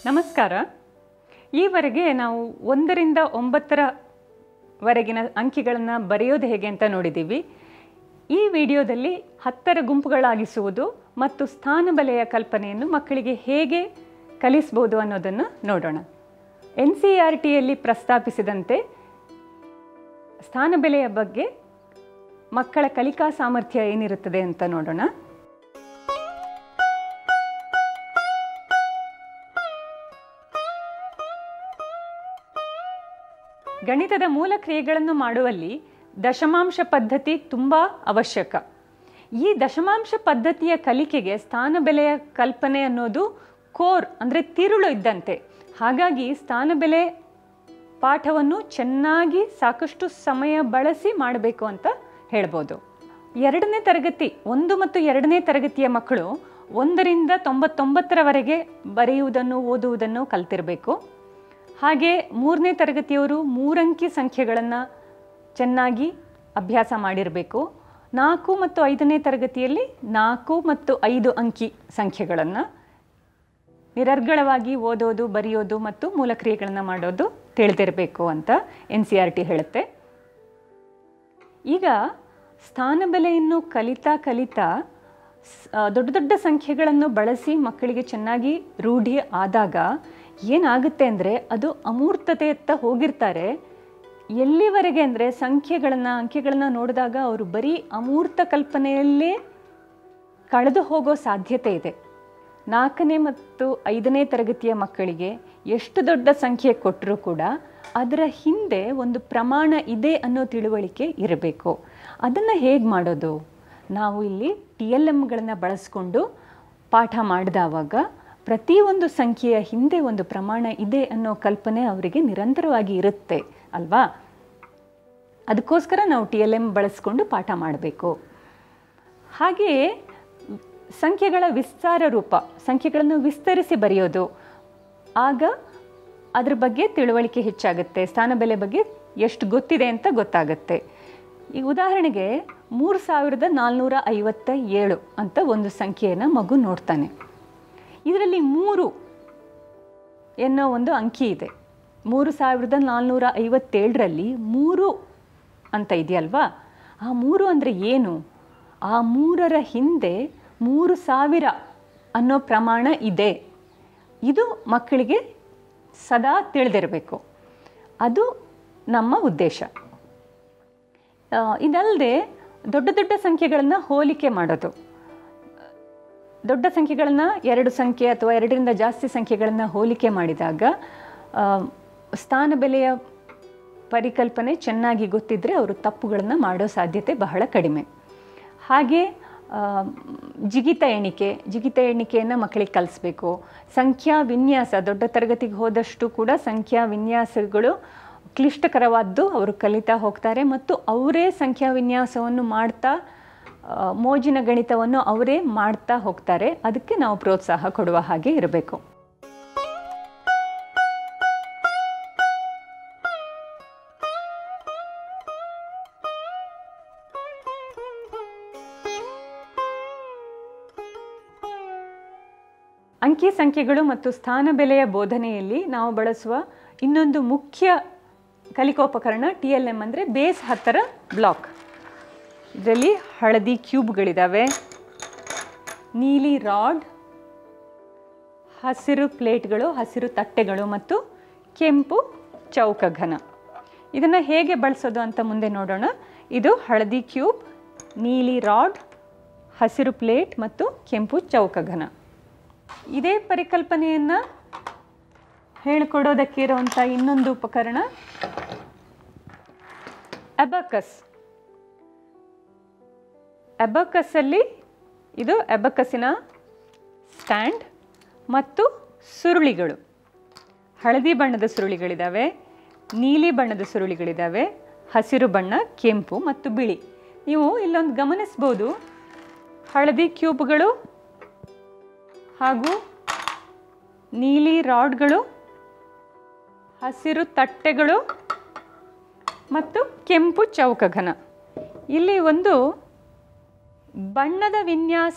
ನಮಸ್ಕಾರ ಈವರೆಗೆ ನಾವು ಒಂದರಿಂದ ಒಂಬತ್ತರವರೆಗಿನ ಅಂಕಿಗಳನ್ನು ಬರೆಯೋದು ಹೇಗೆ ಅಂತ ನೋಡಿದ್ದೀವಿ ಈ ವಿಡಿಯೋದಲ್ಲಿ ಹತ್ತರ ಗುಂಪುಗಳಾಗಿಸುವುದು ಮತ್ತು ಸ್ಥಾನಬಲೆಯ ಕಲ್ಪನೆಯನ್ನು ಮಕ್ಕಳಿಗೆ ಹೇಗೆ ಕಲಿಸ್ಬೋದು ಅನ್ನೋದನ್ನು ನೋಡೋಣ ಎನ್ ಸಿ ಆರ್ ಟಿಯಲ್ಲಿ ಪ್ರಸ್ತಾಪಿಸಿದಂತೆ ಸ್ಥಾನಬೆಲೆಯ ಬಗ್ಗೆ ಮಕ್ಕಳ ಕಲಿಕಾ ಸಾಮರ್ಥ್ಯ ಏನಿರುತ್ತದೆ ಅಂತ ನೋಡೋಣ ಗಣಿತದ ಮೂಲ ಕ್ರಿಯೆಗಳನ್ನು ಮಾಡುವಲ್ಲಿ ದಶಮಾಂಶ ಪದ್ಧತಿ ತುಂಬ ಅವಶ್ಯಕ ಈ ದಶಮಾಂಶ ಪದ್ಧತಿಯ ಕಲಿಕೆಗೆ ಸ್ಥಾನಬೆಲೆಯ ಕಲ್ಪನೆ ಅನ್ನೋದು ಕೋರ್ ಅಂದರೆ ತಿರುಳು ಇದ್ದಂತೆ ಹಾಗಾಗಿ ಸ್ಥಾನಬೆಲೆ ಪಾಠವನ್ನು ಚೆನ್ನಾಗಿ ಸಾಕಷ್ಟು ಸಮಯ ಬಳಸಿ ಮಾಡಬೇಕು ಅಂತ ಹೇಳ್ಬೋದು ಎರಡನೇ ತರಗತಿ ಒಂದು ಮತ್ತು ಎರಡನೇ ತರಗತಿಯ ಮಕ್ಕಳು ಒಂದರಿಂದ ತೊಂಬತ್ತೊಂಬತ್ತರವರೆಗೆ ಬರೆಯುವುದನ್ನು ಓದುವುದನ್ನು ಕಲ್ತಿರಬೇಕು ಹಾಗೆ ಮೂರನೇ ತರಗತಿಯವರು ಮೂರಂಕಿ ಸಂಖ್ಯೆಗಳನ್ನು ಚೆನ್ನಾಗಿ ಅಭ್ಯಾಸ ಮಾಡಿರಬೇಕು ನಾಲ್ಕು ಮತ್ತು ಐದನೇ ತರಗತಿಯಲ್ಲಿ ನಾಲ್ಕು ಮತ್ತು ಐದು ಅಂಕಿ ಸಂಖ್ಯೆಗಳನ್ನು ನಿರರ್ಗಳವಾಗಿ ಓದೋದು ಬರೆಯೋದು ಮತ್ತು ಮೂಲಕ್ರಿಯೆಗಳನ್ನು ಮಾಡೋದು ತಿಳಿದಿರಬೇಕು ಅಂತ ಎನ್ ಸಿ ಆರ್ ಟಿ ಹೇಳುತ್ತೆ ಈಗ ಸ್ಥಾನಬೆಲೆಯನ್ನು ಕಲಿತಾ ಕಲಿತಾ ಸ್- ಆ, ದೊಡ್ಡ ದೊಡ್ಡ ಸಂಖ್ಯೆಗಳನ್ನು ಬಳಸಿ ಮಕ್ಕಳಿಗೆ ಚೆನ್ನಾಗಿ ರೂಢಿ ಆದಾಗ ಏನಾಗುತ್ತೆ ಅಂದರೆ ಅದು ಅಮೂರ್ತತೆಯತ್ತ ಹೋಗಿರ್ತಾರೆ ಎಲ್ಲಿವರೆಗೆ ಅಂದರೆ ಸಂಖ್ಯೆಗಳನ್ನು ಅಂಕಿಗಳನ್ನು ನೋಡಿದಾಗ ಅವರು ಬರೀ ಅಮೂರ್ತ ಕಲ್ಪನೆಯಲ್ಲೇ ಕಳೆದು ಹೋಗೋ ಸಾಧ್ಯತೆ ಇದೆ ನಾಲ್ಕನೇ ಮತ್ತು ಐದನೇ ತರಗತಿಯ ಮಕ್ಕಳಿಗೆ ಎಷ್ಟು ದೊಡ್ಡ ಸಂಖ್ಯೆ ಕೊಟ್ಟರೂ ಕೂಡ ಅದರ ಹಿಂದೆ ಒಂದು ಪ್ರಮಾಣ ಇದೆ ಅನ್ನೋ ತಿಳುವಳಿಕೆ ಇರಬೇಕು ಅದನ್ನು ಹೇಗೆ ಮಾಡೋದು ನಾವು ಇಲ್ಲಿ ಟಿ ಎಲ್ ಎಮ್ಗಳನ್ನು ಬಳಸ್ಕೊಂಡು ಪಾಠ ಮಾಡಿದವಾಗ ಪ್ರತಿಯೊಂದು ಸಂಖ್ಯೆಯ ಹಿಂದೆ ಒಂದು ಪ್ರಮಾಣ ಇದೆ ಅನ್ನೋ ಕಲ್ಪನೆ ಅವರಿಗೆ ನಿರಂತರವಾಗಿ ಇರುತ್ತೆ ಅಲ್ವಾ ಅದಕ್ಕೋಸ್ಕರ ನಾವು ಟಿ ಎಲ್ ಎಮ್ ಬಳಸ್ಕೊಂಡು ಪಾಠ ಮಾಡಬೇಕು ಹಾಗೆಯೇ ಸಂಖ್ಯೆಗಳ ವಿಸ್ತಾರ ರೂಪ ಸಂಖ್ಯೆಗಳನ್ನು ವಿಸ್ತರಿಸಿ ಬರೆಯೋದು ಆಗ ಅದ್ರ ಬಗ್ಗೆ ತಿಳುವಳಿಕೆ ಹೆಚ್ಚಾಗುತ್ತೆ ಸ್ಥಾನಬೆಲೆ ಬಗ್ಗೆ ಎಷ್ಟು ಗೊತ್ತಿದೆ ಅಂತ ಗೊತ್ತಾಗುತ್ತೆ ಈಗ ಉದಾಹರಣೆಗೆ ಮೂರು ಸಾವಿರದ ನಾಲ್ನೂರ ಐವತ್ತ ಏಳು ಅಂತ ಒಂದು ಸಂಖ್ಯೆಯನ್ನು ಮಗು ನೋಡ್ತಾನೆ ಇದರಲ್ಲಿ ಮೂರು ಎನ್ನೋ ಒಂದು ಅಂಕಿ ಇದೆ ಮೂರು ಸಾವಿರದ ನಾಲ್ನೂರ ಐವತ್ತೇಳರಲ್ಲಿ ಮೂರು ಅಂತ ಇದೆಯಲ್ವಾ ಆ ಮೂರು ಅಂದರೆ ಏನು ಆ ಮೂರರ ಹಿಂದೆ ಮೂರು ಸಾವಿರ ಅನ್ನೋ ಪ್ರಮಾಣ ಇದೆ ಇದು ಮಕ್ಕಳಿಗೆ ಸದಾ ತಿಳಿದಿರಬೇಕು ಅದು ನಮ್ಮ ಉದ್ದೇಶ ಆ, ಇದಲ್ಲದೆ ದೊಡ್ಡ ದೊಡ್ಡ ಸಂಖ್ಯೆಗಳನ್ನು ಹೋಲಿಕೆ ಮಾಡೋದು ದೊಡ್ಡ ಸಂಖ್ಯೆಗಳನ್ನು ಎರಡು ಸಂಖ್ಯೆ ಅಥವಾ ಎರಡರಿಂದ ಜಾಸ್ತಿ ಸಂಖ್ಯೆಗಳನ್ನು ಹೋಲಿಕೆ ಮಾಡಿದಾಗ ಆ, ಸ್ಥಾನಬೆಲೆಯ ಪರಿಕಲ್ಪನೆ ಚೆನ್ನಾಗಿ ಗೊತ್ತಿದ್ದರೆ ಅವರು ತಪ್ಪುಗಳನ್ನು ಮಾಡೋ ಸಾಧ್ಯತೆ ಬಹಳ ಕಡಿಮೆ ಹಾಗೆ ಆ, ಜಿಗಿತ ಎಣಿಕೆ ಜಿಗಿತ ಎಣಿಕೆಯನ್ನು ಮಕ್ಕಳಿಗೆ ಕಲಿಸ್ಬೇಕು ಸಂಖ್ಯಾ ವಿನ್ಯಾಸ ದೊಡ್ಡ ತರಗತಿಗೆ ಹೋದಷ್ಟು ಕೂಡ ಸಂಖ್ಯಾ ವಿನ್ಯಾಸಗಳು ಕ್ಲಿಷ್ಟಕರವಾದ್ದು ಅವರು ಕಲಿತಾ ಹೋಗ್ತಾರೆ ಮತ್ತು ಅವರೇ ಸಂಖ್ಯಾ ವಿನ್ಯಾಸವನ್ನು ಮಾಡ್ತಾ ಆ, ಮೋಜಿನ ಗಣಿತವನ್ನು ಅವರೇ ಮಾಡ್ತಾ ಹೋಗ್ತಾರೆ ಅದಕ್ಕೆ ನಾವು ಪ್ರೋತ್ಸಾಹ ಕೊಡುವ ಹಾಗೆ ಇರಬೇಕು ಅಂಕಿ ಸಂಖ್ಯೆಗಳು ಮತ್ತು ಸ್ಥಾನಬೆಲೆಯ ಬೋಧನೆಯಲ್ಲಿ ನಾವು ಬಳಸುವ ಇನ್ನೊಂದು ಮುಖ್ಯ ಕಲಿಕೋಪಕರಣ ಟಿ ಎಲ್ ಎಮ್ ಅಂದರೆ ಬೇಸ್ ಹತ್ತರ ಬ್ಲಾಕ್ ಇದರಲ್ಲಿ ಹಳದಿ ಕ್ಯೂಬ್ಗಳಿದ್ದಾವೆ ನೀಲಿ ರಾಡ್ ಹಸಿರು ಪ್ಲೇಟ್ಗಳು ಹಸಿರು ತಟ್ಟೆಗಳು ಮತ್ತು ಕೆಂಪು ಚೌಕ ಘನ ಇದನ್ನು ಹೇಗೆ ಬಳಸೋದು ಅಂತ ಮುಂದೆ ನೋಡೋಣ ಇದು ಹಳದಿ ಕ್ಯೂಬ್ ನೀಲಿ ರಾಡ್ ಹಸಿರು ಪ್ಲೇಟ್ ಮತ್ತು ಕೆಂಪು ಚೌಕ ಘನ ಇದೇ ಪರಿಕಲ್ಪನೆಯನ್ನು ಹೇಳಿಕೊಡೋದಕ್ಕೆ ಇರುವಂಥ ಇನ್ನೊಂದು ಉಪಕರಣ ಅಬಕಸ್ ಅಬಕಸ್ಸಲ್ಲಿ ಇದು ಅಬಕಸ್ಸಿನ ಸ್ಟ್ಯಾಂಡ್ ಮತ್ತು ಸುರುಳಿಗಳು ಹಳದಿ ಬಣ್ಣದ ಸುರುಳಿಗಳಿದ್ದಾವೆ ನೀಲಿ ಬಣ್ಣದ ಸುರುಳಿಗಳಿದ್ದಾವೆ ಹಸಿರು ಬಣ್ಣ ಕೆಂಪು ಮತ್ತು ಬಿಳಿ ನೀವು ಇಲ್ಲೊಂದು ಗಮನಿಸ್ಬೋದು ಹಳದಿ ಕ್ಯೂಬ್ಗಳು ಹಾಗೂ ನೀಲಿ ರಾಡ್ಗಳು ಹಸಿರು ತಟ್ಟೆಗಳು ಮತ್ತು ಕೆಂಪು ಚೌಕಘನ ಇಲ್ಲಿ ಒಂದು ಬಣ್ಣದ ವಿನ್ಯಾಸ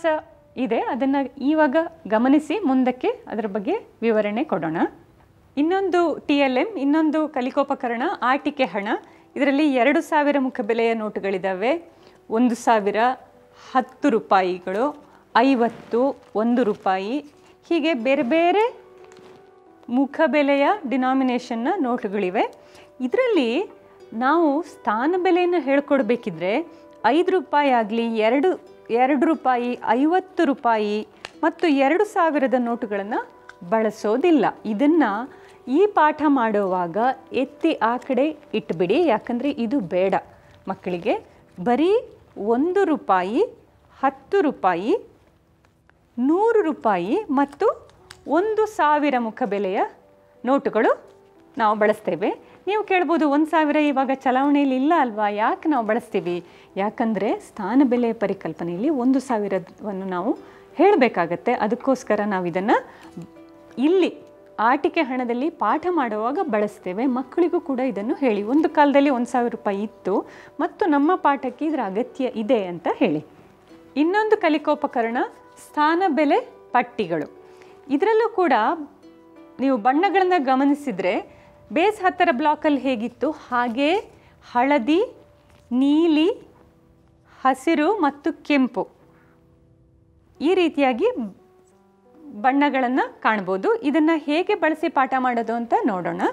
ಇದೆ ಅದನ್ನು ಇವಾಗ ಗಮನಿಸಿ ಮುಂದಕ್ಕೆ ಅದರ ಬಗ್ಗೆ ವಿವರಣೆ ಕೊಡೋಣ ಇನ್ನೊಂದು ಟಿ ಎಲ್ ಎಮ್ ಇನ್ನೊಂದು ಕಲಿಕೋಪಕರಣ ಆಟಿಕೆ ಹಣ ಇದರಲ್ಲಿ ಎರಡು ಸಾವಿರ ಮುಖಬೆಲೆಯ ನೋಟುಗಳಿದ್ದಾವೆ ಒಂದು ಸಾವಿರ ಹತ್ತು ರೂಪಾಯಿಗಳು ಐವತ್ತು ಒಂದು ರೂಪಾಯಿ ಹೀಗೆ ಬೇರೆ ಬೇರೆ ಮುಖಬೆಲೆಯ ಡಿನಾಮಿನೇಷನ್ನ ನೋಟುಗಳಿವೆ ಇದರಲ್ಲಿ ನಾವು ಸ್ಥಾನ ಬೆಲೆಯನ್ನು ಹೇಳ್ಕೊಡ್ಬೇಕಿದ್ರೆ ಐದು ರೂಪಾಯಿ ಆಗಲಿ ಎರಡು ಎರಡು ರೂಪಾಯಿ ಐವತ್ತು ರೂಪಾಯಿ ಮತ್ತು ಎರಡು ಸಾವಿರದ ನೋಟುಗಳನ್ನು ಬಳಸೋದಿಲ್ಲ ಇದನ್ನು ಈ ಪಾಠ ಮಾಡುವಾಗ ಎತ್ತಿ ಆ ಕಡೆ ಇಟ್ಬಿಡಿ ಯಾಕಂದರೆ ಇದು ಬೇಡ ಮಕ್ಕಳಿಗೆ ಬರೀ ಒಂದು ರೂಪಾಯಿ ಹತ್ತು ರೂಪಾಯಿ ನೂರು ರೂಪಾಯಿ ಮತ್ತು ಒಂದು ಸಾವಿರ ಮುಖಬೆಲೆಯ ನೋಟುಗಳು ನಾವು ಬಳಸ್ತೇವೆ ನೀವು ಕೇಳ್ಬೋದು ಒಂದು ಸಾವಿರ ಇವಾಗ ಚಲಾವಣೆಯಲ್ಲಿ ಇಲ್ಲ ಅಲ್ವಾ ಯಾಕೆ ನಾವು ಬಳಸ್ತೀವಿ ಯಾಕಂದರೆ ಸ್ಥಾನ ಬೆಲೆಯ ಪರಿಕಲ್ಪನೆಯಲ್ಲಿ ಒಂದು ಸಾವಿರವನ್ನು ನಾವು ಹೇಳಬೇಕಾಗತ್ತೆ ಅದಕ್ಕೋಸ್ಕರ ನಾವು ಇದನ್ನು ಇಲ್ಲಿ ಆಟಿಕೆ ಹಣದಲ್ಲಿ ಪಾಠ ಮಾಡುವಾಗ ಬಳಸ್ತೇವೆ ಮಕ್ಕಳಿಗೂ ಕೂಡ ಇದನ್ನು ಹೇಳಿ ಒಂದು ಕಾಲದಲ್ಲಿ ಒಂದು ಸಾವಿರ ರೂಪಾಯಿ ಇತ್ತು ಮತ್ತು ನಮ್ಮ ಪಾಠಕ್ಕೆ ಇದರ ಅಗತ್ಯ ಇದೆ ಅಂತ ಹೇಳಿ ಇನ್ನೊಂದು ಕಲಿಕೋಪಕರಣ ಸ್ಥಾನ ಬೆಲೆ ಪಟ್ಟಿಗಳು ಇದರಲ್ಲೂ ಕೂಡ ನೀವು ಬಣ್ಣಗಳನ್ನು ಗಮನಿಸಿದರೆ ಬೇಸ್ ಹತ್ತರ ಬ್ಲಾಕಲ್ಲಿ ಹೇಗಿತ್ತು ಹಾಗೇ ಹಳದಿ ನೀಲಿ ಹಸಿರು ಮತ್ತು ಕೆಂಪು ಈ ರೀತಿಯಾಗಿ ಬಣ್ಣಗಳನ್ನು ಕಾಣ್ಬೋದು ಇದನ್ನು ಹೇಗೆ ಬಳಸಿ ಪಾಠ ಮಾಡೋದು ಅಂತ ನೋಡೋಣ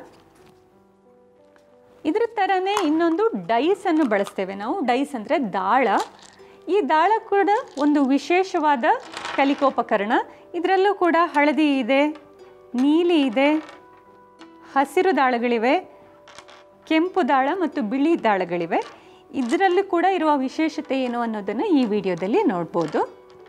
ಇದ್ರ ಥರನೇ ಇನ್ನೊಂದು ಡೈಸನ್ನು ಬಳಸ್ತೇವೆ ನಾವು ಡೈಸ್ ಅಂದರೆ ದಾಳ ಈ ದಾಳ ಕೂಡ ಒಂದು ವಿಶೇಷವಾದ ಕಲಿಕೋಪಕರಣ ಇದರಲ್ಲೂ ಕೂಡ ಹಳದಿ ಇದೆ ನೀಲಿ ಇದೆ ಹಸಿರು ದಾಳಗಳಿವೆ ಕೆಂಪು ದಾಳ ಮತ್ತು ಬಿಳಿ ದಾಳಗಳಿವೆ ಇದರಲ್ಲೂ ಕೂಡ ಇರುವ ವಿಶೇಷತೆ ಏನು ಅನ್ನೋದನ್ನು ಈ ವಿಡಿಯೋದಲ್ಲಿ ನೋಡ್ಬೋದು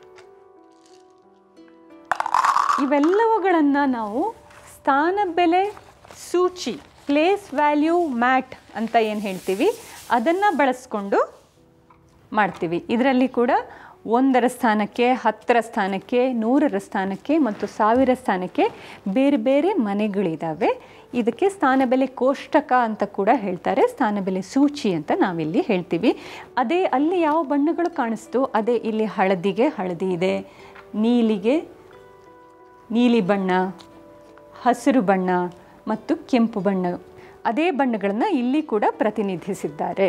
ಇವೆಲ್ಲವುಗಳನ್ನು ನಾವು ಸ್ಥಾನ ಬೆಲೆ ಸೂಚಿ ಪ್ಲೇಸ್ ವ್ಯಾಲ್ಯೂ ಮ್ಯಾಟ್ ಅಂತ ಏನು ಹೇಳ್ತೀವಿ ಅದನ್ನು ಬಳಸ್ಕೊಂಡು ಮಾಡ್ತೀವಿ ಇದರಲ್ಲಿ ಕೂಡ ಒಂದರ ಸ್ಥಾನಕ್ಕೆ ಹತ್ತರ ಸ್ಥಾನಕ್ಕೆ ನೂರರ ಸ್ಥಾನಕ್ಕೆ ಮತ್ತು ಸಾವಿರ ಸ್ಥಾನಕ್ಕೆ ಬೇರೆ ಬೇರೆ ಮನೆಗಳಿದ್ದಾವೆ ಇದಕ್ಕೆ ಸ್ಥಾನ ಬೆಲೆ ಕೋಷ್ಟಕ ಅಂತ ಕೂಡ ಹೇಳ್ತಾರೆ ಸ್ಥಾನ ಬೆಲೆ ಸೂಚಿ ಅಂತ ನಾವಿಲ್ಲಿ ಹೇಳ್ತೀವಿ ಅದೇ ಅಲ್ಲಿ ಯಾವ ಬಣ್ಣಗಳು ಕಾಣಿಸ್ತು ಅದೇ ಇಲ್ಲಿ ಹಳದಿಗೆ ಹಳದಿ ಇದೆ ನೀಲಿಗೆ ನೀಲಿ ಬಣ್ಣ ಹಸಿರು ಬಣ್ಣ ಮತ್ತು ಕೆಂಪು ಬಣ್ಣ ಅದೇ ಬಣ್ಣಗಳನ್ನು ಇಲ್ಲಿ ಕೂಡ ಪ್ರತಿನಿಧಿಸಿದ್ದಾರೆ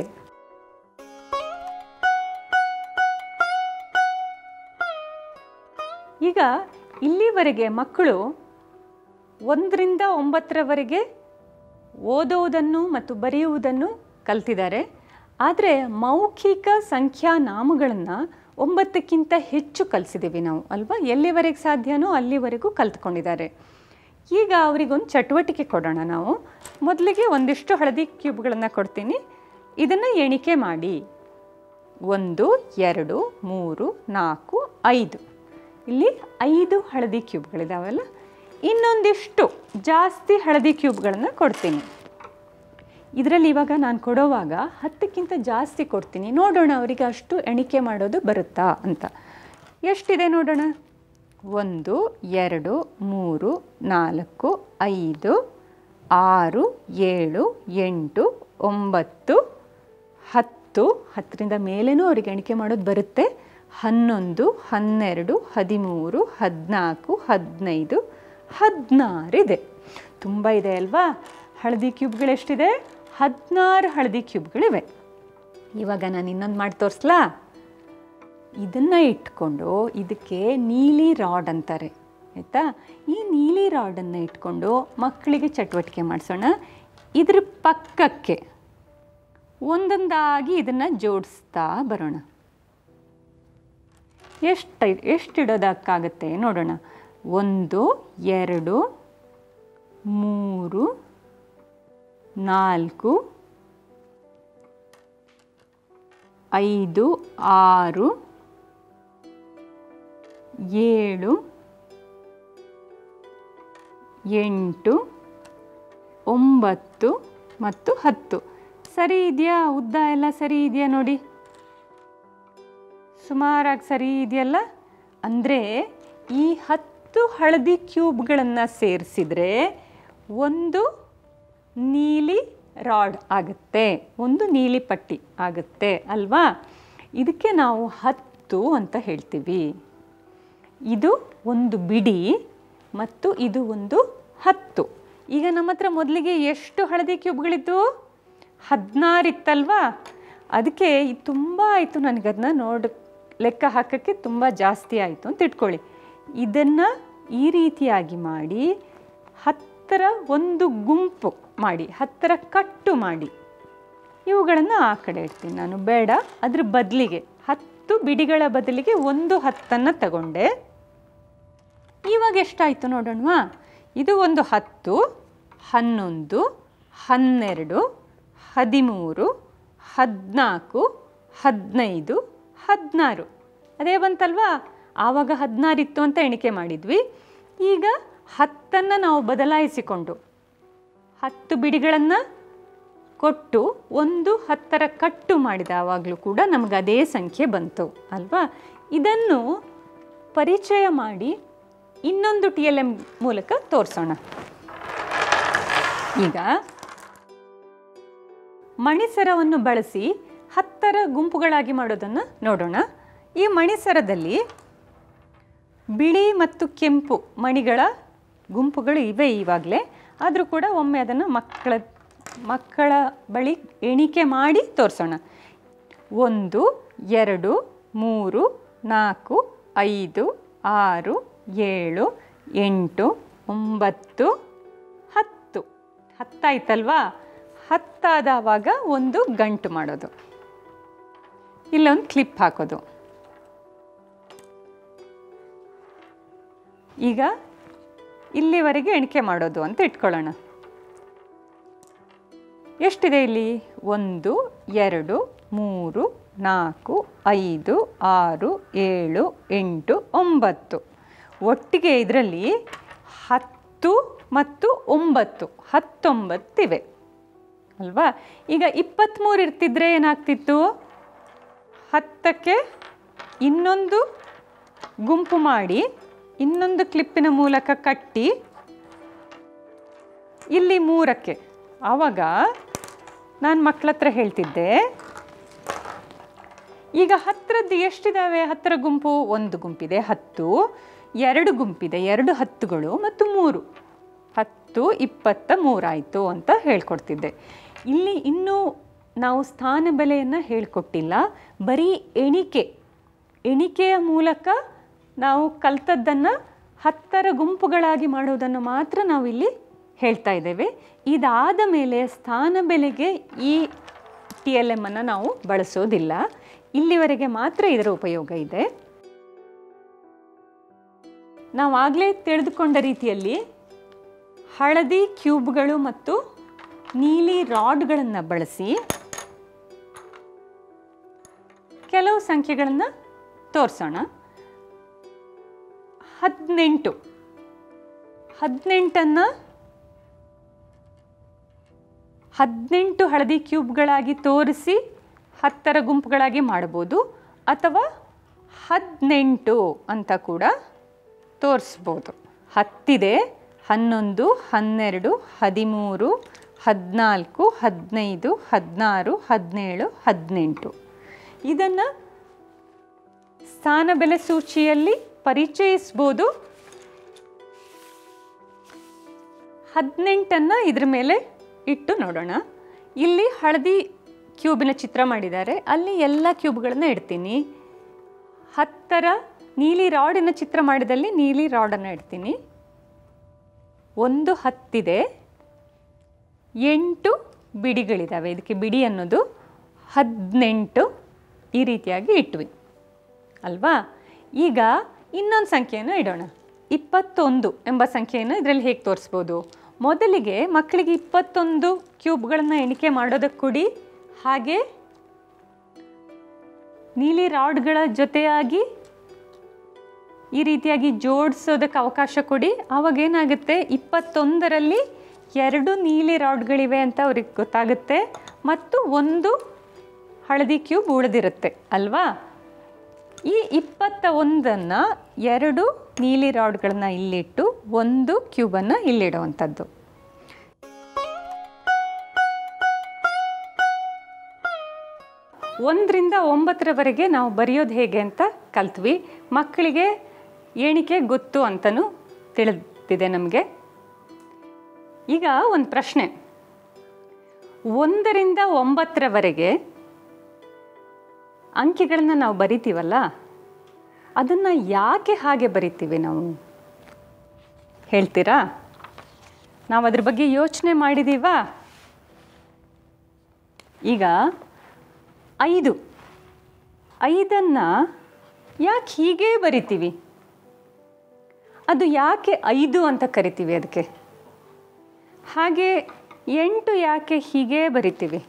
ಈಗ ಇಲ್ಲಿವರೆಗೆ ಮಕ್ಕಳು ಒಂದರಿಂದ ಒಂಬತ್ತರವರೆಗೆ ಓದೋದನ್ನು ಮತ್ತು ಬರೆಯುವುದನ್ನು ಕಲ್ತಿದ್ದಾರೆ ಆದರೆ ಮೌಖಿಕ ಸಂಖ್ಯಾ ನಾಮಗಳನ್ನು ಒಂಬತ್ತಕ್ಕಿಂತ ಹೆಚ್ಚು ಕಲಿಸಿದ್ದೀವಿ ನಾವು ಅಲ್ವಾ ಎಲ್ಲಿವರೆಗೆ ಸಾಧ್ಯನೋ ಅಲ್ಲಿವರೆಗೂ ಕಲ್ತ್ಕೊಂಡಿದ್ದಾರೆ ಈಗ ಅವರಿಗೊಂದು ಚಟುವಟಿಕೆ ಕೊಡೋಣ ನಾವು ಮೊದಲಿಗೆ ಒಂದಿಷ್ಟು ಹಳದಿ ಕ್ಯೂಬ್ಗಳನ್ನು ಕೊಡ್ತೀನಿ ಇದನ್ನು ಎಣಿಕೆ ಮಾಡಿ ಒಂದು ಎರಡು ಮೂರು ನಾಲ್ಕು ಐದು ಇಲ್ಲಿ ಐದು ಹಳದಿ ಕ್ಯೂಬ್ಗಳಿದಾವಲ್ಲ ಇನ್ನೊಂದಿಷ್ಟು ಜಾಸ್ತಿ ಹಳದಿ ಕ್ಯೂಬ್ಗಳನ್ನು ಕೊಡ್ತೀನಿ ಇದರಲ್ಲಿ ಇವಾಗ ನಾನು ಕೊಡೋವಾಗ ಹತ್ತಕ್ಕಿಂತ ಜಾಸ್ತಿ ಕೊಡ್ತೀನಿ ನೋಡೋಣ ಅವರಿಗೆ ಅಷ್ಟು ಎಣಿಕೆ ಮಾಡೋದು ಬರುತ್ತಾ ಅಂತ ಎಷ್ಟಿದೆ ನೋಡೋಣ ಒಂದು ಎರಡು ಮೂರು ನಾಲ್ಕು ಐದು ಆರು ಏಳು ಎಂಟು ಒಂಬತ್ತು ಹತ್ತು ಹತ್ತರಿಂದ ಮೇಲೇನೂ ಅವರಿಗೆ ಎಣಿಕೆ ಮಾಡೋದು ಬರುತ್ತೆ ಹನ್ನೊಂದು ಹನ್ನೆರಡು ಹದಿಮೂರು ಹದಿನಾಲ್ಕು ಹದಿನೈದು ಹದಿನಾರಿದೆ ತುಂಬ ಇದೆ ಅಲ್ವಾ ಹಳದಿ ಕ್ಯೂಬ್ಗಳು ಎಷ್ಟಿದೆ ಹದಿನಾರು ಹಳದಿ ಕ್ಯೂಬ್ಗಳಿವೆ ಇವಾಗ ನಾನು ಇನ್ನೊಂದು ಮಾಡಿ ತೋರಿಸ್ಲಾ ಇದನ್ನು ಇಟ್ಕೊಂಡು ಇದಕ್ಕೆ ನೀಲಿ ರಾಡ್ ಅಂತಾರೆ ಆಯಿತಾ ಈ ನೀಲಿ ರಾಡನ್ನು ಇಟ್ಕೊಂಡು ಮಕ್ಕಳಿಗೆ ಚಟುವಟಿಕೆ ಮಾಡಿಸೋಣ ಇದ್ರ ಪಕ್ಕಕ್ಕೆ ಒಂದೊಂದಾಗಿ ಇದನ್ನು ಜೋಡಿಸ್ತಾ ಬರೋಣ ಎಷ್ಟು ಎಷ್ಟಿಡೋದಕ್ಕಾಗತ್ತೆ ನೋಡೋಣ ಒಂದು ಎರಡು ಮೂರು ನಾಲ್ಕು ಐದು ಆರು ಏಳು ಎಂಟು ಒಂಬತ್ತು ಮತ್ತು ಹತ್ತು ಸರಿ ಇದೆಯಾ ಉದ್ದ ಎಲ್ಲ ಸರಿ ಇದೆಯಾ ನೋಡಿ ಸುಮಾರಾಗಿ ಸರಿ ಇದೆಯಲ್ಲ ಅಂದರೆ ಈ ಹತ್ತು ಹಳದಿ ಕ್ಯೂಬ್ಗಳನ್ನು ಸೇರಿಸಿದರೆ ಒಂದು ನೀಲಿ ರಾಡ್ ಆಗುತ್ತೆ ಒಂದು ನೀಲಿ ಪಟ್ಟಿ ಆಗುತ್ತೆ ಅಲ್ವಾ ಇದಕ್ಕೆ ನಾವು ಹತ್ತು ಅಂತ ಹೇಳ್ತೀವಿ ಇದು ಒಂದು ಬಿಡಿ ಮತ್ತು ಇದು ಒಂದು ಹತ್ತು ಈಗ ನಮ್ಮ ಹತ್ರ ಮೊದಲಿಗೆ ಎಷ್ಟು ಹಳದಿ ಕ್ಯೂಬ್ಗಳಿದ್ದು ಹದಿನಾರು ಇತ್ತಲ್ವಾ ಅದಕ್ಕೆ ಇದು ತುಂಬ ಆಯಿತು ನನಗದನ್ನ ನೋಡ ಲೆಕ್ಕ ಹಾಕೋಕ್ಕೆ ತುಂಬ ಜಾಸ್ತಿ ಆಯಿತು ಅಂತ ಇಟ್ಕೊಳ್ಳಿ ಇದನ್ನು ಈ ರೀತಿಯಾಗಿ ಮಾಡಿ ಹತ್ತರ ಒಂದು ಗುಂಪು ಮಾಡಿ ಹತ್ತರ ಕಟ್ಟು ಮಾಡಿ ಇವುಗಳನ್ನು ಆ ಕಡೆ ಇಡ್ತೀನಿ ನಾನು ಬೇಡ ಅದ್ರ ಬದಲಿಗೆ ಹತ್ತು ಬಿಡಿಗಳ ಬದಲಿಗೆ ಒಂದು ಹತ್ತನ್ನು ತಗೊಂಡೆ ಇವಾಗ ಎಷ್ಟಾಯಿತು ನೋಡೋಣವಾ ಇದು ಒಂದು ಹತ್ತು ಹನ್ನೊಂದು ಹನ್ನೆರಡು ಹದಿಮೂರು ಹದಿನಾಲ್ಕು ಹದಿನೈದು ಹದಿನಾರು ಅದೇ ಬಂತಲ್ವಾ ಆವಾಗ ಹದಿನಾರು ಇತ್ತು ಅಂತ ಎಣಿಕೆ ಮಾಡಿದ್ವಿ ಈಗ ಹತ್ತನ್ನು ನಾವು ಬದಲಾಯಿಸಿಕೊಂಡು ಹತ್ತು ಬಿಡಿಗಳನ್ನು ಕೊಟ್ಟು ಒಂದು ಹತ್ತರ ಕಟ್ಟು ಮಾಡಿದ ಆವಾಗಲೂ ಕೂಡ ನಮಗೆ ಅದೇ ಸಂಖ್ಯೆ ಬಂತು ಅಲ್ವಾ ಇದನ್ನು ಪರಿಚಯ ಮಾಡಿ ಇನ್ನೊಂದು ಟಿ ಎಲ್ ಎಮ್ ಮೂಲಕ ತೋರಿಸೋಣ ಈಗ ಮಣಿಸರವನ್ನು ಬಳಸಿ ಹತ್ತರ ಗುಂಪುಗಳಾಗಿ ಮಾಡೋದನ್ನು ನೋಡೋಣ ಈ ಮಣಿಸರದಲ್ಲಿ ಬಿಳಿ ಮತ್ತು ಕೆಂಪು ಮಣಿಗಳ ಗುಂಪುಗಳು ಇವೆ ಇವಾಗಲೇ ಆದರೂ ಕೂಡ ಒಮ್ಮೆ ಅದನ್ನು ಮಕ್ಕಳ ಮಕ್ಕಳ ಬಳಿ ಎಣಿಕೆ ಮಾಡಿ ತೋರಿಸೋಣ ಒಂದು ಎರಡು ಮೂರು ನಾಲ್ಕು ಐದು ಆರು ಏಳು ಎಂಟು ಒಂಬತ್ತು ಹತ್ತು ಹತ್ತಾಯ್ತಲ್ವಾ ಹತ್ತಾದವಾಗ ಒಂದು ಗಂಟು ಮಾಡೋದು ಇಲ್ಲೊಂದು ಕ್ಲಿಪ್ ಹಾಕೋದು ಈಗ ಇಲ್ಲಿವರೆಗೆ ಎಣಿಕೆ ಮಾಡೋದು ಅಂತ ಇಟ್ಕೊಳ್ಳೋಣ ಎಷ್ಟಿದೆ ಇಲ್ಲಿ ಒಂದು ಎರಡು ಮೂರು ನಾಲ್ಕು ಐದು ಆರು ಏಳು ಎಂಟು ಒಂಬತ್ತು ಒಟ್ಟಿಗೆ ಇದರಲ್ಲಿ ಹತ್ತು ಮತ್ತು ಒಂಬತ್ತು ಹತ್ತೊಂಬತ್ತಿವೆ ಅಲ್ವಾ ಈಗ ಇಪ್ಪತ್ತ್ಮೂರು ಇರ್ತಿದ್ರೆ ಏನಾಗ್ತಿತ್ತು ಹತ್ತಕ್ಕೆ ಇನ್ನೊಂದು ಗುಂಪು ಮಾಡಿ ಇನ್ನೊಂದು ಕ್ಲಿಪ್ಪಿನ ಮೂಲಕ ಕಟ್ಟಿ ಇಲ್ಲಿ ಮೂರಕ್ಕೆ ಆವಾಗ ನಾನು ಮಕ್ಕಳ ಹತ್ರ ಹೇಳ್ತಿದ್ದೆ ಈಗ ಹತ್ತರದ್ದು ಎಷ್ಟಿದ್ದಾವೆ ಹತ್ತರ ಗುಂಪು ಒಂದು ಗುಂಪಿದೆ ಹತ್ತು ಎರಡು ಗುಂಪಿದೆ ಎರಡು ಹತ್ತುಗಳು ಮತ್ತು ಮೂರು ಹತ್ತು ಇಪ್ಪತ್ತ ಮೂರಾಯಿತು ಅಂತ ಹೇಳ್ಕೊಡ್ತಿದ್ದೆ ಇಲ್ಲಿ ಇನ್ನೂ ನಾವು ಸ್ಥಾನ ಬೆಲೆಯನ್ನು ಹೇಳ್ಕೊಟ್ಟಿಲ್ಲ ಬರೀ ಎಣಿಕೆ ಎಣಿಕೆಯ ಮೂಲಕ ನಾವು ಕಲ್ತದ್ದನ್ನು ಹತ್ತರ ಗುಂಪುಗಳಾಗಿ ಮಾಡೋದನ್ನು ಮಾತ್ರ ನಾವಿಲ್ಲಿ ಹೇಳ್ತಾ ಇದ್ದೇವೆ ಇದಾದ ಮೇಲೆ ಸ್ಥಾನ ಬೆಲೆಗೆ ಈ ಟಿ ಎಲ್ ಎಮ್ಮನ್ನು ನಾವು ಬಳಸೋದಿಲ್ಲ ಇಲ್ಲಿವರೆಗೆ ಮಾತ್ರ ಇದರ ಉಪಯೋಗ ಇದೆ ನಾವಾಗಲೇ ತಿಳಿದುಕೊಂಡ ರೀತಿಯಲ್ಲಿ ಹಳದಿ ಕ್ಯೂಬ್ಗಳು ಮತ್ತು ನೀಲಿ ರಾಡ್ಗಳನ್ನು ಬಳಸಿ ಕೆಲವು ಸಂಖ್ಯೆಗಳನ್ನು ತೋರಿಸೋಣ ಹದಿನೆಂಟು ಹದಿನೆಂಟನ್ನು ಹದಿನೆಂಟು ಹಳದಿ ಕ್ಯೂಬ್ಗಳಾಗಿ ತೋರಿಸಿ ಹತ್ತರ ಗುಂಪುಗಳಾಗಿ ಮಾಡ್ಬೋದು ಅಥವಾ ಹದಿನೆಂಟು ಅಂತ ಕೂಡ ತೋರಿಸ್ಬೋದು ಹತ್ತಿದೆ ಹನ್ನೊಂದು ಹನ್ನೆರಡು ಹದಿಮೂರು ಹದಿನಾಲ್ಕು ಹದಿನೈದು ಹದಿನಾರು ಹದಿನೇಳು ಹದಿನೆಂಟು ಇದನ್ನು ಸ್ಥಾನ ಬೆಲೆ ಸೂಚಿಯಲ್ಲಿ ಪರಿಚಯಿಸ್ಬೋದು ಹದಿನೆಂಟನ್ನು ಇದ್ರ ಮೇಲೆ ಇಟ್ಟು ನೋಡೋಣ ಇಲ್ಲಿ ಹಳದಿ ಕ್ಯೂಬಿನ ಚಿತ್ರ ಮಾಡಿದ್ದಾರೆ ಅಲ್ಲಿ ಎಲ್ಲ ಕ್ಯೂಬ್ಗಳನ್ನು ಇಡ್ತೀನಿ ಹತ್ತರ ನೀಲಿ ರಾಡಿನ ಚಿತ್ರ ಮಾಡಿದಲ್ಲಿ ನೀಲಿ ರಾಡನ್ನು ಇಡ್ತೀನಿ ಒಂದು ಹತ್ತಿದೆ ಎಂಟು ಬಿಡಿಗಳಿದ್ದಾವೆ ಇದಕ್ಕೆ ಬಿಡಿ ಅನ್ನೋದು ಹದಿನೆಂಟು ಈ ರೀತಿಯಾಗಿ ಇಟ್ವಿ ಅಲ್ವಾ ಈಗ ಇನ್ನೊಂದು ಸಂಖ್ಯೆಯನ್ನು ಇಡೋಣ ಇಪ್ಪತ್ತೊಂದು ಎಂಬ ಸಂಖ್ಯೆಯನ್ನು ಇದರಲ್ಲಿ ಹೇಗೆ ತೋರಿಸ್ಬೋದು ಮೊದಲಿಗೆ ಮಕ್ಕಳಿಗೆ ಇಪ್ಪತ್ತೊಂದು ಕ್ಯೂಬ್ಗಳನ್ನು ಎಣಿಕೆ ಮಾಡೋದಕ್ಕೆ ಕೊಡಿ ಹಾಗೆ ನೀಲಿ ರಾಡ್ಗಳ ಜೊತೆಯಾಗಿ ಈ ರೀತಿಯಾಗಿ ಜೋಡಿಸೋದಕ್ಕೆ ಅವಕಾಶ ಕೊಡಿ ಆವಾಗ ಏನಾಗುತ್ತೆ ಇಪ್ಪತ್ತೊಂದರಲ್ಲಿ ಎರಡು ನೀಲಿ ರಾಡ್ಗಳಿವೆ ಅಂತ ಅವ್ರಿಗೆ ಗೊತ್ತಾಗುತ್ತೆ ಮತ್ತು ಒಂದು ಹಳದಿ ಕ್ಯೂಬ್ ಉಳಿದಿರುತ್ತೆ ಅಲ್ವಾ ಈ ಇಪ್ಪತ್ತ ಒಂದನ್ನು ಎರಡು ನೀಲಿ ರಾಡ್ಗಳನ್ನ ಇಲ್ಲಿಟ್ಟು ಒಂದು ಕ್ಯೂಬನ್ನು ಇಲ್ಲಿಡುವಂಥದ್ದು ಒಂದರಿಂದ ಒಂಬತ್ತರವರೆಗೆ ನಾವು ಬರೆಯೋದು ಹೇಗೆ ಅಂತ ಕಲ್ತ್ವಿ ಮಕ್ಕಳಿಗೆ ಎಣಿಕೆ ಗೊತ್ತು ಅಂತಲೂ ತಿಳಿದಿದೆ ನಮಗೆ ಈಗ ಒಂದು ಪ್ರಶ್ನೆ ಒಂದರಿಂದ ಒಂಬತ್ತರವರೆಗೆ ಅಂಕಿಗಳನ್ನ ನಾವು ಬರಿತೀವಲ್ಲ ಅದನ್ನು ಯಾಕೆ ಹಾಗೆ ಬರಿತೀವಿ ನಾವು ಹೇಳ್ತೀರಾ ನಾವು ಅದ್ರ ಬಗ್ಗೆ ಯೋಚನೆ ಮಾಡಿದ್ದೀವಾ ಈಗ ಐದು ಐದನ್ನು ಯಾಕೆ ಹೀಗೇ ಬರಿತೀವಿ ಅದು ಯಾಕೆ ಐದು ಅಂತ ಕರಿತೀವಿ ಅದಕ್ಕೆ ಹಾಗೆ ಎಂಟು ಯಾಕೆ ಹೀಗೇ ಬರಿತೀವಿ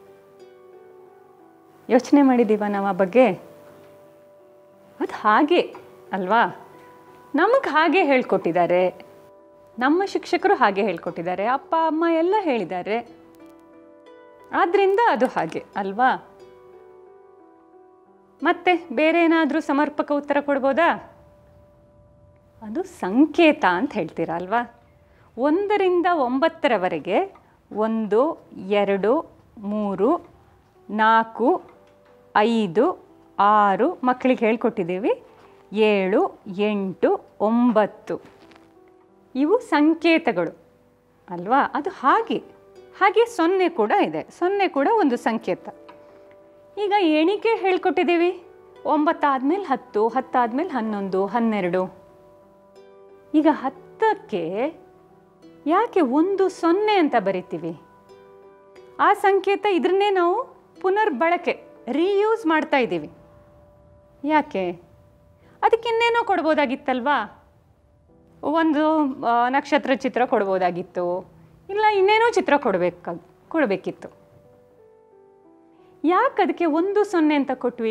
ಯೋಚನೆ ಮಾಡಿದ್ದೀವ ನಾವು ಆ ಬಗ್ಗೆ ಅದು ಹಾಗೆ ಅಲ್ವಾ ನಮಗೆ ಹಾಗೆ ಹೇಳ್ಕೊಟ್ಟಿದ್ದಾರೆ ನಮ್ಮ ಶಿಕ್ಷಕರು ಹಾಗೆ ಹೇಳ್ಕೊಟ್ಟಿದ್ದಾರೆ ಅಪ್ಪ ಅಮ್ಮ ಎಲ್ಲ ಹೇಳಿದ್ದಾರೆ ಆದ್ದರಿಂದ ಅದು ಹಾಗೆ ಅಲ್ವಾ ಮತ್ತೆ ಬೇರೆ ಏನಾದರೂ ಸಮರ್ಪಕ ಉತ್ತರ ಕೊಡ್ಬೋದಾ ಅದು ಸಂಕೇತ ಅಂತ ಹೇಳ್ತೀರಾ ಅಲ್ವಾ ಒಂದರಿಂದ ಒಂಬತ್ತರವರೆಗೆ ಒಂದು ಎರಡು ಮೂರು ನಾಲ್ಕು ಐದು ಆರು ಮಕ್ಕಳಿಗೆ ಹೇಳ್ಕೊಟ್ಟಿದ್ದೀವಿ ಏಳು ಎಂಟು ಒಂಬತ್ತು ಇವು ಸಂಕೇತಗಳು ಅಲ್ವಾ ಅದು ಹಾಗೆ ಹಾಗೆ ಸೊನ್ನೆ ಕೂಡ ಇದೆ ಸೊನ್ನೆ ಕೂಡ ಒಂದು ಸಂಕೇತ ಈಗ ಎಣಿಕೆ ಹೇಳ್ಕೊಟ್ಟಿದ್ದೀವಿ ಒಂಬತ್ತಾದ್ಮೇಲೆ ಹತ್ತು ಹತ್ತಾದ್ಮೇಲೆ ಹನ್ನೊಂದು ಹನ್ನೆರಡು ಈಗ ಹತ್ತಕ್ಕೆ ಯಾಕೆ ಒಂದು ಸೊನ್ನೆ ಅಂತ ಬರಿತೀವಿ ಆ ಸಂಕೇತ ಇದ್ರನ್ನೇ ನಾವು ಪುನರ್ಬಳಕೆ ರೀಯೂಸ್ ಮಾಡ್ತಾ ಇದ್ದೀವಿ ಯಾಕೆ ಅದಕ್ಕೆ ಇನ್ನೇನೋ ಕೊಡ್ಬೋದಾಗಿತ್ತಲ್ವಾ ಒಂದು ಆ, ನಕ್ಷತ್ರ ಚಿತ್ರ ಕೊಡ್ಬೋದಾಗಿತ್ತು ಇಲ್ಲ ಇನ್ನೇನೋ ಚಿತ್ರ ಕೊಡಬೇಕಾ ಕೊಡಬೇಕಿತ್ತು ಯಾಕೆ ಅದಕ್ಕೆ ಒಂದು ಸೊನ್ನೆ ಅಂತ ಕೊಟ್ವಿ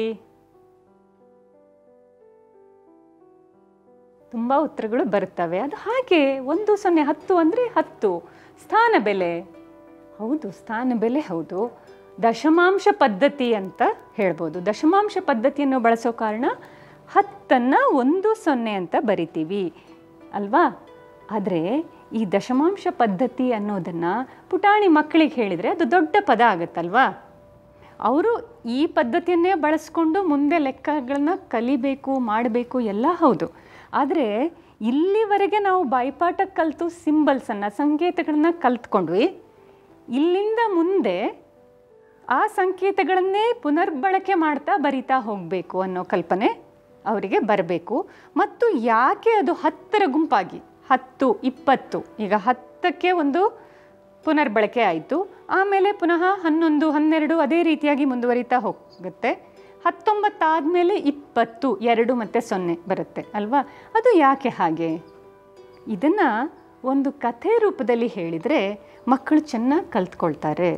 ತುಂಬ ಉತ್ತರಗಳು ಬರ್ತವೆ ಅದು ಹಾಗೆ ಒಂದು ಸೊನ್ನೆ ಹತ್ತು ಅಂದರೆ ಹತ್ತು ಸ್ಥಾನ ಬೆಲೆ ಹೌದು ಸ್ಥಾನ ಬೆಲೆ ಹೌದು ದಶಮಾಂಶ ಪದ್ಧತಿ ಅಂತ ಹೇಳ್ಬೋದು ದಶಮಾಂಶ ಪದ್ಧತಿಯನ್ನು ಬಳಸೋ ಕಾರಣ ಹತ್ತನ್ನು ಒಂದು ಸೊನ್ನೆ ಅಂತ ಬರಿತೀವಿ ಅಲ್ವಾ ಆದರೆ ಈ ದಶಮಾಂಶ ಪದ್ಧತಿ ಅನ್ನೋದನ್ನು ಪುಟಾಣಿ ಮಕ್ಕಳಿಗೆ ಹೇಳಿದರೆ ಅದು ದೊಡ್ಡ ಪದ ಆಗುತ್ತಲ್ವಾ ಅವರು ಈ ಪದ್ಧತಿಯನ್ನೇ ಬಳಸ್ಕೊಂಡು ಮುಂದೆ ಲೆಕ್ಕಗಳನ್ನ ಕಲಿಬೇಕು ಮಾಡಬೇಕು ಎಲ್ಲ ಹೌದು ಆದರೆ ಇಲ್ಲಿವರೆಗೆ ನಾವು ಬಾಯ್ಪಾಠ ಕಲಿತು ಸಿಂಬಲ್ಸನ್ನು ಸಂಕೇತಗಳನ್ನ ಕಲ್ತ್ಕೊಂಡ್ವಿ ಇಲ್ಲಿಂದ ಮುಂದೆ ಆ ಸಂಕೇತಗಳನ್ನೇ ಪುನರ್ಬಳಕೆ ಮಾಡ್ತಾ ಬರಿತಾ ಹೋಗಬೇಕು ಅನ್ನೋ ಕಲ್ಪನೆ ಅವರಿಗೆ ಬರಬೇಕು ಮತ್ತು ಯಾಕೆ ಅದು ಹತ್ತರ ಗುಂಪಾಗಿ ಹತ್ತು ಇಪ್ಪತ್ತು ಈಗ ಹತ್ತಕ್ಕೆ ಒಂದು ಪುನರ್ಬಳಕೆ ಆಯಿತು ಆಮೇಲೆ ಪುನಃ ಹನ್ನೊಂದು ಹನ್ನೆರಡು ಅದೇ ರೀತಿಯಾಗಿ ಮುಂದುವರಿತಾ ಹೋಗುತ್ತೆ ಹತ್ತೊಂಬತ್ತಾದಮೇಲೆ ಇಪ್ಪತ್ತು ಎರಡು ಮತ್ತು ಸೊನ್ನೆ ಬರುತ್ತೆ ಅಲ್ವಾ ಅದು ಯಾಕೆ ಹಾಗೆ ಇದನ್ನು ಒಂದು ಕಥೆ ರೂಪದಲ್ಲಿ ಹೇಳಿದರೆ ಮಕ್ಕಳು ಚೆನ್ನಾಗಿ ಕಲ್ತ್ಕೊಳ್ತಾರೆ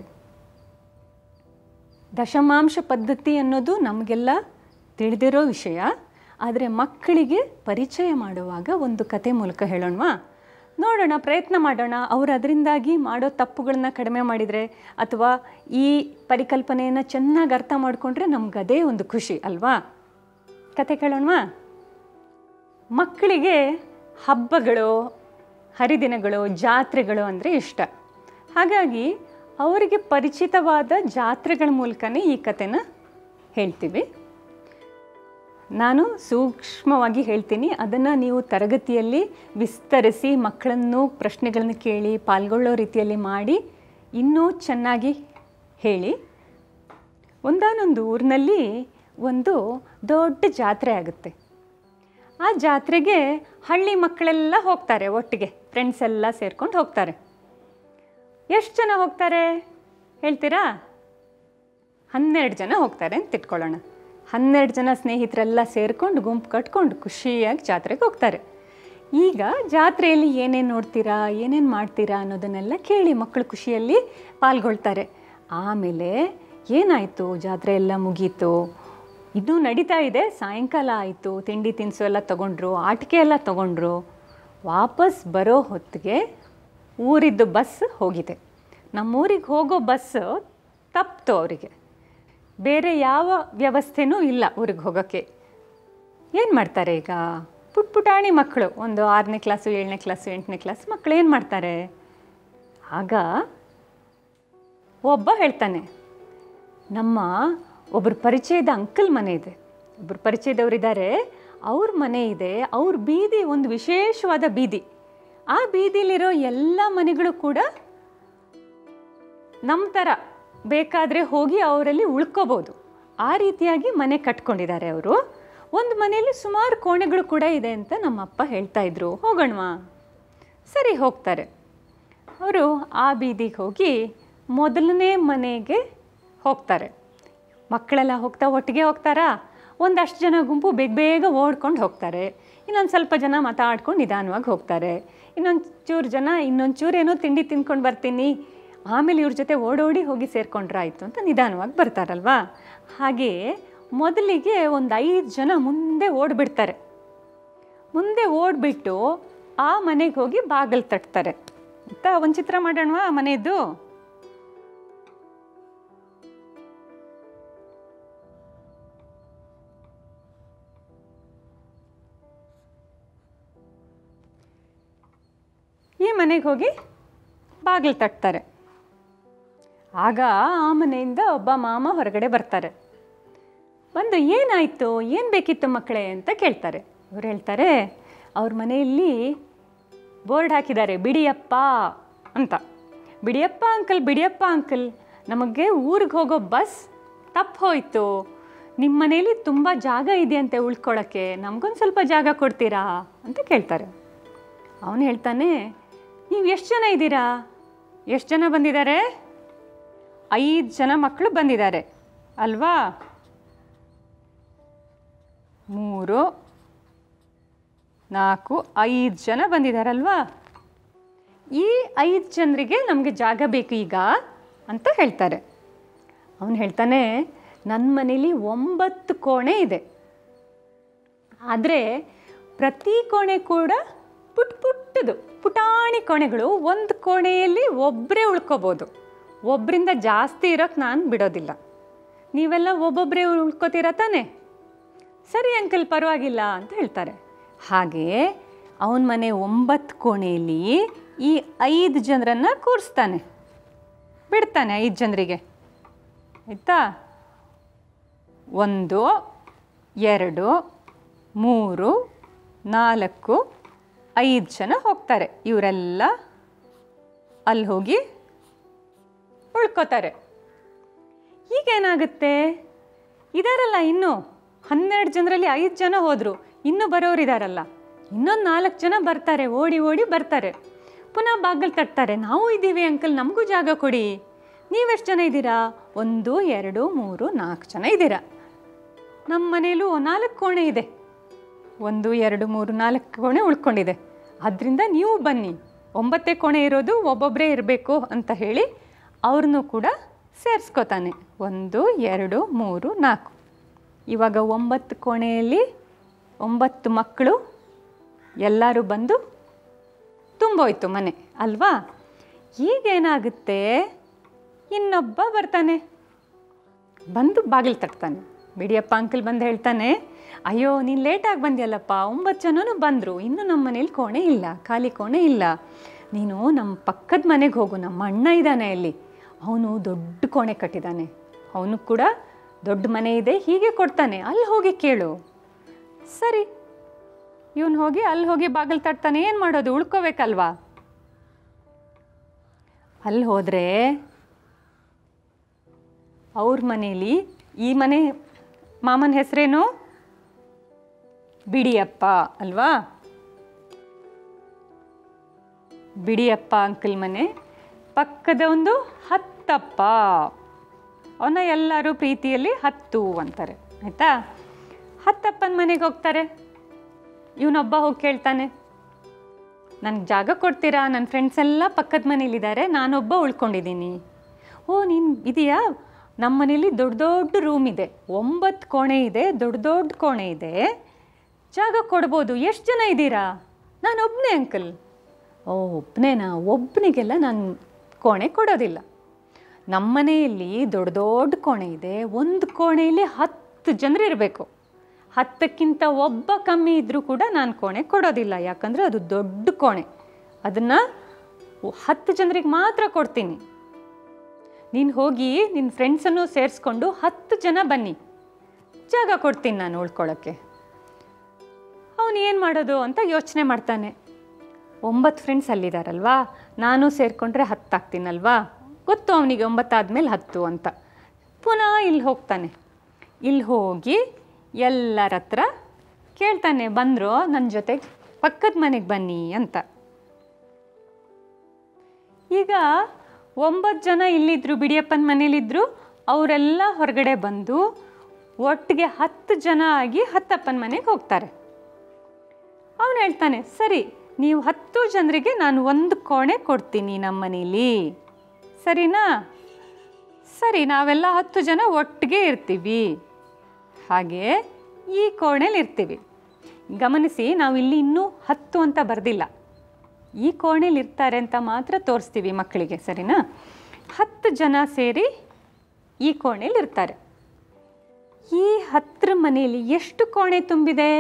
ದಶಮಾಂಶ ಪದ್ಧತಿ ಅನ್ನೋದು ನಮಗೆಲ್ಲ ತಿಳಿದಿರೋ ವಿಷಯ ಆದರೆ ಮಕ್ಕಳಿಗೆ ಪರಿಚಯ ಮಾಡುವಾಗ ಒಂದು ಕತೆ ಮೂಲಕ ಹೇಳೋಣವಾ ನೋಡೋಣ ಪ್ರಯತ್ನ ಮಾಡೋಣ ಅವರು ಅದರಿಂದಾಗಿ ಮಾಡೋ ತಪ್ಪುಗಳನ್ನ ಕಡಿಮೆ ಮಾಡಿದರೆ ಅಥವಾ ಈ ಪರಿಕಲ್ಪನೆಯನ್ನು ಚೆನ್ನಾಗಿ ಅರ್ಥ ಮಾಡಿಕೊಂಡ್ರೆ ನಮ್ಗೆ ಅದೇ ಒಂದು ಖುಷಿ ಅಲ್ವಾ ಕತೆ ಕೇಳೋಣವಾ ಮಕ್ಕಳಿಗೆ ಹಬ್ಬಗಳು ಹರಿದಿನಗಳು ಜಾತ್ರೆಗಳು ಅಂದರೆ ಇಷ್ಟ ಹಾಗಾಗಿ ಅವರಿಗೆ ಪರಿಚಿತವಾದ ಜಾತ್ರೆಗಳ ಮೂಲಕನೇ ಈ ಕಥೆನ ಹೇಳ್ತೀವಿ ನಾನು ಸೂಕ್ಷ್ಮವಾಗಿ ಹೇಳ್ತೀನಿ ಅದನ್ನು ನೀವು ತರಗತಿಯಲ್ಲಿ ವಿಸ್ತರಿಸಿ ಮಕ್ಕಳನ್ನು ಪ್ರಶ್ನೆಗಳನ್ನು ಕೇಳಿ ಪಾಲ್ಗೊಳ್ಳೋ ರೀತಿಯಲ್ಲಿ ಮಾಡಿ ಇನ್ನೂ ಚೆನ್ನಾಗಿ ಹೇಳಿ ಒಂದಾನೊಂದು ಊರಿನಲ್ಲಿ ಒಂದು ದೊಡ್ಡ ಜಾತ್ರೆ ಆಗುತ್ತೆ ಆ ಜಾತ್ರೆಗೆ ಹಳ್ಳಿ ಮಕ್ಕಳೆಲ್ಲ ಹೋಗ್ತಾರೆ ಒಟ್ಟಿಗೆ ಫ್ರೆಂಡ್ಸ್ ಎಲ್ಲ ಸೇರ್ಕೊಂಡು ಹೋಗ್ತಾರೆ ಎಷ್ಟು ಜನ ಹೋಗ್ತಾರೆ ಹೇಳ್ತೀರಾ ಹನ್ನೆರಡು ಜನ ಹೋಗ್ತಾರೆ ಅಂತ ಇಟ್ಕೊಳ್ಳೋಣ ಹನ್ನೆರಡು ಜನ ಸ್ನೇಹಿತರೆಲ್ಲ ಸೇರ್ಕೊಂಡು ಗುಂಪು ಕಟ್ಕೊಂಡು ಖುಷಿಯಾಗಿ ಜಾತ್ರೆಗೆ ಹೋಗ್ತಾರೆ ಈಗ ಜಾತ್ರೆಯಲ್ಲಿ ಏನೇನು ನೋಡ್ತೀರಾ ಏನೇನು ಮಾಡ್ತೀರಾ ಅನ್ನೋದನ್ನೆಲ್ಲ ಕೇಳಿ ಮಕ್ಕಳು ಖುಷಿಯಲ್ಲಿ ಪಾಲ್ಗೊಳ್ತಾರೆ ಆಮೇಲೆ ಏನಾಯಿತು ಜಾತ್ರೆ ಎಲ್ಲ ಮುಗೀತು ಇನ್ನೂ ನಡೀತಾ ಇದೆ ಸಾಯಂಕಾಲ ಆಯಿತು ತಿಂಡಿ ತಿನಿಸು ಎಲ್ಲ ತೊಗೊಂಡ್ರು ಆಟಿಕೆ ಎಲ್ಲ ತೊಗೊಂಡ್ರು ವಾಪಸ್ ಬರೋ ಹೊತ್ತಿಗೆ ಊರಿದ್ದು ಬಸ್ ಹೋಗಿದೆ ನಮ್ಮೂರಿಗೆ ಹೋಗೋ ಬಸ್ಸು ತಪ್ಪಿತು ಅವರಿಗೆ ಬೇರೆ ಯಾವ ವ್ಯವಸ್ಥೆನೂ ಇಲ್ಲ ಊರಿಗೆ ಹೋಗೋಕ್ಕೆ ಏನು ಮಾಡ್ತಾರೆ ಈಗ ಪುಟ್ ಪುಟಾಣಿ ಮಕ್ಕಳು ಒಂದು ಆರನೇ ಕ್ಲಾಸು ಏಳನೇ ಕ್ಲಾಸು ಎಂಟನೇ ಕ್ಲಾಸ್ ಮಕ್ಕಳು ಏನು ಮಾಡ್ತಾರೆ ಆಗ ಒಬ್ಬ ಹೇಳ್ತಾನೆ ನಮ್ಮ ಒಬ್ಬರು ಪರಿಚಯದ ಅಂಕಲ್ ಮನೆ ಇದೆ ಒಬ್ಬರು ಪರಿಚಯದವರಿದ್ದಾರೆ ಅವ್ರ ಮನೆ ಇದೆ ಅವ್ರ ಬೀದಿ ಒಂದು ವಿಶೇಷವಾದ ಬೀದಿ ಆ ಬೀದಿಲಿರೋ ಎಲ್ಲ ಮನೆಗಳು ಕೂಡ ನಮ್ಮ ಥರ ಬೇಕಾದರೆ ಹೋಗಿ ಅವರಲ್ಲಿ ಉಳ್ಕೋಬೋದು ಆ ರೀತಿಯಾಗಿ ಮನೆ ಕಟ್ಕೊಂಡಿದ್ದಾರೆ ಅವರು ಒಂದು ಮನೆಯಲ್ಲಿ ಸುಮಾರು ಕೋಣೆಗಳು ಕೂಡ ಇದೆ ಅಂತ ನಮ್ಮಪ್ಪ ಹೇಳ್ತಾ ಇದ್ರು ಹೋಗೋಣವಾ ಸರಿ ಹೋಗ್ತಾರೆ ಅವರು ಆ ಬೀದಿಗೆ ಹೋಗಿ ಮೊದಲನೇ ಮನೆಗೆ ಹೋಗ್ತಾರೆ ಮಕ್ಕಳೆಲ್ಲ ಹೋಗ್ತಾ ಒಟ್ಟಿಗೆ ಹೋಗ್ತಾರಾ ಒಂದಷ್ಟು ಜನ ಗುಂಪು ಬೇಗ ಬೇಗ ಓಡ್ಕೊಂಡು ಹೋಗ್ತಾರೆ ಇನ್ನೊಂದು ಸ್ವಲ್ಪ ಜನ ಮಾತಾಡ್ಕೊಂಡು ನಿಧಾನವಾಗಿ ಹೋಗ್ತಾರೆ ಇನ್ನೊಂದು ಚೂರು ಜನ ಇನ್ನೊಂದು ಚೂರು ಏನೋ ತಿಂಡಿ ತಿನ್ಕೊಂಡು ಬರ್ತೀನಿ ಆಮೇಲೆ ಇವ್ರ ಜೊತೆ ಓಡೋಡಿ ಹೋಗಿ ಸೇರ್ಕೊಂಡ್ರಾಯ್ತು ಅಂತ ನಿಧಾನವಾಗಿ ಬರ್ತಾರಲ್ವಾ ಹಾಗೆ ಮೊದಲಿಗೆ ಒಂದು ಐದು ಜನ ಮುಂದೆ ಓಡಿಬಿಡ್ತಾರೆ ಮುಂದೆ ಓಡಿಬಿಟ್ಟು ಆ ಮನೆಗೆ ಹೋಗಿ ಬಾಗಿಲು ತಟ್ತಾರೆ ಅಂತ ಒಂದು ಚಿತ್ರ ಮಾಡೋಣವಾ ಆ ಮನೆಯದ್ದು ಈ ಮನೆಗೆ ಹೋಗಿ ಬಾಗಿಲು ತಟ್ತಾರೆ ಆಗ ಆ ಮನೆಯಿಂದ ಒಬ್ಬ ಮಾಮ ಹೊರಗಡೆ ಬರ್ತಾರೆ ಬಂದು ಏನಾಯಿತು ಏನು ಬೇಕಿತ್ತು ಮಕ್ಕಳೇ ಅಂತ ಕೇಳ್ತಾರೆ ಅವ್ರು ಹೇಳ್ತಾರೆ ಅವ್ರ ಮನೆಯಲ್ಲಿ ಬೋರ್ಡ್ ಹಾಕಿದ್ದಾರೆ ಬಿಡಿಯಪ್ಪ ಅಂತ ಬಿಡಿಯಪ್ಪ ಅಂಕಲ್ ಬಿಡಿಯಪ್ಪ ಅಂಕಲ್ ನಮಗೆ ಊರಿಗೆ ಹೋಗೋ ಬಸ್ ತಪ್ಪು ಹೋಯಿತು ನಿಮ್ಮ ಮನೇಲಿ ತುಂಬ ಜಾಗ ಇದೆಯಂತೆ ಉಳ್ಕೊಳ್ಳೋಕ್ಕೆ ನಮಗೊಂದು ಸ್ವಲ್ಪ ಜಾಗ ಕೊಡ್ತೀರಾ ಅಂತ ಕೇಳ್ತಾರೆ ಅವನು ಹೇಳ್ತಾನೆ ನೀವು ಎಷ್ಟು ಜನ ಇದ್ದೀರಾ ಎಷ್ಟು ಜನ ಬಂದಿದ್ದಾರೆ ಐದು ಜನ ಮಕ್ಕಳು ಬಂದಿದ್ದಾರೆ ಅಲ್ವಾ ಮೂರು ನಾಲ್ಕು ಐದು ಜನ ಬಂದಿದ್ದಾರಲ್ವಾ ಈ ಐದು ಜನರಿಗೆ ನಮಗೆ ಜಾಗ ಬೇಕು ಈಗ ಅಂತ ಹೇಳ್ತಾರೆ ಅವನು ಹೇಳ್ತಾನೆ ನನ್ನ ಮನೇಲಿ ಒಂಬತ್ತು ಕೋಣೆ ಇದೆ ಆದರೆ ಪ್ರತಿ ಕೋಣೆ ಕೂಡ ಪುಟ್ ಪುಟ್ಟದು ಪುಟಾಣಿ ಕೋಣೆಗಳು ಒಂದು ಕೋಣೆಯಲ್ಲಿ ಒಬ್ಬರೇ ಉಳ್ಕೋಬೋದು ಒಬ್ಬರಿಂದ ಜಾಸ್ತಿ ಇರೋಕ್ಕೆ ನಾನು ಬಿಡೋದಿಲ್ಲ ನೀವೆಲ್ಲ ಒಬ್ಬೊಬ್ಬರೇ ಉಳ್ಕೋತೀರ ತಾನೇ ಸರಿ ಅಂಕಲ್ ಪರವಾಗಿಲ್ಲ ಅಂತ ಹೇಳ್ತಾರೆ ಹಾಗೆ ಅವನ ಮನೆ ಒಂಬತ್ತು ಕೋಣೆಯಲ್ಲಿ ಈ ಐದು ಜನರನ್ನು ಕೂರಿಸ್ತಾನೆ ಬಿಡ್ತಾನೆ ಐದು ಜನರಿಗೆ ಆಯಿತಾ ಒಂದು ಎರಡು ಮೂರು ನಾಲ್ಕು ಐದು ಜನ ಹೋಗ್ತಾರೆ ಇವರೆಲ್ಲ ಅಲ್ಲಿ ಹೋಗಿ ಉಳ್ಕೋತಾರೆ ಈಗೇನಾಗುತ್ತೆ ಇದಾರಲ್ಲ ಇನ್ನು ಹನ್ನೆರಡು ಜನರಲ್ಲಿ ಐದು ಜನ ಹೋದರು ಇನ್ನೂ ಬರೋರಿದಾರಲ್ಲ ಇನ್ನೊಂದು ನಾಲ್ಕು ಜನ ಬರ್ತಾರೆ ಓಡಿ ಓಡಿ ಬರ್ತಾರೆ ಪುನಃ ಬಾಗಿಲು ತಟ್ತಾರೆ ನಾವು ಇದ್ದೀವಿ ಅಂಕಲ್ ನಮಗೂ ಜಾಗ ಕೊಡಿ ನೀವೆಷ್ಟು ಜನ ಇದ್ದೀರಾ ಒಂದು ಎರಡು ಮೂರು ನಾಲ್ಕು ಜನ ಇದ್ದೀರಾ ನಮ್ಮ ಮನೇಲೂ ನಾಲ್ಕು ಕೋಣೆ ಇದೆ ಒಂದು ಎರಡು ಮೂರು ನಾಲ್ಕು ಕೋಣೆ ಉಳ್ಕೊಂಡಿದೆ ಅದರಿಂದ ನೀವು ಬನ್ನಿ ಒಂಬತ್ತೇ ಕೋಣೆ ಇರೋದು ಒಬ್ಬೊಬ್ಬರೇ ಇರಬೇಕು ಅಂತ ಹೇಳಿ ಅವ್ರನ್ನೂ ಕೂಡ ಸೇರಿಸ್ಕೋತಾನೆ ಒಂದು ಎರಡು ಮೂರು ನಾಲ್ಕು ಇವಾಗ ಒಂಬತ್ತು ಕೋಣೆಯಲ್ಲಿ ಒಂಬತ್ತು ಮಕ್ಕಳು ಎಲ್ಲರೂ ಬಂದು ತುಂಬೋಯ್ತು ಮನೆ ಅಲ್ವಾ ಈಗೇನಾಗುತ್ತೆ ಇನ್ನೊಬ್ಬ ಬರ್ತಾನೆ ಬಂದು ಬಾಗಿಲು ತಟ್ತಾನೆ ಬಿಡಿಯಪ್ಪ ಅಂಕಲ್ ಬಂದು ಹೇಳ್ತಾನೆ ಅಯ್ಯೋ ನೀನು ಲೇಟಾಗಿ ಬಂದ್ಯಲ್ಲಪ್ಪ ಒಂಬತ್ತು ಜನನೂ ಬಂದರು ಇನ್ನೂ ನಮ್ಮ ಮನೇಲಿ ಕೋಣೆ ಇಲ್ಲ ಖಾಲಿ ಕೋಣೆ ಇಲ್ಲ ನೀನು ನಮ್ಮ ಪಕ್ಕದ ಮನೆಗೆ ಹೋಗು ನಮ್ಮ ಅಣ್ಣ ಇದ್ದಾನೆ ಅಲ್ಲಿ ಅವನು ದೊಡ್ಡ ಕೋಣೆ ಕಟ್ಟಿದ್ದಾನೆ ಅವನು ಕೂಡ ದೊಡ್ಡ ಮನೆ ಇದೆ ಹೀಗೆ ಕೊಡ್ತಾನೆ ಅಲ್ಲಿ ಹೋಗಿ ಕೇಳು ಸರಿ ಇವನು ಹೋಗಿ ಅಲ್ಲಿ ಹೋಗಿ ಬಾಗಿಲು ತಟ್ತಾನೆ ಏನು ಮಾಡೋದು ಉಳ್ಕೋಬೇಕಲ್ವಾ ಅಲ್ಲಿ ಹೋದರೆ ಅವ್ರ ಮನೇಲಿ ಈ ಮನೆ ಮಾಮನ ಹೆಸರೇನು ಬಿಡಿಯಪ್ಪ ಅಲ್ವಾ ಬಿಡಿಯಪ್ಪ ಅಂಕಲ್ ಮನೆ ಪಕ್ಕದ ಒಂದು ಹತ್ತಪ್ಪ ಅವನ್ನ ಎಲ್ಲರೂ ಪ್ರೀತಿಯಲ್ಲಿ ಹತ್ತು ಅಂತಾರೆ ಆಯಿತಾ ಹತ್ತಪ್ಪನ ಮನೆಗೆ ಹೋಗ್ತಾರೆ ಇವನೊಬ್ಬ ಹೋಗಿ ಕೇಳ್ತಾನೆ ನನಗೆ ಜಾಗ ಕೊಡ್ತೀರಾ ನನ್ನ ಫ್ರೆಂಡ್ಸ್ ಎಲ್ಲ ಪಕ್ಕದ ಮನೇಲಿದ್ದಾರೆ ನಾನೊಬ್ಬ ಉಳ್ಕೊಂಡಿದ್ದೀನಿ ಓ ನೀನು ಇದೆಯಾ ನಮ್ಮ ಮನೇಲಿ ದೊಡ್ಡ ದೊಡ್ಡ ರೂಮ್ ಇದೆ ಒಂಬತ್ತು ಕೋಣೆ ಇದೆ ದೊಡ್ಡ ದೊಡ್ಡ ಕೋಣೆ ಇದೆ ಜಾಗ ಕೊಡ್ಬೋದು ಎಷ್ಟು ಜನ ಇದ್ದೀರಾ ನಾನು ಒಬ್ಬನೇ ಅಂಕಲ್ ಓ ಒಬ್ಬನೇನಾ ಒಬ್ಬನಿಗೆಲ್ಲ ನಾನು ಕೋಣೆ ಕೊಡೋದಿಲ್ಲ ನಮ್ಮ ಮನೆಯಲ್ಲಿ ದೊಡ್ಡ ದೊಡ್ಡ ಕೋಣೆ ಇದೆ ಒಂದು ಕೋಣೆಯಲ್ಲಿ ಹತ್ತು ಜನರು ಇರಬೇಕು ಹತ್ತಕ್ಕಿಂತ ಒಬ್ಬ ಕಮ್ಮಿ ಇದ್ದರೂ ಕೂಡ ನಾನು ಕೋಣೆ ಕೊಡೋದಿಲ್ಲ ಯಾಕಂದರೆ ಅದು ದೊಡ್ಡ ಕೋಣೆ ಅದನ್ನು ಹತ್ತು ಜನರಿಗೆ ಮಾತ್ರ ಕೊಡ್ತೀನಿ ನೀನು ಹೋಗಿ ನಿನ್ನ ಫ್ರೆಂಡ್ಸನ್ನು ಸೇರಿಸ್ಕೊಂಡು ಹತ್ತು ಜನ ಬನ್ನಿ ಜಾಗ ಕೊಡ್ತೀನಿ ನಾನು ಉಳ್ಕೊಳ್ಳೋಕ್ಕೆ ಅವನು ಏನು ಮಾಡೋದು ಅಂತ ಯೋಚನೆ ಮಾಡ್ತಾನೆ ಒಂಬತ್ತು ಫ್ರೆಂಡ್ಸ್ ಅಲ್ಲಿದ್ದಾರಲ್ವಾ ನಾನು ಸೇರಿಕೊಂಡ್ರೆ ಹತ್ತಾಗ್ತೀನಲ್ವಾ ಗೊತ್ತು ಅವನಿಗೆ ಒಂಬತ್ತಾದ್ಮೇಲೆ ಹತ್ತು ಅಂತ ಪುನಃ ಇಲ್ಲಿ ಹೋಗ್ತಾನೆ ಇಲ್ಲಿ ಹೋಗಿ ಎಲ್ಲರ ಹತ್ರ ಕೇಳ್ತಾನೆ ಬಂದರು ನನ್ನ ಜೊತೆಗೆ ಪಕ್ಕದ ಮನೆಗೆ ಬನ್ನಿ ಅಂತ ಈಗ ಒಂಬತ್ತು ಜನ ಇಲ್ಲಿದ್ದರು ಬಿಡಿಯಪ್ಪನ ಮನೇಲಿದ್ದರು ಅವರೆಲ್ಲ ಹೊರಗಡೆ ಬಂದು ಒಟ್ಟಿಗೆ ಹತ್ತು ಜನ ಆಗಿ ಹತ್ತಪ್ಪನ ಮನೆಗೆ ಹೋಗ್ತಾರೆ ಅವನು ಹೇಳ್ತಾನೆ ಸರಿ ನೀವು ಹತ್ತು ಜನರಿಗೆ ನಾನು ಒಂದು ಕೋಣೆ ಕೊಡ್ತೀನಿ ನಮ್ಮ ಮನೇಲಿ ಸರಿನಾ ಸರಿ ನಾವೆಲ್ಲ ಹತ್ತು ಜನ ಒಟ್ಟಿಗೆ ಇರ್ತೀವಿ ಹಾಗೆ ಈ ಕೋಣೆಲಿ ಇರ್ತೀವಿ ಗಮನಿಸಿ ನಾವು ಇಲ್ಲಿ ಇನ್ನೂ ಹತ್ತು ಅಂತ ಬರೆದಿಲ್ಲ ಈ ಕೋಣೆಲಿ ಇರ್ತಾರೆ ಅಂತ ಮಾತ್ರ ತೋರಿಸ್ತೀವಿ ಮಕ್ಕಳಿಗೆ ಸರಿನಾ ಹತ್ತು ಜನ ಸೇರಿ ಈ ಕೋಣೆಲಿ ಇರ್ತಾರೆ ಈ ಹತ್ತರ ಮನೆಯಲ್ಲಿ ಎಷ್ಟು ಕೋಣೆ ತುಂಬಿದೆ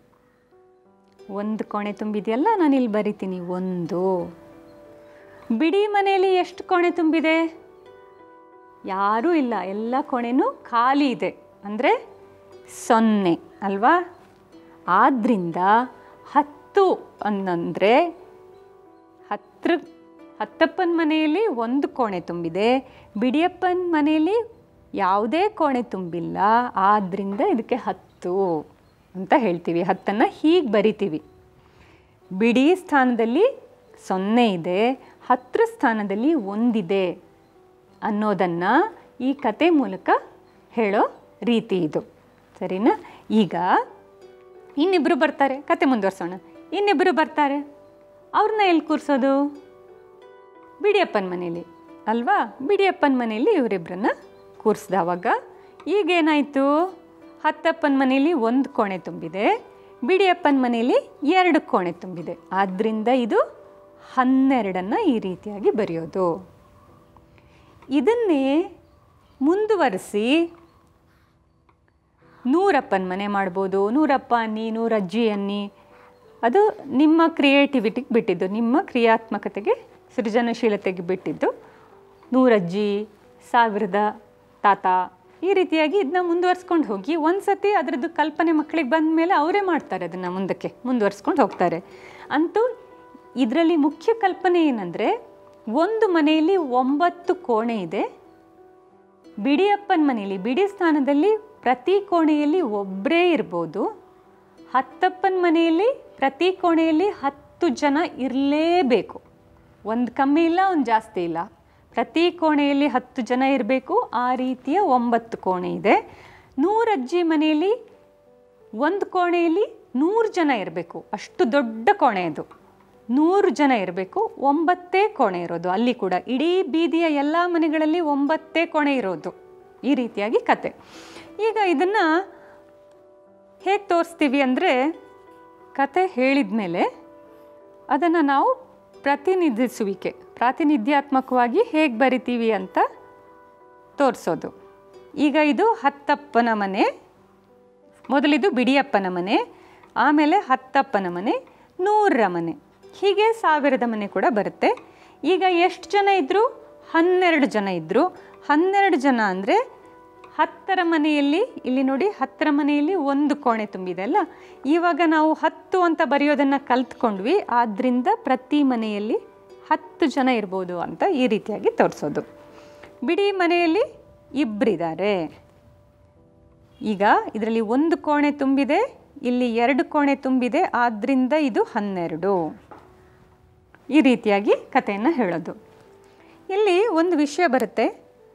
ಒಂದು ಕೋಣೆ ತುಂಬಿದೆಯಲ್ಲ ನಾನು ಇಲ್ಲಿ ಬರಿತೀನಿ ಒಂದು ಬಿಡಿ ಮನೆಯಲ್ಲಿ ಎಷ್ಟು ಕೋಣೆ ತುಂಬಿದೆ ಯಾರೂ ಇಲ್ಲ ಎಲ್ಲ ಕೋಣೆನೂ ಖಾಲಿ ಇದೆ ಅಂದರೆ ಸೊನ್ನೆ ಅಲ್ವಾ ಆದ್ದರಿಂದ ಹತ್ತು ಅನ್ನಂದರೆ ಹತ್ರ ಹತ್ತಪ್ಪನ ಮನೆಯಲ್ಲಿ ಒಂದು ಕೋಣೆ ತುಂಬಿದೆ ಬಿಡಿಯಪ್ಪನ ಮನೆಯಲ್ಲಿ ಯಾವುದೇ ಕೋಣೆ ತುಂಬಿಲ್ಲ ಆದ್ದರಿಂದ ಇದಕ್ಕೆ ಹತ್ತು ಅಂತ ಹೇಳ್ತೀವಿ ಹತ್ತನ್ನು ಹೀಗೆ ಬರಿತೀವಿ ಬಿಡಿ ಸ್ಥಾನದಲ್ಲಿ ಸೊನ್ನೆ ಇದೆ ಹತ್ರ ಸ್ಥಾನದಲ್ಲಿ ಒಂದಿದೆ ಅನ್ನೋದನ್ನು ಈ ಕತೆ ಮೂಲಕ ಹೇಳೋ ರೀತಿ ಇದು ಸರಿನಾ ಈಗ ಇನ್ನಿಬ್ಬರು ಬರ್ತಾರೆ ಕತೆ ಮುಂದುವರ್ಸೋಣ ಇನ್ನಿಬ್ಬರು ಬರ್ತಾರೆ ಅವ್ರನ್ನ ಎಲ್ಲಿ ಕೂರಿಸೋದು ಬಿಡಿಯಪ್ಪನ ಮನೇಲಿ ಅಲ್ವಾ ಬಿಡಿಯಪ್ಪನ ಮನೇಲಿ ಇವರಿಬ್ಬರನ್ನ ಕೂರಿಸ್ದವಾಗ ಈಗೇನಾಯಿತು ಹತ್ತಪ್ಪನ ಮನೇಲಿ ಒಂದು ಕೋಣೆ ತುಂಬಿದೆ ಬಿಡಿಯಪ್ಪನ ಮನೇಲಿ ಎರಡು ಕೋಣೆ ತುಂಬಿದೆ ಆದ್ದರಿಂದ ಇದು ಹನ್ನೆರಡನ್ನು ಈ ರೀತಿಯಾಗಿ ಬರೆಯೋದು ಇದನ್ನೇ ಮುಂದುವರಿಸಿ ನೂರಪ್ಪನ ಮನೆ ಮಾಡ್ಬೋದು ನೂರಪ್ಪ ಅನ್ನಿ ನೂರಜ್ಜಿ ಅನ್ನಿ ಅದು ನಿಮ್ಮ ಕ್ರಿಯೇಟಿವಿಟಿಗೆ ಬಿಟ್ಟಿದ್ದು ನಿಮ್ಮ ಕ್ರಿಯಾತ್ಮಕತೆಗೆ ಸೃಜನಶೀಲತೆಗೆ ಬಿಟ್ಟಿದ್ದು ನೂರಜ್ಜಿ ಸಾವಿರದ ತಾತ ಈ ರೀತಿಯಾಗಿ ಇದನ್ನ ಮುಂದುವರ್ಸ್ಕೊಂಡು ಹೋಗಿ ಒಂದು ಸತಿ ಅದರದ್ದು ಕಲ್ಪನೆ ಮಕ್ಕಳಿಗೆ ಬಂದ ಮೇಲೆ ಅವರೇ ಮಾಡ್ತಾರೆ ಅದನ್ನು ಮುಂದಕ್ಕೆ ಮುಂದುವರ್ಸ್ಕೊಂಡು ಹೋಗ್ತಾರೆ ಅಂತೂ ಇದರಲ್ಲಿ ಮುಖ್ಯ ಕಲ್ಪನೆ ಏನಂದರೆ ಒಂದು ಮನೆಯಲ್ಲಿ ಒಂಬತ್ತು ಕೋಣೆ ಇದೆ ಬಿಡಿಯಪ್ಪನ ಮನೆಯಲ್ಲಿ ಬಿಡಿ ಸ್ಥಾನದಲ್ಲಿ ಪ್ರತಿ ಕೋಣೆಯಲ್ಲಿ ಒಬ್ಬರೇ ಇರ್ಬೋದು ಹತ್ತಪ್ಪನ ಮನೆಯಲ್ಲಿ ಪ್ರತಿ ಕೋಣೆಯಲ್ಲಿ ಹತ್ತು ಜನ ಇರಲೇಬೇಕು ಒಂದು ಕಮ್ಮಿ ಇಲ್ಲ ಒಂದು ಜಾಸ್ತಿ ಇಲ್ಲ ಪ್ರತಿ ಕೋಣೆಯಲ್ಲಿ ಹತ್ತು ಜನ ಇರಬೇಕು ಆ ರೀತಿಯ ಒಂಬತ್ತು ಕೋಣೆ ಇದೆ ನೂರಜ್ಜಿ ಮನೆಯಲ್ಲಿ ಒಂದು ಕೋಣೆಯಲ್ಲಿ ನೂರು ಜನ ಇರಬೇಕು ಅಷ್ಟು ದೊಡ್ಡ ಕೋಣೆ ಅದು ನೂರು ಜನ ಇರಬೇಕು ಒಂಬತ್ತೇ ಕೋಣೆ ಇರೋದು ಅಲ್ಲಿ ಕೂಡ ಇಡೀ ಬೀದಿಯ ಎಲ್ಲ ಮನೆಗಳಲ್ಲಿ ಒಂಬತ್ತೇ ಕೋಣೆ ಇರೋದು ಈ ರೀತಿಯಾಗಿ ಕತೆ ಈಗ ಇದನ್ನು ಹೇಗೆ ತೋರಿಸ್ತೀವಿ ಅಂದರೆ ಕತೆ ಹೇಳಿದ ಮೇಲೆ ಅದನ್ನು ನಾವು ಪ್ರತಿನಿಧಿಸುವಿಕೆ ಪ್ರಾತಿನಿಧ್ಯಾತ್ಮಕವಾಗಿ ಹೇಗೆ ಬರಿತೀವಿ ಅಂತ ತೋರಿಸೋದು ಈಗ ಇದು ಹತ್ತಪ್ಪನ ಮನೆ ಮೊದಲಿದು ಬಿಡಿಯಪ್ಪನ ಮನೆ ಆಮೇಲೆ ಹತ್ತಪ್ಪನ ಮನೆ ನೂರರ ಮನೆ ಹೀಗೆ ಸಾವಿರದ ಮನೆ ಕೂಡ ಬರುತ್ತೆ ಈಗ ಎಷ್ಟು ಜನ ಇದ್ದರು ಹನ್ನೆರಡು ಜನ ಇದ್ದರು ಹನ್ನೆರಡು ಜನ ಅಂದರೆ ಹತ್ತರ ಮನೆಯಲ್ಲಿ ಇಲ್ಲಿ ನೋಡಿ ಹತ್ತರ ಮನೆಯಲ್ಲಿ ಒಂದು ಕೋಣೆ ತುಂಬಿದೆ ಅಲ್ಲ ಇವಾಗ ನಾವು ಹತ್ತು ಅಂತ ಬರೆಯೋದನ್ನು ಕಲ್ತ್ಕೊಂಡ್ವಿ ಆದ್ದರಿಂದ ಪ್ರತಿ ಮನೆಯಲ್ಲಿ ಹತ್ತು ಜನ ಇರ್ಬೋದು ಅಂತ ಈ ರೀತಿಯಾಗಿ ತೋರಿಸೋದು ಬಿಡಿ ಮನೆಯಲ್ಲಿ ಇಬ್ಬರಿದ್ದಾರೆ ಈಗ ಇದರಲ್ಲಿ ಒಂದು ಕೋಣೆ ತುಂಬಿದೆ ಇಲ್ಲಿ ಎರಡು ಕೋಣೆ ತುಂಬಿದೆ ಆದ್ದರಿಂದ ಇದು ಹನ್ನೆರಡು ಈ ರೀತಿಯಾಗಿ ಕಥೆಯನ್ನು ಹೇಳೋದು ಇಲ್ಲಿ ಒಂದು ವಿಷಯ ಬರುತ್ತೆ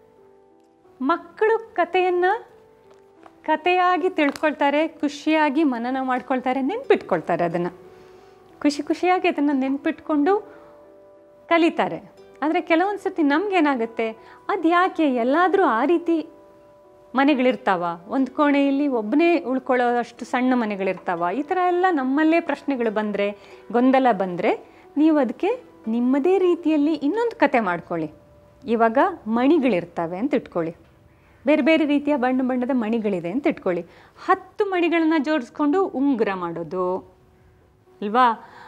ಮಕ್ಕಳು ಕಥೆಯನ್ನು ಕಥೆಯಾಗಿ ತಿಳ್ಕೊಳ್ತಾರೆ ಖುಷಿಯಾಗಿ ಮನನ ಮಾಡ್ಕೊಳ್ತಾರೆ ನೆನ್ಪಿಟ್ಕೊಳ್ತಾರೆ ಅದನ್ನು ಖುಷಿ ಖುಷಿಯಾಗಿ ಅದನ್ನು ನೆನ್ಪಿಟ್ಕೊಂಡು ಕಲಿತಾರೆ ಆದರೆ ಕೆಲವೊಂದು ಸತಿ ನಮಗೇನಾಗುತ್ತೆ ಅದು ಯಾಕೆ ಎಲ್ಲಾದರೂ ಆ ರೀತಿ ಮನೆಗಳಿರ್ತಾವ ಒಂದು ಕೋಣೆಯಲ್ಲಿ ಒಬ್ಬನೇ ಉಳ್ಕೊಳ್ಳೋ ಅಷ್ಟು ಸಣ್ಣ ಮನೆಗಳಿರ್ತಾವ ಈ ಥರ ಎಲ್ಲ ನಮ್ಮಲ್ಲೇ ಪ್ರಶ್ನೆಗಳು ಬಂದರೆ ಗೊಂದಲ ಬಂದರೆ ನೀವು ಅದಕ್ಕೆ ನಿಮ್ಮದೇ ರೀತಿಯಲ್ಲಿ ಇನ್ನೊಂದು ಕತೆ ಮಾಡ್ಕೊಳ್ಳಿ ಇವಾಗ ಮಣಿಗಳಿರ್ತವೆ ಅಂತ ಇಟ್ಕೊಳ್ಳಿ ಬೇರೆ ಬೇರೆ ರೀತಿಯ ಬಣ್ಣ ಬಣ್ಣದ ಮಣಿಗಳಿದೆ ಅಂತ ಇಟ್ಕೊಳ್ಳಿ ಹತ್ತು ಮಣಿಗಳನ್ನ ಜೋಡಿಸ್ಕೊಂಡು ಉಂಗುರ ಮಾಡೋದು ಅಲ್ವಾ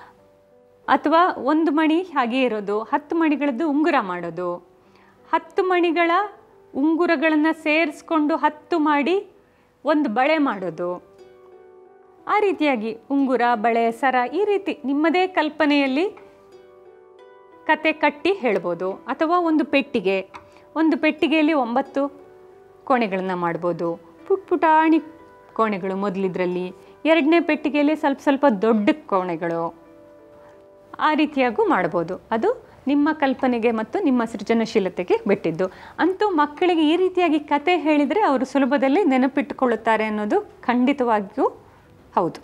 ಅಥವಾ ಒಂದು ಮಣಿ ಹಾಗೆ ಇರೋದು ಹತ್ತು ಮಣಿಗಳದ್ದು ಉಂಗುರ ಮಾಡೋದು ಹತ್ತು ಮಣಿಗಳ ಉಂಗುರಗಳನ್ನು ಸೇರಿಸ್ಕೊಂಡು ಹತ್ತು ಮಾಡಿ ಒಂದು ಬಳೆ ಮಾಡೋದು ಆ ರೀತಿಯಾಗಿ ಉಂಗುರ ಬಳೆ ಸರ ಈ ರೀತಿ ನಿಮ್ಮದೇ ಕಲ್ಪನೆಯಲ್ಲಿ ಕತೆ ಕಟ್ಟಿ ಹೇಳ್ಬೋದು ಅಥವಾ ಒಂದು ಪೆಟ್ಟಿಗೆ ಒಂದು ಪೆಟ್ಟಿಗೆಯಲ್ಲಿ ಒಂಬತ್ತು ಕೋಣೆಗಳನ್ನು ಮಾಡ್ಬೋದು ಪುಟ್ ಪುಟಾಣಿ ಕೋಣೆಗಳು ಮೊದಲಿದ್ರಲ್ಲಿ ಎರಡನೇ ಪೆಟ್ಟಿಗೆಯಲ್ಲಿ ಸ್ವಲ್ಪ ಸ್ವಲ್ಪ ದೊಡ್ಡ ಕೋಣೆಗಳು ಆ ರೀತಿಯಾಗೂ ಮಾಡ್ಬೋದು ಅದು ನಿಮ್ಮ ಕಲ್ಪನೆಗೆ ಮತ್ತು ನಿಮ್ಮ ಸೃಜನಶೀಲತೆಗೆ ಬಿಟ್ಟಿದ್ದು ಅಂತೂ ಮಕ್ಕಳಿಗೆ ಈ ರೀತಿಯಾಗಿ ಕತೆ ಹೇಳಿದರೆ ಅವರು ಸುಲಭದಲ್ಲಿ ನೆನಪಿಟ್ಟುಕೊಳ್ಳುತ್ತಾರೆ ಅನ್ನೋದು ಖಂಡಿತವಾಗಿಯೂ ಹೌದು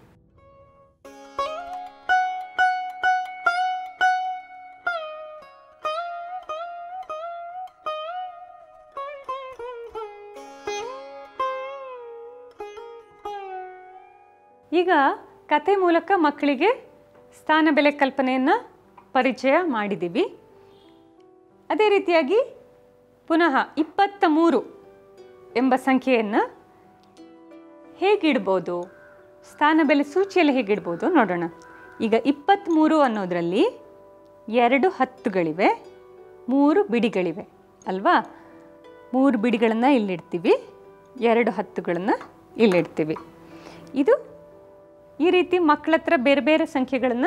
ಈಗ ಕತೆ ಮೂಲಕ ಮಕ್ಕಳಿಗೆ ಸ್ಥಾನ ಬೆಲೆ ಕಲ್ಪನೆಯನ್ನು ಪರಿಚಯ ಮಾಡಿದ್ದೀವಿ ಅದೇ ರೀತಿಯಾಗಿ ಪುನಃ ಇಪ್ಪತ್ತ ಮೂರು ಎಂಬ ಸಂಖ್ಯೆಯನ್ನು ಹೇಗಿಡ್ಬೋದು ಸ್ಥಾನ ಬೆಲೆ ಸೂಚಿಯಲ್ಲಿ ಹೇಗಿಡ್ಬೋದು ನೋಡೋಣ ಈಗ ಇಪ್ಪತ್ತ್ಮೂರು ಅನ್ನೋದರಲ್ಲಿ ಎರಡು ಹತ್ತುಗಳಿವೆ ಮೂರು ಬಿಡಿಗಳಿವೆ ಅಲ್ವಾ ಮೂರು ಬಿಡಿಗಳನ್ನು ಇಲ್ಲಿಡ್ತೀವಿ ಎರಡು ಹತ್ತುಗಳನ್ನು ಇಲ್ಲಿಡ್ತೀವಿ ಇದು ಈ ರೀತಿ ಮಕ್ಕಳ ಹತ್ರ ಬೇರೆ ಬೇರೆ ಸಂಖ್ಯೆಗಳನ್ನು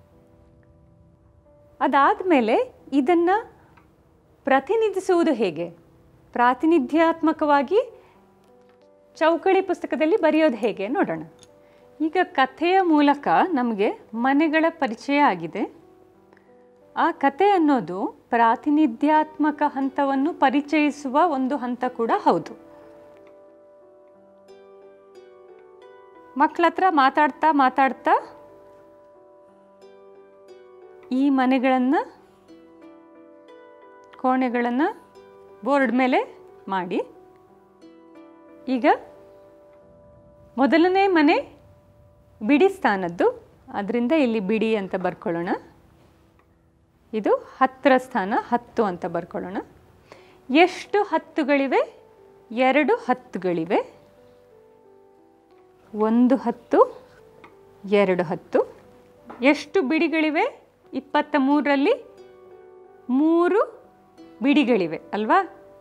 ಅದಾದಮೇಲೆ ಇದನ್ನು ಪ್ರತಿನಿಧಿಸುವುದು ಹೇಗೆ ಪ್ರಾತಿನಿಧ್ಯಾತ್ಮಕವಾಗಿ ಚೌಕಳಿ ಪುಸ್ತಕದಲ್ಲಿ ಬರೆಯೋದು ಹೇಗೆ ನೋಡೋಣ ಈಗ ಕಥೆಯ ಮೂಲಕ ನಮಗೆ ಮನೆಗಳ ಪರಿಚಯ ಆಗಿದೆ ಆ ಕತೆ ಅನ್ನೋದು ಪ್ರಾತಿನಿಧ್ಯಾತ್ಮಕ ಹಂತವನ್ನು ಪರಿಚಯಿಸುವ ಒಂದು ಹಂತ ಕೂಡ ಹೌದು ಮಕ್ಕಳ ಹತ್ರ ಮಾತಾಡ್ತಾ ಮಾತಾಡ್ತಾ ಈ ಮನೆಗಳನ್ನು ಕೋಣೆಗಳನ್ನು ಬೋರ್ಡ್ ಮೇಲೆ ಮಾಡಿ ಈಗ ಮೊದಲನೇ ಮನೆ ಬಿಡಿ ಸ್ಥಾನದ್ದು ಅದರಿಂದ ಇಲ್ಲಿ ಬಿಡಿ ಅಂತ ಬರ್ಕೊಳ್ಳೋಣ ಇದು ಹತ್ತರ ಸ್ಥಾನ ಹತ್ತು ಅಂತ ಬರ್ಕೊಳ್ಳೋಣ ಎಷ್ಟು ಹತ್ತುಗಳಿವೆ ಎರಡು ಹತ್ತುಗಳಿವೆ ಒಂದು ಹತ್ತು ಎರಡು ಹತ್ತು ಎಷ್ಟು ಬಿಡಿಗಳಿವೆ ಇಪ್ಪತ್ತ ಮೂರರಲ್ಲಿ ಮೂರು ಬಿಡಿಗಳಿವೆ ಅಲ್ವಾ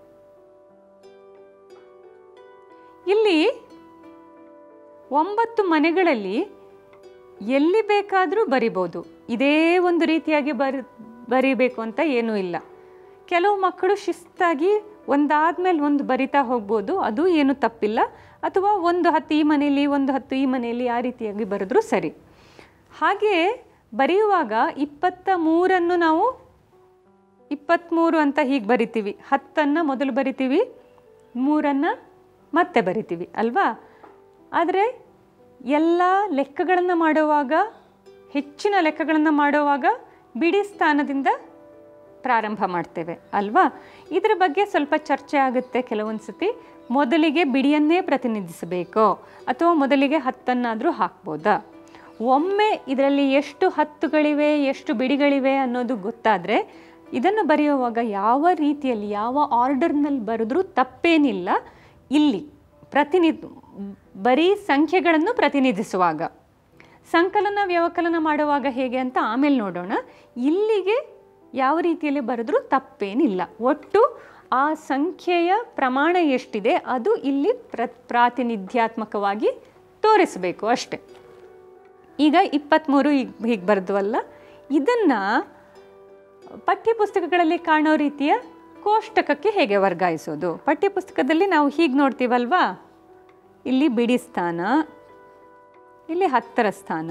ಇಲ್ಲಿ ಒಂಬತ್ತು ಮನೆಗಳಲ್ಲಿ ಎಲ್ಲಿ ಬೇಕಾದರೂ ಬರಿಬೋದು ಇದೇ ಒಂದು ರೀತಿಯಾಗಿ ಬರಿ ಬರಿಬೇಕು ಅಂತ ಏನೂ ಇಲ್ಲ ಕೆಲವು ಮಕ್ಕಳು ಶಿಸ್ತಾಗಿ ಒಂದಾದ್ಮೇಲೆ ಒಂದು ಬರಿತಾ ಹೋಗ್ಬೋದು ಅದು ಏನು ತಪ್ಪಿಲ್ಲ ಅಥವಾ ಒಂದು ಹತ್ತು ಈ ಮನೆಯಲ್ಲಿ ಒಂದು ಹತ್ತು ಈ ಮನೆಯಲ್ಲಿ ಆ ರೀತಿಯಾಗಿ ಬರೆದ್ರೂ ಸರಿ ಹಾಗೆ ಬರೆಯುವಾಗ ಇಪ್ಪತ್ತ ಮೂರನ್ನು ನಾವು ಇಪ್ಪತ್ತ್ಮೂರು ಅಂತ ಹೀಗೆ ಬರಿತೀವಿ ಹತ್ತನ್ನು ಮೊದಲು ಬರಿತೀವಿ ಮೂರನ್ನು ಮತ್ತೆ ಬರಿತೀವಿ ಅಲ್ವಾ ಆದರೆ ಎಲ್ಲ ಲೆಕ್ಕಗಳನ್ನು ಮಾಡುವಾಗ ಹೆಚ್ಚಿನ ಲೆಕ್ಕಗಳನ್ನು ಮಾಡುವಾಗ ಬಿಡಿ ಸ್ಥಾನದಿಂದ ಪ್ರಾರಂಭ ಮಾಡ್ತೇವೆ ಅಲ್ವಾ ಇದರ ಬಗ್ಗೆ ಸ್ವಲ್ಪ ಚರ್ಚೆ ಆಗುತ್ತೆ ಕೆಲವೊಂದು ಸತಿ ಮೊದಲಿಗೆ ಬಿಡಿಯನ್ನೇ ಪ್ರತಿನಿಧಿಸಬೇಕೋ ಅಥವಾ ಮೊದಲಿಗೆ ಹತ್ತನ್ನಾದರೂ ಹಾಕ್ಬೋದಾ ಒಮ್ಮೆ ಇದರಲ್ಲಿ ಎಷ್ಟು ಹತ್ತುಗಳಿವೆ ಎಷ್ಟು ಬಿಡಿಗಳಿವೆ ಅನ್ನೋದು ಗೊತ್ತಾದರೆ ಇದನ್ನು ಬರೆಯುವಾಗ ಯಾವ ರೀತಿಯಲ್ಲಿ ಯಾವ ಆರ್ಡರ್ನಲ್ಲಿ ಬರೆದ್ರೂ ತಪ್ಪೇನಿಲ್ಲ ಇಲ್ಲಿ ಪ್ರತಿನಿಧಿ ಬರೀ ಸಂಖ್ಯೆಗಳನ್ನು ಪ್ರತಿನಿಧಿಸುವಾಗ ಸಂಕಲನ ವ್ಯವಕಲನ ಮಾಡುವಾಗ ಹೇಗೆ ಅಂತ ಆಮೇಲೆ ನೋಡೋಣ ಇಲ್ಲಿಗೆ ಯಾವ ರೀತಿಯಲ್ಲಿ ಬರೆದ್ರೂ ತಪ್ಪೇನಿಲ್ಲ ಒಟ್ಟು ಆ ಸಂಖ್ಯೆಯ ಪ್ರಮಾಣ ಎಷ್ಟಿದೆ ಅದು ಇಲ್ಲಿ ಪ್ರ ಪ್ರಾತಿನಿಧ್ಯಾತ್ಮಕವಾಗಿ ತೋರಿಸಬೇಕು ಅಷ್ಟೆ ಈಗ ಇಪ್ಪತ್ತ್ಮೂರು ಈಗ ಹೀಗೆ ಬರೆದ್ವಲ್ಲ ಇದನ್ನು ಪಠ್ಯಪುಸ್ತಕಗಳಲ್ಲಿ ಕಾಣೋ ರೀತಿಯ ಕೋಷ್ಟಕಕ್ಕೆ ಹೇಗೆ ವರ್ಗಾಯಿಸೋದು ಪಠ್ಯಪುಸ್ತಕದಲ್ಲಿ ನಾವು ಹೀಗೆ ನೋಡ್ತೀವಲ್ವಾ ಇಲ್ಲಿ ಬಿಡಿ ಸ್ಥಾನ ಇಲ್ಲಿ ಹತ್ತರ ಸ್ಥಾನ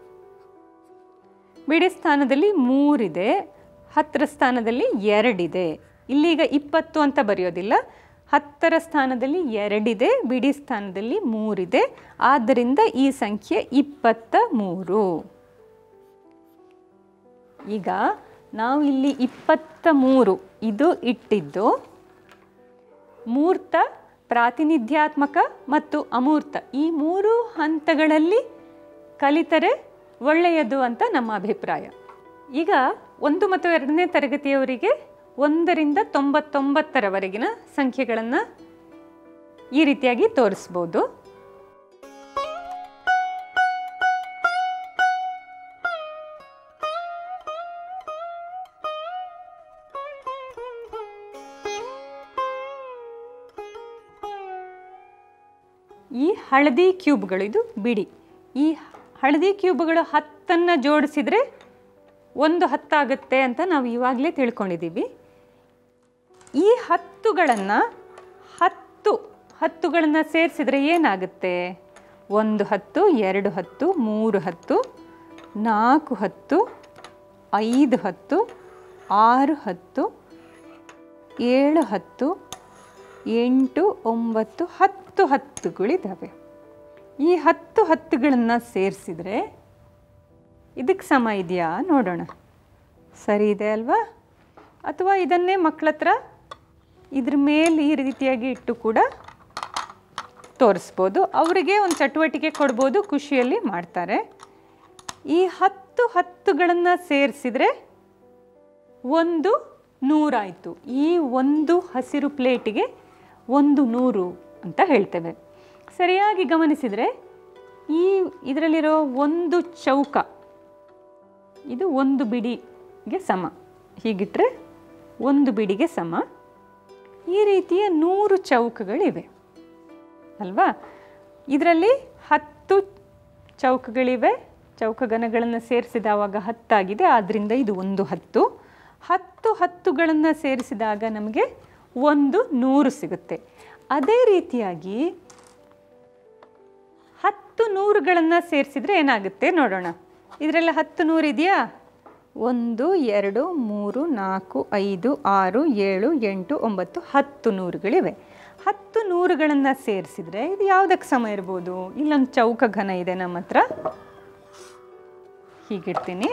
ಬಿಡಿ ಸ್ಥಾನದಲ್ಲಿ ಮೂರಿದೆ ಹತ್ತರ ಸ್ಥಾನದಲ್ಲಿ ಎರಡಿದೆ ಇಲ್ಲೀಗ ಇಪ್ಪತ್ತು ಅಂತ ಬರೆಯೋದಿಲ್ಲ ಹತ್ತರ ಸ್ಥಾನದಲ್ಲಿ ಎರಡಿದೆ ಬಿಡಿ ಸ್ಥಾನದಲ್ಲಿ ಮೂರಿದೆ ಆದ್ದರಿಂದ ಈ ಸಂಖ್ಯೆ ಇಪ್ಪತ್ತ ಮೂರು ಈಗ ನಾವು ಇಲ್ಲಿ ಇಪ್ಪತ್ತ ಮೂರು ಇದು ಇಟ್ಟಿದ್ದು ಮೂರ್ತ ಪ್ರಾತಿನಿಧ್ಯಾತ್ಮಕ ಮತ್ತು ಅಮೂರ್ತ ಈ ಮೂರು ಹಂತಗಳಲ್ಲಿ ಕಲಿತರೆ ಒಳ್ಳೆಯದು ಅಂತ ನಮ್ಮ ಅಭಿಪ್ರಾಯ ಈಗ ಒಂದು ಮತ್ತು ಎರಡನೇ ತರಗತಿಯವರಿಗೆ ಒಂದರಿಂದ ತೊಂಬತ್ತೊಂಬತ್ತರವರೆಗಿನ ಸಂಖ್ಯೆಗಳನ್ನು ಈ ರೀತಿಯಾಗಿ ತೋರಿಸ್ಬೋದು ಈ ಹಳದಿ ಕ್ಯೂಬ್ಗಳು ಇದು ಬಿಡಿ ಈ ಹಳದಿ ಕ್ಯೂಬ್ಗಳು ಹತ್ತನ್ನು ಜೋಡಿಸಿದರೆ ಒಂದು ಹತ್ತಾಗುತ್ತೆ ಅಂತ ನಾವು ಇವಾಗಲೇ ತಿಳ್ಕೊಂಡಿದ್ದೀವಿ ಈ ಹತ್ತುಗಳನ್ನು ಹತ್ತು ಹತ್ತುಗಳನ್ನು ಸೇರಿಸಿದ್ರೆ ಏನಾಗುತ್ತೆ ಒಂದು ಹತ್ತು ಎರಡು ಹತ್ತು ಮೂರು ಹತ್ತು ನಾಲ್ಕು ಹತ್ತು ಐದು ಹತ್ತು ಆರು ಹತ್ತು ಏಳು ಹತ್ತು ಎಂಟು ಒಂಬತ್ತು ಹತ್ತು ಹತ್ತುಗಳಿದ್ದಾವೆ ಈ ಹತ್ತು ಹತ್ತುಗಳನ್ನು ಸೇರಿಸಿದರೆ ಇದಕ್ಕೆ ಸಮ ಇದೆಯಾ ನೋಡೋಣ ಸರಿ ಇದೆ ಅಲ್ವಾ ಅಥವಾ ಇದನ್ನೇ ಮಕ್ಕಳ ಹತ್ರ ಇದ್ರ ಮೇಲೆ ಈ ರೀತಿಯಾಗಿ ಇಟ್ಟು ಕೂಡ ತೋರಿಸ್ಬೋದು ಅವರಿಗೆ ಒಂದು ಚಟುವಟಿಕೆ ಕೊಡ್ಬೋದು ಖುಷಿಯಲ್ಲಿ ಮಾಡ್ತಾರೆ ಈ ಹತ್ತು ಹತ್ತುಗಳನ್ನು ಸೇರಿಸಿದರೆ ಒಂದು ನೂರಾಯಿತು ಈ ಒಂದು ಹಸಿರು ಪ್ಲೇಟಿಗೆ ಒಂದು ನೂರು ಅಂತ ಹೇಳ್ತೇವೆ ಸರಿಯಾಗಿ ಗಮನಿಸಿದರೆ ಈ ಇದರಲ್ಲಿರೋ ಒಂದು ಚೌಕ ಇದು ಒಂದು ಬಿಡಿಗೆ ಸಮ ಹೀಗಿಟ್ಟರೆ ಒಂದು ಬಿಡಿಗೆ ಸಮ ಈ ರೀತಿಯ ನೂರು ಚೌಕಗಳಿವೆ ಅಲ್ವಾ ಇದರಲ್ಲಿ ಹತ್ತು ಚೌಕಗಳಿವೆ ಚೌಕಗಣಗಳನ್ನು ಸೇರಿಸಿದವಾಗ ಹತ್ತಾಗಿದೆ ಆದ್ದರಿಂದ ಇದು ಒಂದು ಹತ್ತು ಹತ್ತು ಹತ್ತುಗಳನ್ನು ಸೇರಿಸಿದಾಗ ನಮಗೆ ಒಂದು ನೂರು ಸಿಗುತ್ತೆ ಅದೇ ರೀತಿಯಾಗಿ ಹತ್ತು ನೂರುಗಳನ್ನು ಸೇರಿಸಿದ್ರೆ ಏನಾಗುತ್ತೆ ನೋಡೋಣ ಇದರೆಲ್ಲ ಹತ್ತು ನೂರು ಇದೆಯಾ ಒಂದು ಎರಡು ಮೂರು ನಾಲ್ಕು ಐದು ಆರು ಏಳು ಎಂಟು ಒಂಬತ್ತು ಹತ್ತು ನೂರುಗಳಿವೆ ಹತ್ತು ನೂರುಗಳನ್ನು ಸೇರಿಸಿದ್ರೆ ಇದು ಯಾವುದಕ್ಕೆ ಸಮ ಇರ್ಬೋದು ಇಲ್ಲೊಂದು ಚೌಕ ಘನ ಇದೆ ನಮ್ಮ ಹತ್ರ ಹೀಗಿಡ್ತೀನಿ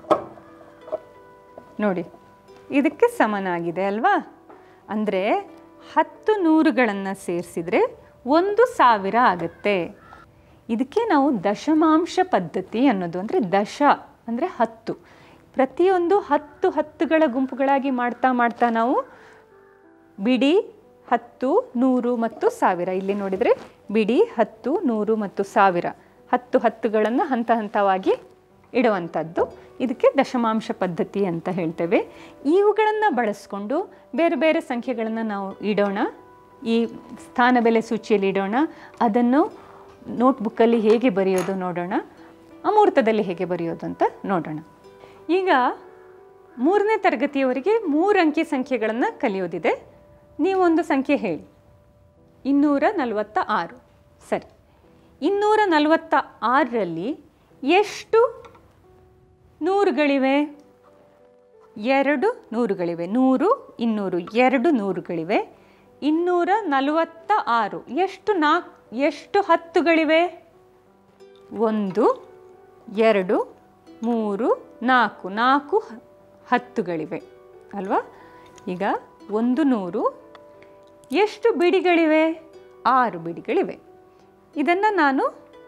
ನೋಡಿ ಇದಕ್ಕೆ ಸಮನಾಗಿದೆ ಅಲ್ವಾ ಅಂದರೆ ಹತ್ತು ನೂರುಗಳನ್ನು ಸೇರಿಸಿದರೆ ಒಂದು ಸಾವಿರ ಆಗುತ್ತೆ ಇದಕ್ಕೆ ನಾವು ದಶಮಾಂಶ ಪದ್ಧತಿ ಅನ್ನೋದು ಅಂದರೆ ದಶ ಅಂದರೆ ಹತ್ತು ಪ್ರತಿಯೊಂದು ಹತ್ತು ಹತ್ತುಗಳ ಗುಂಪುಗಳಾಗಿ ಮಾಡ್ತಾ ಮಾಡ್ತಾ ನಾವು ಬಿಡಿ ಹತ್ತು ನೂರು ಮತ್ತು ಸಾವಿರ ಇಲ್ಲಿ ನೋಡಿದರೆ ಬಿಡಿ ಹತ್ತು ನೂರು ಮತ್ತು ಸಾವಿರ ಹತ್ತು ಹತ್ತುಗಳನ್ನು ಹಂತ ಹಂತವಾಗಿ ಇಡುವಂಥದ್ದು ಇದಕ್ಕೆ ದಶಮಾಂಶ ಪದ್ಧತಿ ಅಂತ ಹೇಳ್ತೇವೆ ಇವುಗಳನ್ನು ಬಳಸ್ಕೊಂಡು ಬೇರೆ ಬೇರೆ ಸಂಖ್ಯೆಗಳನ್ನು ನಾವು ಇಡೋಣ ಈ ಸ್ಥಾನ ಬೆಲೆ ಸೂಚಿಯಲ್ಲಿ ಇಡೋಣ ಅದನ್ನು ನೋಟ್ಬುಕ್ಕಲ್ಲಿ ಹೇಗೆ ಬರೆಯೋದು ನೋಡೋಣ ಅಮೂರ್ತದಲ್ಲಿ ಹೇಗೆ ಬರೆಯೋದು ಅಂತ ನೋಡೋಣ ಈಗ ಮೂರನೇ ತರಗತಿಯವರಿಗೆ ಮೂರು ಅಂಕಿ ಸಂಖ್ಯೆಗಳನ್ನು ಕಲಿಯೋದಿದೆ ನೀವೊಂದು ಸಂಖ್ಯೆ ಹೇಳಿ ಇನ್ನೂರ ನಲವತ್ತ ಆರು ಸರಿ ಇನ್ನೂರ ನಲವತ್ತ ಆರರಲ್ಲಿ ಎಷ್ಟು ನೂರುಗಳಿವೆ ಎರಡು ನೂರುಗಳಿವೆ ನೂರು ಇನ್ನೂರು ಎರಡು ನೂರುಗಳಿವೆ ಇನ್ನೂರ ನಲವತ್ತ ಆರು ಎಷ್ಟು ನಾಲ್ಕು ಎಷ್ಟು ಹತ್ತುಗಳಿವೆ ಒಂದು ಎರಡು ಮೂರು ನಾಲ್ಕು ನಾಲ್ಕು ಹ- ಹತ್ತುಗಳಿವೆ ಅಲ್ವಾ ಈಗ ಒಂದು ನೂರು ಎಷ್ಟು ಬಿಡಿಗಳಿವೆ ಆರು ಬಿಡಿಗಳಿವೆ ಇದನ್ನು ನಾನು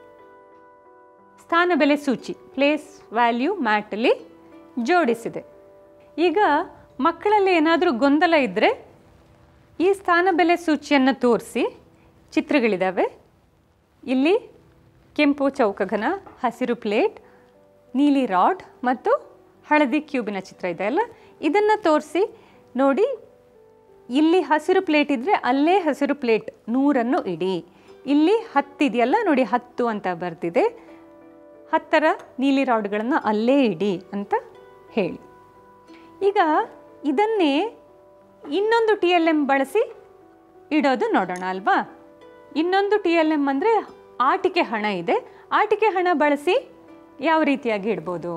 ಸ್ಥಾನ ಬೆಲೆ ಸೂಚಿ ಪ್ಲೇಸ್ ವ್ಯಾಲ್ಯೂ ಮ್ಯಾಟಲ್ಲಿ ಜೋಡಿಸಿದೆ ಈಗ ಮಕ್ಕಳಲ್ಲಿ ಏನಾದರೂ ಗೊಂದಲ ಇದ್ದರೆ ಈ ಸ್ಥಾನ ಬೆಲೆ ಸೂಚಿಯನ್ನು ತೋರಿಸಿ ಚಿತ್ರಗಳಿದ್ದಾವೆ ಇಲ್ಲಿ ಕೆಂಪು ಚೌಕಘನ ಹಸಿರು ಪ್ಲೇಟ್ ನೀಲಿ ರಾಡ್ ಮತ್ತು ಹಳದಿ ಕ್ಯೂಬಿನ ಚಿತ್ರ ಇದೆ ಅಲ್ಲ ಇದನ್ನು ತೋರಿಸಿ ನೋಡಿ ಇಲ್ಲಿ ಹಸಿರು ಪ್ಲೇಟ್ ಇದ್ದರೆ ಅಲ್ಲೇ ಹಸಿರು ಪ್ಲೇಟ್ ನೂರನ್ನು ಇಡಿ ಇಲ್ಲಿ ಹತ್ತಿದೆಯಲ್ಲ ನೋಡಿ ಹತ್ತು ಅಂತ ಬರ್ತಿದೆ ಹತ್ತರ ನೀಲಿ ರಾಡ್ಗಳನ್ನು ಅಲ್ಲೇ ಇಡಿ ಅಂತ ಹೇಳಿ ಈಗ ಇದನ್ನೇ ಇನ್ನೊಂದು ಟಿ ಎಲ್ ಎಮ್ ಬಳಸಿ ಇಡೋದು ನೋಡೋಣ ಅಲ್ವಾ ಇನ್ನೊಂದು ಟಿ ಎಲ್ ಎಮ್ ಅಂದರೆ ಆಟಿಕೆ ಹಣ ಇದೆ ಆಟಿಕೆ ಹಣ ಬಳಸಿ ಯಾವ ರೀತಿಯಾಗಿ ಇಡ್ಬೋದು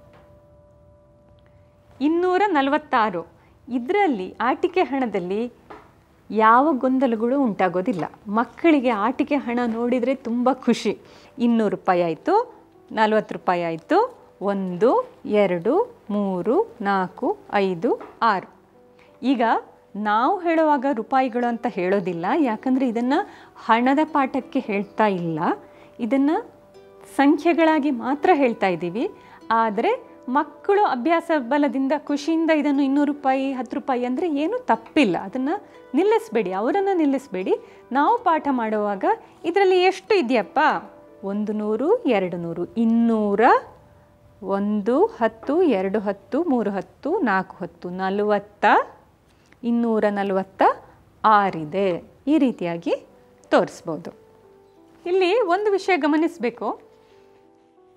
ಇನ್ನೂರ ನಲವತ್ತಾರು ಇದರಲ್ಲಿ ಆಟಿಕೆ ಹಣದಲ್ಲಿ ಯಾವ ಗೊಂದಲಗಳು ಉಂಟಾಗೋದಿಲ್ಲ ಮಕ್ಕಳಿಗೆ ಆಟಿಕೆ ಹಣ ನೋಡಿದರೆ ತುಂಬ ಖುಷಿ ಇನ್ನೂರು ರೂಪಾಯಿ ಆಯಿತು ನಲ್ವತ್ತು ರೂಪಾಯಿ ಆಯಿತು ಒಂದು ಎರಡು ಮೂರು ನಾಲ್ಕು ಐದು ಆರು ಈಗ ನಾವು ಹೇಳುವಾಗ ರೂಪಾಯಿಗಳು ಅಂತ ಹೇಳೋದಿಲ್ಲ ಯಾಕಂದರೆ ಇದನ್ನು ಹಣದ ಪಾಠಕ್ಕೆ ಹೇಳ್ತಾ ಇಲ್ಲ ಇದನ್ನು ಸಂಖ್ಯೆಗಳಾಗಿ ಮಾತ್ರ ಹೇಳ್ತಾ ಇದ್ದೀವಿ ಆದರೆ ಮಕ್ಕಳು ಅಭ್ಯಾಸ ಬಲದಿಂದ ಖುಷಿಯಿಂದ ಇದನ್ನು ಇನ್ನೂರು ರೂಪಾಯಿ ಹತ್ತು ರೂಪಾಯಿ ಅಂದರೆ ಏನೂ ತಪ್ಪಿಲ್ಲ ಅದನ್ನು ನಿಲ್ಲಿಸಬೇಡಿ ಅವರನ್ನು ನಿಲ್ಲಿಸಬೇಡಿ ನಾವು ಪಾಠ ಮಾಡುವಾಗ ಇದರಲ್ಲಿ ಎಷ್ಟು ಇದೆಯಪ್ಪ ಒಂದು ನೂರು ಎರಡು ನೂರು ಇನ್ನೂರ ಒಂದು ಹತ್ತು ಎರಡು ಹತ್ತು ಮೂರು ಹತ್ತು ನಾಲ್ಕು ಹತ್ತು ನಲವತ್ತ ಇನ್ನೂರ ನಲವತ್ತ ಆರಿದೆ ಈ ರೀತಿಯಾಗಿ ತೋರಿಸ್ಬೋದು ಇಲ್ಲಿ ಒಂದು ವಿಷಯ ಗಮನಿಸಬೇಕು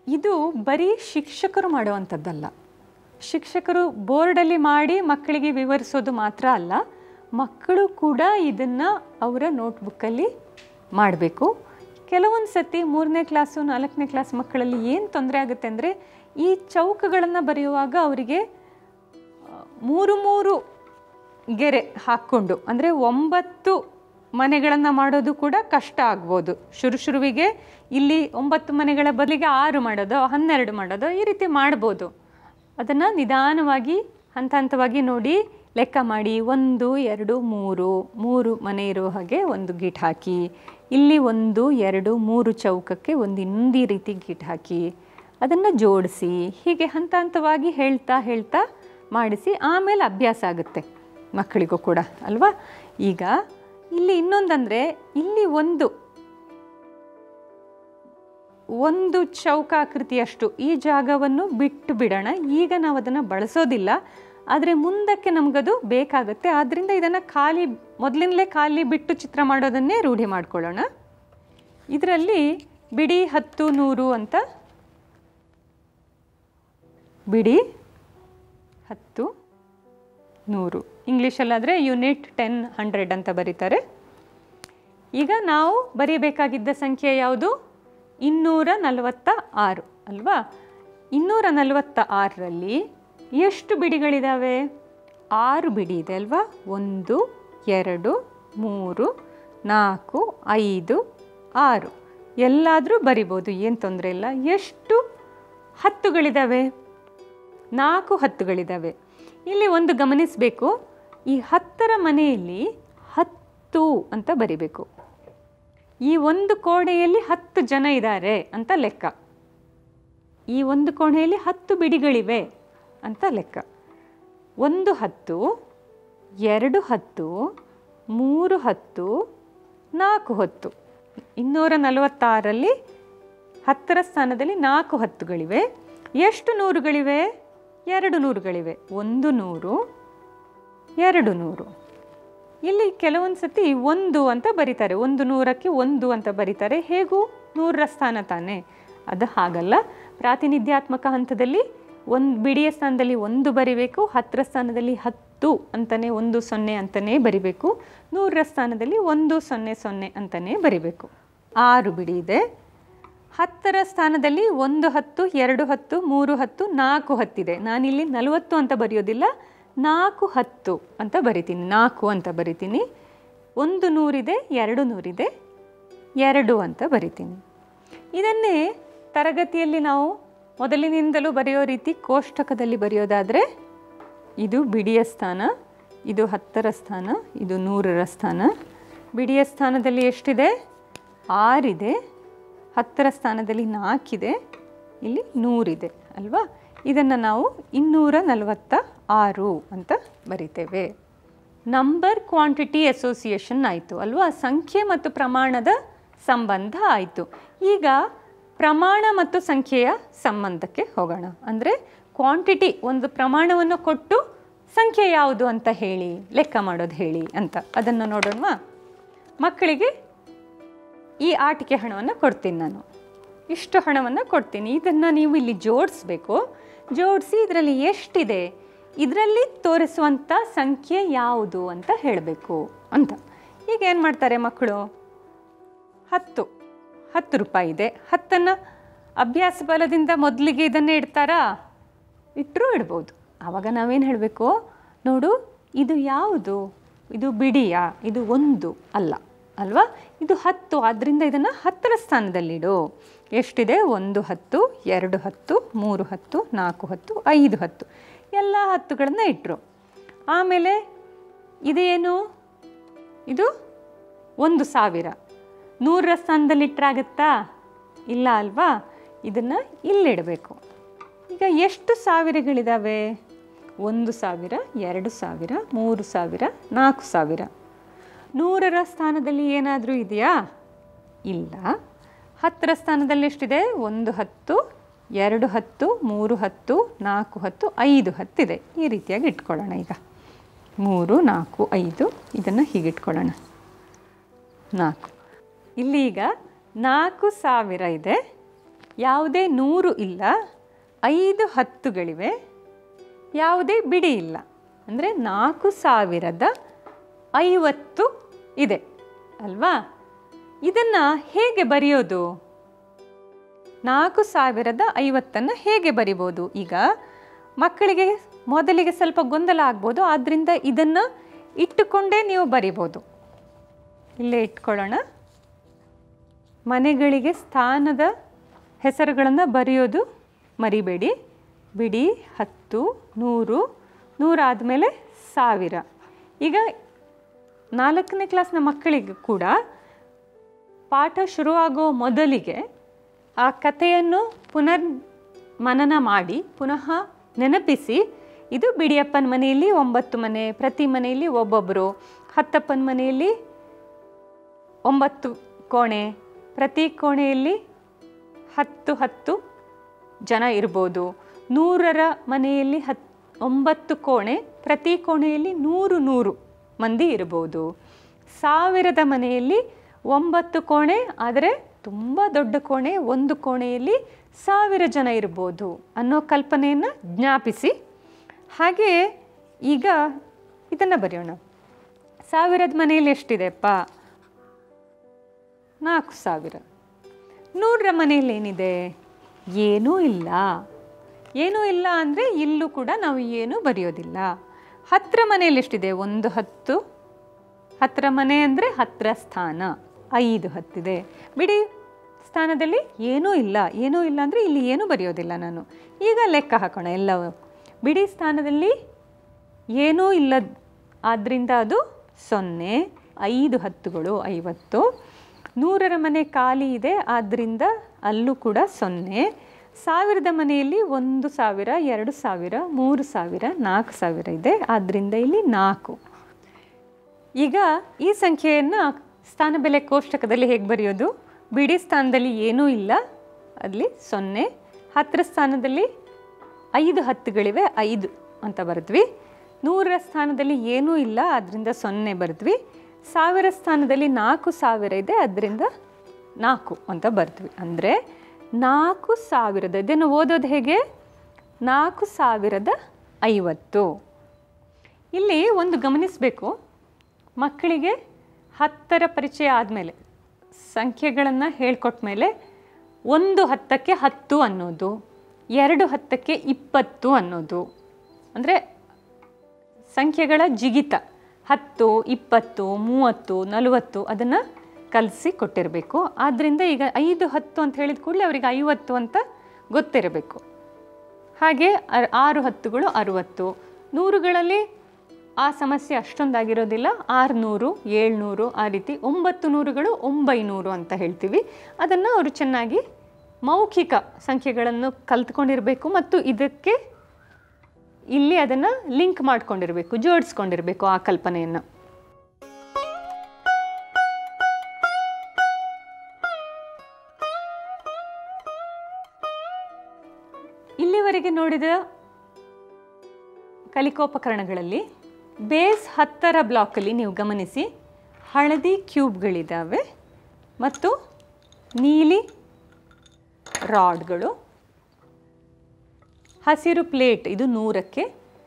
ಇದು ಬರೀ ಶಿಕ್ಷಕರು ಮಾಡುವಂಥದ್ದಲ್ಲ ಶಿಕ್ಷಕರು ಬೋರ್ಡಲ್ಲಿ ಮಾಡಿ ಮಕ್ಕಳಿಗೆ ವಿವರಿಸೋದು ಮಾತ್ರ ಅಲ್ಲ ಮಕ್ಕಳು ಕೂಡ ಇದನ್ನು ಅವರ ನೋಟ್ಬುಕ್ಕಲ್ಲಿ ಮಾಡಬೇಕು ಕೆಲವೊಂದು ಸತಿ ಮೂರನೇ ಕ್ಲಾಸು ನಾಲ್ಕನೇ ಕ್ಲಾಸ್ ಮಕ್ಕಳಲ್ಲಿ ಏನು ತೊಂದರೆ ಆಗುತ್ತೆ ಅಂದರೆ ಈ ಚೌಕಗಳನ್ನು ಬರೆಯುವಾಗ ಅವರಿಗೆ ಆ, ಮೂರು ಮೂರು ಗೆರೆ ಹಾಕ್ಕೊಂಡು ಅಂದರೆ ಒಂಬತ್ತು ಮನೆಗಳನ್ನು ಮಾಡೋದು ಕೂಡ ಕಷ್ಟ ಆಗ್ಬೋದು ಶುರು ಶುರುವಿಗೆ ಇಲ್ಲಿ ಒಂಬತ್ತು ಮನೆಗಳ ಬದಲಿಗೆ ಆರು ಮಾಡೋದು ಹನ್ನೆರಡು ಮಾಡೋದು ಈ ರೀತಿ ಮಾಡ್ಬೋದು ಅದನ್ನು ನಿಧಾನವಾಗಿ ಹಂತ ಹಂತವಾಗಿ ನೋಡಿ ಲೆಕ್ಕ ಮಾಡಿ ಒಂದು ಎರಡು ಮೂರು ಮೂರು ಮನೆ ಇರೋ ಹಾಗೆ ಒಂದು ಗೀಟ್ ಹಾಕಿ ಇಲ್ಲಿ ಒಂದು ಎರಡು ಮೂರು ಚೌಕಕ್ಕೆ ಒಂದು ಇನ್ನೊಂದು ಈ ರೀತಿ ಗೀಟ್ ಹಾಕಿ ಅದನ್ನು ಜೋಡಿಸಿ ಹೀಗೆ ಹಂತ ಹಂತವಾಗಿ ಹೇಳ್ತಾ ಹೇಳ್ತಾ ಮಾಡಿಸಿ ಆಮೇಲೆ ಅಭ್ಯಾಸ ಆಗುತ್ತೆ ಮಕ್ಕಳಿಗೂ ಕೂಡ ಅಲ್ವಾ ಈಗ ಇಲ್ಲಿ ಇನ್ನೊಂದಂದರೆ ಇಲ್ಲಿ ಒಂದು ಒಂದು ಚೌಕಾಕೃತಿಯಷ್ಟು ಈ ಜಾಗವನ್ನು ಬಿಟ್ಟು ಬಿಡೋಣ ಈಗ ನಾವು ಅದನ್ನು ಬಳಸೋದಿಲ್ಲ ಆದರೆ ಮುಂದಕ್ಕೆ ನಮಗದು ಬೇಕಾಗುತ್ತೆ ಆದ್ದರಿಂದ ಇದನ್ನು ಖಾಲಿ ಮೊದಲಿನಲೇ ಖಾಲಿ ಬಿಟ್ಟು ಚಿತ್ರ ಮಾಡೋದನ್ನೇ ರೂಢಿ ಮಾಡ್ಕೊಳ್ಳೋಣ ಇದರಲ್ಲಿ ಬಿಡಿ ಹತ್ತು ನೂರು ಅಂತ ಬಿಡಿ ಹತ್ತು ನೂರು ಇಂಗ್ಲೀಷಲ್ಲಾದರೆ ಯೂನಿಟ್ ಟೆನ್ ಹಂಡ್ರೆಡ್ ಅಂತ ಬರೀತಾರೆ ಈಗ ನಾವು ಬರೀಬೇಕಾಗಿದ್ದ ಸಂಖ್ಯೆ ಯಾವುದು ಇನ್ನೂರ ನಲವತ್ತ ಆರು ಅಲ್ವಾ ಇನ್ನೂರ ನಲವತ್ತ ಆರರಲ್ಲಿ ಎಷ್ಟು ಬಿಡಿಗಳಿದ್ದಾವೆ ಆರು ಬಿಡಿ ಇದೆ ಅಲ್ವಾ ಒಂದು ಎರಡು ಮೂರು ನಾಲ್ಕು ಐದು ಆರು ಎಲ್ಲಾದರೂ ಬರಿಬೋದು ಏನು ತೊಂದರೆ ಇಲ್ಲ ಎಷ್ಟು ಹತ್ತುಗಳಿದ್ದಾವೆ ನಾಲ್ಕು ಹತ್ತುಗಳಿದ್ದಾವೆ ಇಲ್ಲಿ ಒಂದು ಗಮನಿಸಬೇಕು ಈ ಹತ್ತರ ಮನೆಯಲ್ಲಿ ಹತ್ತು ಅಂತ ಬರಿಬೇಕು ಈ ಒಂದು ಕೋಣೆಯಲ್ಲಿ ಹತ್ತು ಜನ ಇದ್ದಾರೆ ಅಂತ ಲೆಕ್ಕ ಈ ಒಂದು ಕೋಣೆಯಲ್ಲಿ ಹತ್ತು ಬಿಡಿಗಳಿವೆ ಅಂತ ಲೆಕ್ಕ ಒಂದು ಹತ್ತು ಎರಡು ಹತ್ತು ಮೂರು ಹತ್ತು ನಾಲ್ಕು ಹತ್ತು ಇನ್ನೂರ ನಲವತ್ತಾರರಲ್ಲಿ ಹತ್ತರ ಸ್ಥಾನದಲ್ಲಿ ನಾಲ್ಕು ಹತ್ತುಗಳಿವೆ ಎಷ್ಟು ನೂರುಗಳಿವೆ ಎರಡು ನೂರುಗಳಿವೆ ಒಂದು ನೂರು ಎರಡು ನೂರು ಇಲ್ಲಿ ಕೆಲವೊಂದು ಸತಿ ಒಂದು ಅಂತ ಬರೀತಾರೆ ಒಂದು ನೂರಕ್ಕೆ ಒಂದು ಅಂತ ಬರೀತಾರೆ ಹೇಗೂ ನೂರರ ಸ್ಥಾನ ತಾನೇ ಅದು ಹಾಗಲ್ಲ ಪ್ರಾತಿನಿಧ್ಯಾತ್ಮಕ ಹಂತದಲ್ಲಿ ಒಂದು ಬಿಡಿಯ ಸ್ಥಾನದಲ್ಲಿ ಒಂದು ಬರಿಬೇಕು ಹತ್ತರ ಸ್ಥಾನದಲ್ಲಿ ಹತ್ತು ಅಂತಲೇ ಒಂದು ಸೊನ್ನೆ ಅಂತಲೇ ಬರಿಬೇಕು ನೂರರ ಸ್ಥಾನದಲ್ಲಿ ಒಂದು ಸೊನ್ನೆ ಸೊನ್ನೆ ಅಂತಲೇ ಬರಿಬೇಕು ಆರು ಬಿಡಿ ಇದೆ ಹತ್ತರ ಸ್ಥಾನದಲ್ಲಿ ಒಂದು ಹತ್ತು ಎರಡು ಹತ್ತು ಮೂರು ಹತ್ತು ನಾಲ್ಕು ಹತ್ತಿದೆ ನಾನಿಲ್ಲಿ ನಲವತ್ತು ಅಂತ ಬರೆಯೋದಿಲ್ಲ ನಾಲ್ಕು ಹತ್ತು ಅಂತ ಬರಿತೀನಿ ನಾಲ್ಕು ಅಂತ ಬರಿತೀನಿ ಒಂದು ನೂರಿದೆ ಎರಡು ನೂರಿದೆ ಎರಡು ಅಂತ ಬರಿತೀನಿ ಇದನ್ನೇ ತರಗತಿಯಲ್ಲಿ ನಾವು ಮೊದಲಿನಿಂದಲೂ ಬರೆಯೋ ರೀತಿ ಕೋಷ್ಟಕದಲ್ಲಿ ಬರೆಯೋದಾದರೆ ಇದು ಬಿಡಿಯ ಸ್ಥಾನ ಇದು ಹತ್ತರ ಸ್ಥಾನ ಇದು ನೂರರ ಸ್ಥಾನ ಬಿಡಿಯ ಸ್ಥಾನದಲ್ಲಿ ಎಷ್ಟಿದೆ ಆರಿದೆ ಹತ್ತರ ಸ್ಥಾನದಲ್ಲಿ ನಾಲ್ಕಿದೆ ಇಲ್ಲಿ ನೂರಿದೆ ಅಲ್ವಾ ಇದನ್ನು ನಾವು ಇನ್ನೂರ ನಲವತ್ತ ಆರು ಅಂತ ಬರಿತೇವೆ ನಂಬರ್ ಕ್ವಾಂಟಿಟಿ ಅಸೋಸಿಯೇಷನ್ ಆಯಿತು ಅಲ್ವಾ ಸಂಖ್ಯೆ ಮತ್ತು ಪ್ರಮಾಣದ ಸಂಬಂಧ ಆಯಿತು ಈಗ ಪ್ರಮಾಣ ಮತ್ತು ಸಂಖ್ಯೆಯ ಸಂಬಂಧಕ್ಕೆ ಹೋಗೋಣ ಅಂದರೆ ಕ್ವಾಂಟಿಟಿ ಒಂದು ಪ್ರಮಾಣವನ್ನು ಕೊಟ್ಟು ಸಂಖ್ಯೆ ಯಾವುದು ಅಂತ ಹೇಳಿ ಲೆಕ್ಕ ಮಾಡೋದು ಹೇಳಿ ಅಂತ ಅದನ್ನು ನೋಡೋಣವಾ ಮಕ್ಕಳಿಗೆ ಈ ಆಟಿಕೆ ಹಣವನ್ನು ಕೊಡ್ತೀನಿ ನಾನು ಇಷ್ಟು ಹಣವನ್ನು ಕೊಡ್ತೀನಿ ಇದನ್ನು ನೀವು ಇಲ್ಲಿ ಜೋಡಿಸ್ಬೇಕು ಜೋಡಿಸಿ ಇದರಲ್ಲಿ ಎಷ್ಟಿದೆ ಇದರಲ್ಲಿ ತೋರಿಸುವಂಥ ಸಂಖ್ಯೆ ಯಾವುದು ಅಂತ ಹೇಳಬೇಕು ಅಂತ ಈಗ ಏನು ಮಾಡ್ತಾರೆ ಮಕ್ಕಳು ಹತ್ತು ಹತ್ತು ರೂಪಾಯಿ ಇದೆ ಹತ್ತನ್ನು ಅಭ್ಯಾಸ ಬಲದಿಂದ ಮೊದಲಿಗೆ ಇದನ್ನೇ ಇಡ್ತಾರಾ ಇಟ್ಟರೂ ಇಡ್ಬೋದು ಆವಾಗ ನಾವೇನು ಹೇಳಬೇಕು ನೋಡು ಇದು ಯಾವುದು ಇದು ಬಿಡಿಯಾ ಇದು ಒಂದು ಅಲ್ಲ ಅಲ್ವಾ ಇದು ಹತ್ತು ಆದ್ದರಿಂದ ಇದನ್ನು ಹತ್ತರ ಸ್ಥಾನದಲ್ಲಿಡು ಎಷ್ಟಿದೆ ಒಂದು ಹತ್ತು ಎರಡು ಹತ್ತು ಮೂರು ಹತ್ತು ನಾಲ್ಕು ಹತ್ತು ಐದು ಹತ್ತು ಎಲ್ಲ ಹತ್ತುಗಳನ್ನು ಇಟ್ಟರು ಆಮೇಲೆ ಇದೇನು ಇದು ಒಂದು ಸಾವಿರ ನೂರರ ಸ್ಥಾನದಲ್ಲಿ ಇಟ್ಟರಾಗತ್ತಾ ಇಲ್ಲ ಅಲ್ವಾ ಇದನ್ನು ಇಲ್ಲಿಡಬೇಕು ಈಗ ಎಷ್ಟು ಸಾವಿರಗಳಿದ್ದಾವೆ ಒಂದು ಸಾವಿರ ಎರಡು ಸಾವಿರ ಮೂರು ಸಾವಿರ ನಾಲ್ಕು ಸಾವಿರ ನೂರರ ಸ್ಥಾನದಲ್ಲಿ ಏನಾದರೂ ಇದೆಯಾ ಇಲ್ಲ ಹತ್ತರ ಸ್ಥಾನದಲ್ಲಿ ಎಷ್ಟಿದೆ ಒಂದು ಹತ್ತು ಎರಡು ಹತ್ತು ಮೂರು ಹತ್ತು ನಾಲ್ಕು ಹತ್ತು ಐದು ಹತ್ತಿದೆ ಈ ರೀತಿಯಾಗಿ ಇಟ್ಕೊಳ್ಳೋಣ ಈಗ ಮೂರು ನಾಲ್ಕು ಐದು ಇದನ್ನು ಹೀಗೆ ಇಟ್ಕೊಳ್ಳೋಣ ನಾಲ್ಕು ಇಲ್ಲಿ ಈಗ ನಾಲ್ಕು ಸಾವಿರ ಇದೆ ಯಾವುದೇ ನೂರು ಇಲ್ಲ ಐದು ಹತ್ತುಗಳಿವೆ ಯಾವುದೇ ಬಿಡಿ ಇಲ್ಲ ಅಂದರೆ ನಾಲ್ಕು ಸಾವಿರದ ಐವತ್ತು ಇದೆ ಅಲ್ವಾ ಇದನ್ನು ಹೇಗೆ ಬರೆಯೋದು ನಾಲ್ಕು ಸಾವಿರದ ಐವತ್ತನ್ನು ಹೇಗೆ ಬರಿಬೋದು ಈಗ ಮಕ್ಕಳಿಗೆ ಮೊದಲಿಗೆ ಸ್ವಲ್ಪ ಗೊಂದಲ ಆಗ್ಬೋದು ಆದ್ದರಿಂದ ಇದನ್ನು ಇಟ್ಟುಕೊಂಡೇ ನೀವು ಬರಿಬೋದು ಇಲ್ಲೇ ಇಟ್ಕೊಳ್ಳೋಣ ಮನೆಗಳಿಗೆ ಸ್ಥಾನದ ಹೆಸರುಗಳನ್ನು ಬರೆಯೋದು ಮರಿಬೇಡಿ ಬಿಡಿ ಹತ್ತು ನೂರು ನೂರಾದಮೇಲೆ ಸಾವಿರ ಈಗ ನಾಲ್ಕನೇ ಕ್ಲಾಸ್ನ ಮಕ್ಕಳಿಗೆ ಕೂಡ ಪಾಠ ಶುರುವಾಗೋ ಮೊದಲಿಗೆ ಆ ಕಥೆಯನ್ನು ಪುನರ್ ಮನನ ಮಾಡಿ ಪುನಃ ನೆನಪಿಸಿ ಇದು ಬಿಡಿಯಪ್ಪನ ಮನೆಯಲ್ಲಿ ಒಂಬತ್ತು ಮನೆ ಪ್ರತಿ ಮನೆಯಲ್ಲಿ ಒಬ್ಬೊಬ್ಬರು ಹತ್ತಪ್ಪನ ಮನೆಯಲ್ಲಿ ಒಂಬತ್ತು ಕೋಣೆ ಪ್ರತಿ ಕೋಣೆಯಲ್ಲಿ ಹತ್ತು ಹತ್ತು ಜನ ಇರ್ಬೋದು ನೂರರ ಮನೆಯಲ್ಲಿ ಹತ್ ಒಂಬತ್ತು ಕೋಣೆ ಪ್ರತಿ ಕೋಣೆಯಲ್ಲಿ ನೂರು ನೂರು ಮಂದಿ ಇರ್ಬೋದು ಸಾವಿರದ ಮನೆಯಲ್ಲಿ ಒಂಬತ್ತು ಕೋಣೆ ಆದರೆ ತುಂಬ ದೊಡ್ಡ ಕೋಣೆ ಒಂದು ಕೋಣೆಯಲ್ಲಿ ಸಾವಿರ ಜನ ಇರ್ಬೋದು ಅನ್ನೋ ಕಲ್ಪನೆಯನ್ನು ಜ್ಞಾಪಿಸಿ ಹಾಗೆಯೇ ಈಗ ಇದನ್ನು ಬರೆಯೋಣ ಸಾವಿರದ ಮನೆಯಲ್ಲಿ ಎಷ್ಟಿದೆಪ್ಪ ನಾಲ್ಕು ಸಾವಿರ ನೂರರ ಮನೆಯಲ್ಲಿ ಏನಿದೆ ಏನೂ ಇಲ್ಲ ಏನೂ ಇಲ್ಲ ಅಂದರೆ ಇಲ್ಲೂ ಕೂಡ ನಾವು ಏನೂ ಬರೆಯೋದಿಲ್ಲ ಹತ್ತರ ಮನೆಯಲ್ಲಿ ಎಷ್ಟಿದೆ ಒಂದು ಹತ್ತು ಹತ್ತರ ಮನೆ ಅಂದರೆ ಹತ್ತರ ಸ್ಥಾನ ಐದು ಹತ್ತಿದೆ ಬಿಡಿ ಸ್ಥಾನದಲ್ಲಿ ಏನೂ ಇಲ್ಲ ಏನೂ ಇಲ್ಲ ಅಂದರೆ ಇಲ್ಲಿ ಏನೂ ಬರೆಯೋದಿಲ್ಲ ನಾನು ಈಗ ಲೆಕ್ಕ ಹಾಕೋಣ ಎಲ್ಲವೂ ಬಿಡಿ ಸ್ಥಾನದಲ್ಲಿ ಏನೂ ಇಲ್ಲ ಆದ್ದರಿಂದ ಅದು ಸೊನ್ನೆ ಐದು ಹತ್ತುಗಳು ಐವತ್ತು ನೂರರ ಮನೆ ಖಾಲಿ ಇದೆ ಆದ್ದರಿಂದ ಅಲ್ಲೂ ಕೂಡ ಸೊನ್ನೆ ಸಾವಿರದ ಮನೆಯಲ್ಲಿ ಒಂದು ಸಾವಿರ ಎರಡು ಸಾವಿರ ಮೂರು ಸಾವಿರ ನಾಲ್ಕು ಸಾವಿರ ಇದೆ ಆದ್ದರಿಂದ ಇಲ್ಲಿ ನಾಲ್ಕು ಈಗ ಈ ಸಂಖ್ಯೆಯನ್ನು ಸ್ಥಾನ ಬೆಲೆ ಕೋಷ್ಟಕದಲ್ಲಿ ಹೇಗೆ ಬರೆಯೋದು ಬಿಡಿ ಸ್ಥಾನದಲ್ಲಿ ಏನೂ ಇಲ್ಲ ಅಲ್ಲಿ ಸೊನ್ನೆ ಹತ್ತರ ಸ್ಥಾನದಲ್ಲಿ ಐದು ಹತ್ತುಗಳಿವೆ ಐದು ಅಂತ ಬರೆದ್ವಿ ನೂರರ ಸ್ಥಾನದಲ್ಲಿ ಏನೂ ಇಲ್ಲ ಅದರಿಂದ ಸೊನ್ನೆ ಬರೆದ್ವಿ ಸಾವಿರ ಸ್ಥಾನದಲ್ಲಿ ನಾಲ್ಕು ಸಾವಿರ ಇದೆ ಅದರಿಂದ ನಾಲ್ಕು ಅಂತ ಬರ್ದ್ವಿ ಅಂದರೆ ನಾಲ್ಕು ಸಾವಿರದ ಇದನ್ನು ಓದೋದು ಹೇಗೆ ನಾಲ್ಕು ಸಾವಿರದ ಐವತ್ತು ಇಲ್ಲಿ ಒಂದು ಗಮನಿಸಬೇಕು ಮಕ್ಕಳಿಗೆ ಹತ್ತರ ಪರಿಚಯ ಆದಮೇಲೆ ಸಂಖ್ಯೆಗಳನ್ನು ಹೇಳ್ಕೊಟ್ಟ ಮೇಲೆ ಒಂದು ಹತ್ತಕ್ಕೆ ಹತ್ತು ಅನ್ನೋದು ಎರಡು ಹತ್ತಕ್ಕೆ ಇಪ್ಪತ್ತು ಅನ್ನೋದು ಅಂದರೆ ಸಂಖ್ಯೆಗಳ ಜಿಗಿತ ಹತ್ತು ಇಪ್ಪತ್ತು ಮೂವತ್ತು ನಲವತ್ತು ಅದನ್ನು ಕಲಿಸಿ ಕೊಟ್ಟಿರಬೇಕು ಆದ್ದರಿಂದ ಈಗ ಐದು ಹತ್ತು ಅಂತ ಹೇಳಿದ ಕೂಡಲೇ ಅವರಿಗೆ ಐವತ್ತು ಅಂತ ಗೊತ್ತಿರಬೇಕು ಹಾಗೆ ಅರ್- ಆರು ಹತ್ತುಗಳು ಅರುವತ್ತು ನೂರುಗಳಲ್ಲಿ ಆ ಸಮಸ್ಯೆ ಅಷ್ಟೊಂದಾಗಿರೋದಿಲ್ಲ ಆರುನೂರು ಏಳ್ನೂರು ಆ ರೀತಿ ಒಂಬತ್ತು ನೂರುಗಳು ಒಂಬೈನೂರು ಅಂತ ಹೇಳ್ತೀವಿ ಅದನ್ನು ಅವರು ಚೆನ್ನಾಗಿ ಮೌಖಿಕ ಸಂಖ್ಯೆಗಳನ್ನು ಕಲ್ತ್ಕೊಂಡಿರಬೇಕು ಮತ್ತು ಇದಕ್ಕೆ ಇಲ್ಲಿ ಅದನ್ನು ಲಿಂಕ್ ಮಾಡ್ಕೊಂಡಿರಬೇಕು ಜೋಡಿಸ್ಕೊಂಡಿರಬೇಕು ಆ ಕಲ್ಪನೆಯನ್ನು ಇಲ್ಲಿವರೆಗೆ ನೋಡಿದ ಕಲಿಕೋಪಕರಣಗಳಲ್ಲಿ ಬೇಸ್ ಹತ್ತರ ಬ್ಲಾಕಲ್ಲಿ ನೀವು ಗಮನಿಸಿ ಹಳದಿ ಕ್ಯೂಬ್ಗಳಿದ್ದಾವೆ ಮತ್ತು ನೀಲಿ ರಾಡ್ಗಳು ಹಸಿರು ಪ್ಲೇಟ್ ಇದು ನೂರಕ್ಕೆ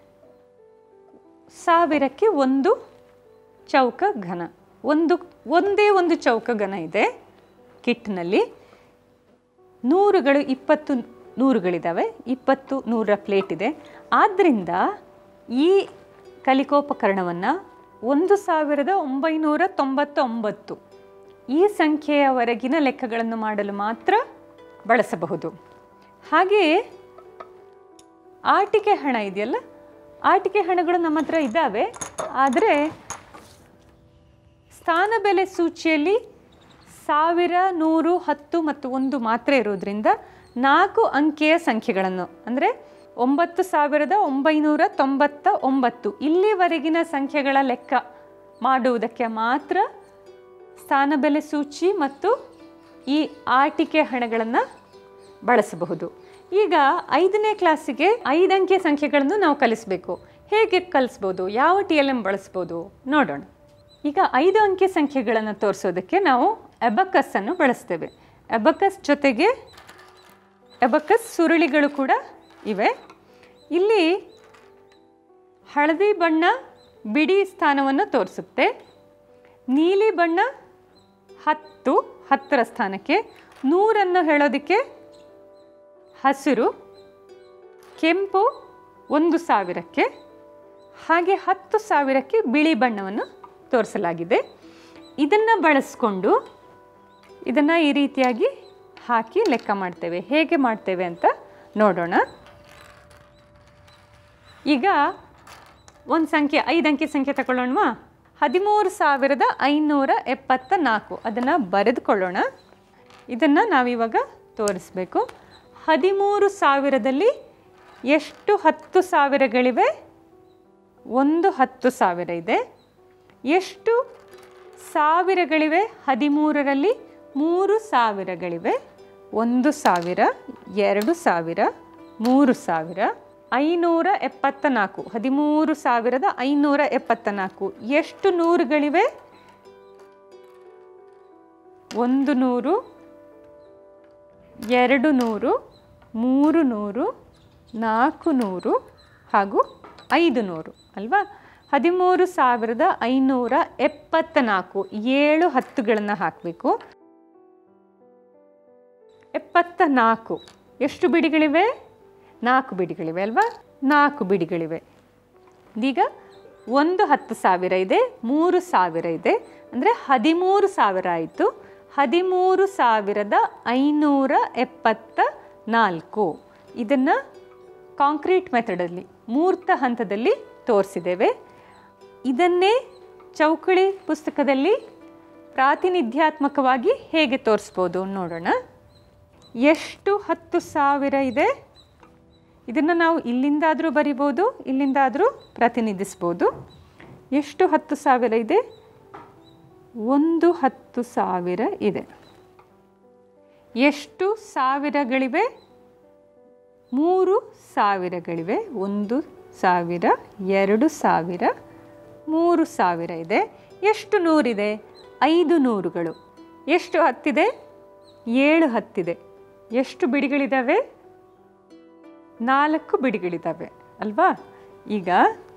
ಸಾವಿರಕ್ಕೆ ಒಂದು ಚೌಕ ಘನ ಒಂದು ಒಂದೇ ಒಂದು ಚೌಕ ಘನ ಇದೆ ಕಿಟ್ನಲ್ಲಿ ನೂರುಗಳು ಇಪ್ಪತ್ತು ನೂರುಗಳಿದ್ದಾವೆ ಇಪ್ಪತ್ತು ನೂರರ ಪ್ಲೇಟ್ ಇದೆ ಆದ್ದರಿಂದ ಈ ಕಲಿಕೋಪಕರಣವನ್ನು ಒಂದು ಸಾವಿರದ ಒಂಬೈನೂರ ತೊಂಬತ್ತೊಂಬತ್ತು ಈ ಸಂಖ್ಯೆಯವರೆಗಿನ ಲೆಕ್ಕಗಳನ್ನು ಮಾಡಲು ಮಾತ್ರ ಬಳಸಬಹುದು ಹಾಗೆಯೇ ಆಟಿಕೆ ಹಣ ಇದೆಯಲ್ಲ ಆಟಿಕೆ ಹಣಗಳು ನಮ್ಮ ಹತ್ರ ಇದ್ದಾವೆ ಆದರೆ ಸ್ಥಾನ ಬೆಲೆ ಸೂಚಿಯಲ್ಲಿ ಸಾವಿರ ನೂರು ಹತ್ತು ಮತ್ತು ಒಂದು ಮಾತ್ರ ಇರೋದ್ರಿಂದ ನಾಲ್ಕು ಅಂಕೆಯ ಸಂಖ್ಯೆಗಳನ್ನು ಅಂದರೆ ಒಂಬತ್ತು ಸಾವಿರದ ಒಂಬೈನೂರ ತೊಂಬತ್ತ ಒಂಬತ್ತು ಇಲ್ಲಿವರೆಗಿನ ಸಂಖ್ಯೆಗಳ ಲೆಕ್ಕ ಮಾಡುವುದಕ್ಕೆ ಮಾತ್ರ ಸ್ಥಾನ ಬೆಲೆ ಸೂಚಿ ಮತ್ತು ಈ ಆಟಿಕೆ ಹಣಗಳನ್ನು ಬಳಸಬಹುದು ಈಗ ಐದನೇ ಕ್ಲಾಸಿಗೆ ಐದು ಅಂಕೆ ಸಂಖ್ಯೆಗಳನ್ನು ನಾವು ಕಲಿಸಬೇಕು ಹೇಗೆ ಕಲಿಸ್ಬೋದು ಯಾವ ಟಿ ಎಲ್ ಎಮ್ ಬಳಸ್ಬೋದು ನೋಡೋಣ ಈಗ ಐದು ಅಂಕೆ ಸಂಖ್ಯೆಗಳನ್ನು ತೋರಿಸೋದಕ್ಕೆ ನಾವು ಅಬಕಸ್ಸನ್ನು ಬಳಸ್ತೇವೆ ಅಬಕಸ್ ಜೊತೆಗೆ ಎಬಕಸ್ ಸುರುಳಿಗಳು ಕೂಡ ಇವೆ ಇಲ್ಲಿ ಹಳದಿ ಬಣ್ಣ ಬಿಡಿ ಸ್ಥಾನವನ್ನು ತೋರಿಸುತ್ತೆ ನೀಲಿ ಬಣ್ಣ ಹತ್ತು ಹತ್ತರ ಸ್ಥಾನಕ್ಕೆ ನೂರನ್ನು ಹೇಳೋದಕ್ಕೆ ಹಸಿರು ಕೆಂಪು ಒಂದು ಸಾವಿರಕ್ಕೆ ಹಾಗೆ ಹತ್ತು ಸಾವಿರಕ್ಕೆ ಬಿಳಿ ಬಣ್ಣವನ್ನು ತೋರಿಸಲಾಗಿದೆ ಇದನ್ನು ಬಳಸ್ಕೊಂಡು ಇದನ್ನು ಈ ರೀತಿಯಾಗಿ ಹಾಕಿ ಲೆಕ್ಕ ಮಾಡ್ತೇವೆ ಹೇಗೆ ಮಾಡ್ತೇವೆ ಅಂತ ನೋಡೋಣ ಈಗ ಒಂದು ಸಂಖ್ಯೆ ಐದು ಅಂಕಿ ಸಂಖ್ಯೆ ತಗೊಳ್ಳೋಣವಾ ಹದಿಮೂರು ಸಾವಿರದ ಐನೂರ ಎಪ್ಪತ್ತ ನಾಲ್ಕು ಅದನ್ನು ಬರೆದುಕೊಳ್ಳೋಣ ಇದನ್ನು ನಾವಿವಾಗ ತೋರಿಸ್ಬೇಕು ಹದಿಮೂರು ಸಾವಿರದಲ್ಲಿ ಎಷ್ಟು ಹತ್ತು ಸಾವಿರಗಳಿವೆ ಒಂದು ಹತ್ತು ಸಾವಿರ ಇದೆ ಎಷ್ಟು ಸಾವಿರಗಳಿವೆ ಹದಿಮೂರರಲ್ಲಿ ಮೂರು ಸಾವಿರಗಳಿವೆ ಒಂದು ಸಾವಿರ ಎರಡು ಸಾವಿರ ಮೂರು ಸಾವಿರ ಐನೂರ ಎಪ್ಪತ್ತ ನಾಲ್ಕು ಹದಿಮೂರು ಸಾವಿರದ ಐನೂರ ಎಪ್ಪತ್ತ ನಾಲ್ಕು ಎಷ್ಟು ನೂರುಗಳಿವೆ ಒಂದು ನೂರು ಎರಡು ನೂರು ಮೂರು ನೂರು ನಾಲ್ಕು ನೂರು ಹಾಗೂ ಐದು ನೂರು ಅಲ್ವಾ ಹದಿಮೂರು ಸಾವಿರದ ಐನೂರ ಎಪ್ಪತ್ತ ನಾಲ್ಕು ಏಳು ಹತ್ತುಗಳನ್ನು ಹಾಕಬೇಕು ಎಪ್ಪತ್ತ ನಾಲ್ಕು ಎಷ್ಟು ಬಿಡಿಗಳಿವೆ ನಾಲ್ಕು ಬಿಡಿಗಳಿವೆ ಅಲ್ವಾ ನಾಲ್ಕು ಬಿಡಿಗಳಿವೆ ಈಗ ಒಂದು ಹತ್ತು ಸಾವಿರ ಇದೆ ಮೂರು ಸಾವಿರ ಇದೆ ಅಂದರೆ ಹದಿಮೂರು ಸಾವಿರ ಆಯಿತು ಹದಿಮೂರು ಸಾವಿರದ ಐನೂರ ಎಪ್ಪತ್ತ ನಾಲ್ಕು ಇದನ್ನು ಕಾಂಕ್ರೀಟ್ ಮೆಥಡಲ್ಲಿ ಮೂರ್ತ ಹಂತದಲ್ಲಿ ತೋರಿಸಿದ್ದೇವೆ ಇದನ್ನೇ ಚೌಕಳಿ ಪುಸ್ತಕದಲ್ಲಿ ಪ್ರಾತಿನಿಧ್ಯಾತ್ಮಕವಾಗಿ ಹೇಗೆ ತೋರಿಸ್ಬೋದು ನೋಡೋಣ ಎಷ್ಟು ಹತ್ತು ಸಾವಿರ ಇದೆ ಇದನ್ನು ನಾವು ಇಲ್ಲಿಂದಾದರೂ ಬರಿಬೋದು ಇಲ್ಲಿಂದಾದರೂ ಪ್ರತಿನಿಧಿಸ್ಬೋದು ಎಷ್ಟು ಹತ್ತು ಸಾವಿರ ಇದೆ ಒಂದು ಹತ್ತು ಸಾವಿರ ಇದೆ ಎಷ್ಟು ಸಾವಿರಗಳಿವೆ ಮೂರು ಸಾವಿರಗಳಿವೆ ಒಂದು ಸಾವಿರ ಎರಡು ಸಾವಿರ ಮೂರು ಸಾವಿರ ಇದೆ ಎಷ್ಟು ನೂರಿದೆ ಐದು ನೂರುಗಳು ಎಷ್ಟು ಹತ್ತಿದೆ ಏಳು ಹತ್ತಿದೆ ಎಷ್ಟು ಬಿಡಿಗಳಿದ್ದಾವೆ ನಾಲ್ಕು ಬಿಡಿಗಳಿದ್ದಾವೆ ಅಲ್ವಾ ಈಗ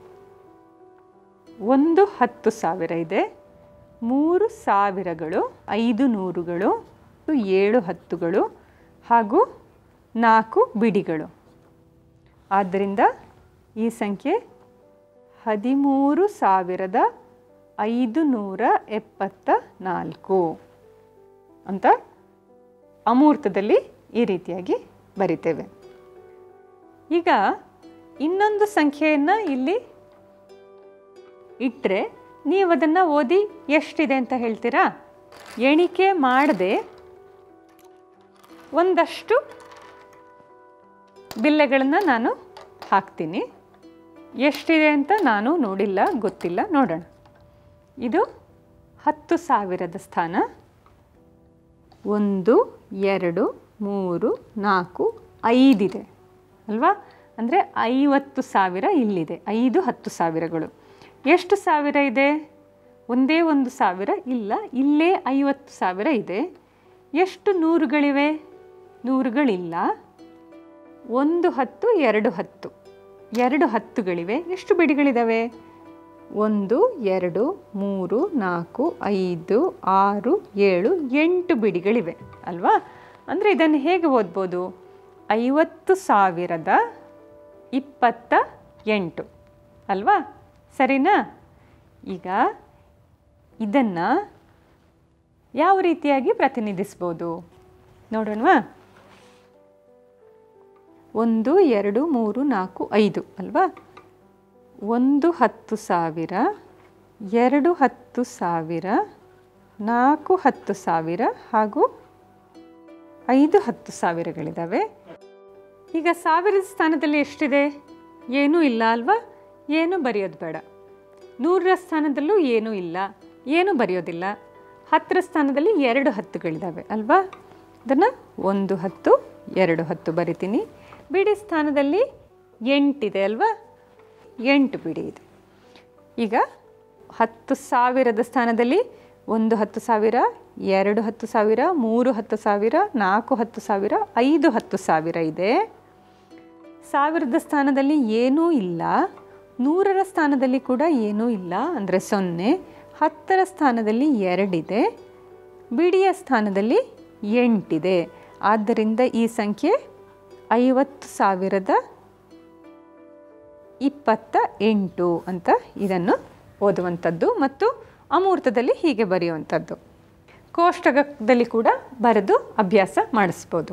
ಒಂದು ಹತ್ತು ಸಾವಿರ ಇದೆ ಮೂರು ಸಾವಿರಗಳು ಐದು ನೂರುಗಳು ಏಳು ಹತ್ತುಗಳು ಹಾಗೂ ನಾಲ್ಕು ಬಿಡಿಗಳು ಆದ್ದರಿಂದ ಈ ಸಂಖ್ಯೆ ಹದಿಮೂರು ಸಾವಿರದ ಐದು ನೂರ ಎಪ್ಪತ್ತ ನಾಲ್ಕು ಅಂತ ಅಮೂರ್ತದಲ್ಲಿ ಈ ರೀತಿಯಾಗಿ ಬರಿತೇವೆ ಈಗ ಇನ್ನೊಂದು ಸಂಖ್ಯೆಯನ್ನು ಇಲ್ಲಿ ಇಟ್ಟರೆ ನೀವು ಅದನ್ನು ಓದಿ ಎಷ್ಟಿದೆ ಅಂತ ಹೇಳ್ತೀರಾ ಎಣಿಕೆ ಮಾಡದೆ ಒಂದಷ್ಟು ಬಿಲ್ಲೆಗಳನ್ನು ನಾನು ಹಾಕ್ತೀನಿ ಎಷ್ಟಿದೆ ಅಂತ ನಾನು ನೋಡಿಲ್ಲ ಗೊತ್ತಿಲ್ಲ ನೋಡೋಣ ಇದು ಹತ್ತು ಸಾವಿರದ ಸ್ಥಾನ ಒಂದು ಎರಡು ಮೂರು ನಾಲ್ಕು ಐದಿದೆ ಅಲ್ವಾ ಅಂದರೆ ಐವತ್ತು ಸಾವಿರ ಇಲ್ಲಿದೆ ಐದು ಹತ್ತು ಸಾವಿರಗಳು ಎಷ್ಟು ಸಾವಿರ ಇದೆ ಒಂದೇ ಒಂದು ಸಾವಿರ ಇಲ್ಲ ಇಲ್ಲೇ ಐವತ್ತು ಸಾವಿರ ಇದೆ ಎಷ್ಟು ನೂರುಗಳಿವೆ ನೂರುಗಳಿಲ್ಲ ಒಂದು ಹತ್ತು ಎರಡು ಹತ್ತು ಎರಡು ಹತ್ತುಗಳಿವೆ ಎಷ್ಟು ಬಿಡಿಗಳಿದ್ದಾವೆ ಒಂದು ಎರಡು ಮೂರು ನಾಲ್ಕು ಐದು ಆರು ಏಳು ಎಂಟು ಬಿಡಿಗಳಿವೆ ಅಲ್ವಾ ಅಂದರೆ ಇದನ್ನು ಹೇಗೆ ಓದ್ಬೋದು ಐವತ್ತು ಸಾವಿರದ ಇಪ್ಪತ್ತ ಎಂಟು ಅಲ್ವಾ ಸರಿನಾ ಈಗ ಇದನ್ನು ಯಾವ ರೀತಿಯಾಗಿ ಪ್ರತಿನಿಧಿಸ್ಬೋದು ನೋಡೋಣವಾ ಒಂದು ಎರಡು ಮೂರು ನಾಲ್ಕು ಐದು ಅಲ್ವಾ ಒಂದು ಹತ್ತು ಸಾವಿರ ಎರಡು ಹತ್ತು ಸಾವಿರ ನಾಲ್ಕು ಹತ್ತು ಸಾವಿರ ಹಾಗೂ ಐದು ಹತ್ತು ಸಾವಿರಗಳಿದ್ದಾವೆ ಈಗ ಸಾವಿರದ ಸ್ಥಾನದಲ್ಲಿ ಎಷ್ಟಿದೆ ಏನೂ ಇಲ್ಲ ಅಲ್ವಾ ಏನು ಬರೆಯೋದು ಬೇಡ ನೂರರ ಸ್ಥಾನದಲ್ಲೂ ಏನೂ ಇಲ್ಲ ಏನೂ ಬರೆಯೋದಿಲ್ಲ ಹತ್ತರ ಸ್ಥಾನದಲ್ಲಿ ಎರಡು ಹತ್ತುಗಳಿದ್ದಾವೆ ಅಲ್ವಾ ಅದನ್ನು ಒಂದು ಹತ್ತು ಎರಡು ಹತ್ತು ಬರಿತೀನಿ ಬಿಡಿ ಸ್ಥಾನದಲ್ಲಿ ಎಂಟಿದೆ ಅಲ್ವಾ ಎಂಟು ಬಿಡಿ ಇದೆ ಈಗ ಹತ್ತು ಸಾವಿರದ ಸ್ಥಾನದಲ್ಲಿ ಒಂದು ಹತ್ತು ಸಾವಿರ ಎರಡು ಹತ್ತು ಸಾವಿರ ಮೂರು ಹತ್ತು ಸಾವಿರ ನಾಲ್ಕು ಹತ್ತು ಸಾವಿರ ಐದು ಹತ್ತು ಸಾವಿರ ಇದೆ ಸಾವಿರದ ಸ್ಥಾನದಲ್ಲಿ ಏನೂ ಇಲ್ಲ ನೂರರ ಸ್ಥಾನದಲ್ಲಿ ಕೂಡ ಏನೂ ಇಲ್ಲ ಅಂದರೆ ಸೊನ್ನೆ ಹತ್ತರ ಸ್ಥಾನದಲ್ಲಿ ಎರಡಿದೆ ಬಿಡಿಯ ಸ್ಥಾನದಲ್ಲಿ ಎಂಟಿದೆ ಆದ್ದರಿಂದ ಈ ಸಂಖ್ಯೆ ಐವತ್ತು ಸಾವಿರದ ಇಪ್ಪತ್ತ ಎಂಟು ಅಂತ ಇದನ್ನು ಓದುವಂಥದ್ದು ಮತ್ತು ಅಮೂರ್ತದಲ್ಲಿ ಹೀಗೆ ಬರೆಯುವಂಥದ್ದು ಕೋಷ್ಟಕದಲ್ಲಿ ಕೂಡ ಬರೆದು ಅಭ್ಯಾಸ ಮಾಡಿಸ್ಬೋದು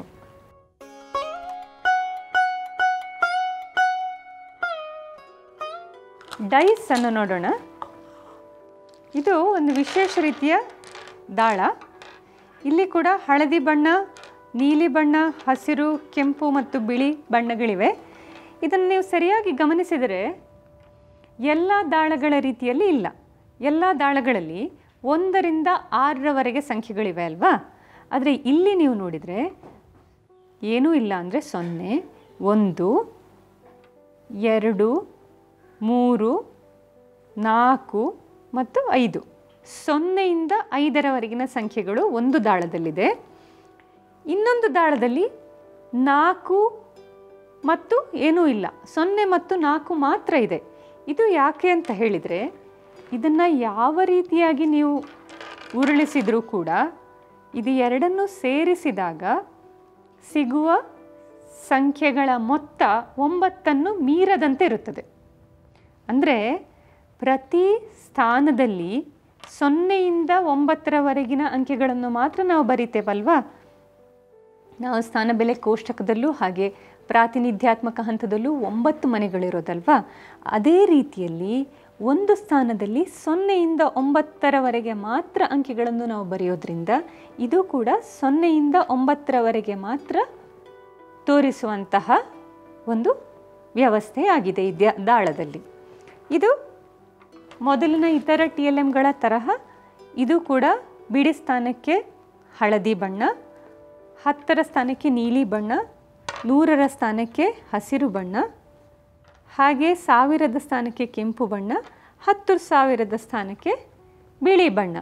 ಡೈಸ್ ಅನ್ನು ನೋಡೋಣ ಇದು ಒಂದು ವಿಶೇಷ ರೀತಿಯ ದಾಳ ಇಲ್ಲಿ ಕೂಡ ಹಳದಿ ಬಣ್ಣ ನೀಲಿ ಬಣ್ಣ ಹಸಿರು ಕೆಂಪು ಮತ್ತು ಬಿಳಿ ಬಣ್ಣಗಳಿವೆ ಇದನ್ನು ನೀವು ಸರಿಯಾಗಿ ಗಮನಿಸಿದರೆ ಎಲ್ಲ ದಾಳಗಳ ರೀತಿಯಲ್ಲಿ ಇಲ್ಲ ಎಲ್ಲ ದಾಳಗಳಲ್ಲಿ ಒಂದರಿಂದ ಆರರವರೆಗೆ ಸಂಖ್ಯೆಗಳಿವೆ ಅಲ್ವಾ ಆದರೆ ಇಲ್ಲಿ ನೀವು ನೋಡಿದರೆ ಏನೂ ಇಲ್ಲ ಅಂದರೆ ಸೊನ್ನೆ ಒಂದು ಎರಡು ಮೂರು ನಾಲ್ಕು ಮತ್ತು ಐದು ಸೊನ್ನೆಯಿಂದ ಐದರವರೆಗಿನ ಸಂಖ್ಯೆಗಳು ಒಂದು ದಾಳದಲ್ಲಿದೆ ಇನ್ನೊಂದು ದಾಳದಲ್ಲಿ ನಾಲ್ಕು ಮತ್ತು ಏನೂ ಇಲ್ಲ ಸೊನ್ನೆ ಮತ್ತು ನಾಲ್ಕು ಮಾತ್ರ ಇದೆ ಇದು ಯಾಕೆ ಅಂತ ಹೇಳಿದರೆ ಇದನ್ನು ಯಾವ ರೀತಿಯಾಗಿ ನೀವು ಉರುಳಿಸಿದರೂ ಕೂಡ ಇದು ಎರಡನ್ನು ಸೇರಿಸಿದಾಗ ಸಿಗುವ ಸಂಖ್ಯೆಗಳ ಮೊತ್ತ ಒಂಬತ್ತನ್ನು ಮೀರದಂತೆ ಇರುತ್ತದೆ ಅಂದರೆ ಪ್ರತಿ ಸ್ಥಾನದಲ್ಲಿ ಸೊನ್ನೆಯಿಂದ ಒಂಬತ್ತರವರೆಗಿನ ಅಂಕೆಗಳನ್ನು ಮಾತ್ರ ನಾವು ಬರಿತೇವಲ್ವಾ ನಾವು ಸ್ಥಾನ ಬೆಲೆ ಕೋಷ್ಟಕದಲ್ಲೂ ಹಾಗೆ ಪ್ರಾತಿನಿಧ್ಯಾತ್ಮಕ ಹಂತದಲ್ಲೂ ಒಂಬತ್ತು ಮನೆಗಳಿರೋದಲ್ವಾ ಅದೇ ರೀತಿಯಲ್ಲಿ ಒಂದು ಸ್ಥಾನದಲ್ಲಿ ಸೊನ್ನೆಯಿಂದ ಒಂಬತ್ತರವರೆಗೆ ಮಾತ್ರ ಅಂಕೆಗಳನ್ನು ನಾವು ಬರೆಯೋದ್ರಿಂದ ಇದು ಕೂಡ ಸೊನ್ನೆಯಿಂದ ಒಂಬತ್ತರವರೆಗೆ ಮಾತ್ರ ತೋರಿಸುವಂತಹ ಒಂದು ವ್ಯವಸ್ಥೆ ಆಗಿದೆ ಈ ದ್ಯಾ- ದಾಳದಲ್ಲಿ ಇದು ಮೊದಲಿನ ಇತರ ಟಿ ಎಲ್ ಎಮ್ಗಳ ತರಹ ಇದು ಕೂಡ ಬಿಡಿ ಸ್ಥಾನಕ್ಕೆ ಹಳದಿ ಬಣ್ಣ ಹತ್ತರ ಸ್ಥಾನಕ್ಕೆ ನೀಲಿ ಬಣ್ಣ ನೂರರ ಸ್ಥಾನಕ್ಕೆ ಹಸಿರು ಬಣ್ಣ ಹಾಗೆ ಸಾವಿರದ ಸ್ಥಾನಕ್ಕೆ ಕೆಂಪು ಬಣ್ಣ ಹತ್ತು ಸಾವಿರದ ಸ್ಥಾನಕ್ಕೆ ಬಿಳಿ ಬಣ್ಣ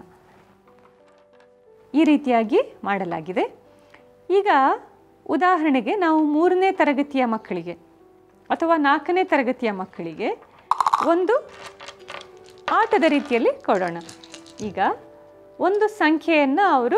ಈ ರೀತಿಯಾಗಿ ಮಾಡಲಾಗಿದೆ ಈಗ ಉದಾಹರಣೆಗೆ ನಾವು ಮೂರನೇ ತರಗತಿಯ ಮಕ್ಕಳಿಗೆ ಅಥವಾ ನಾಲ್ಕನೇ ತರಗತಿಯ ಮಕ್ಕಳಿಗೆ ಒಂದು ಆಟದ ರೀತಿಯಲ್ಲಿ ಕೊಡೋಣ ಈಗ ಒಂದು ಸಂಖ್ಯೆಯನ್ನು ಅವರು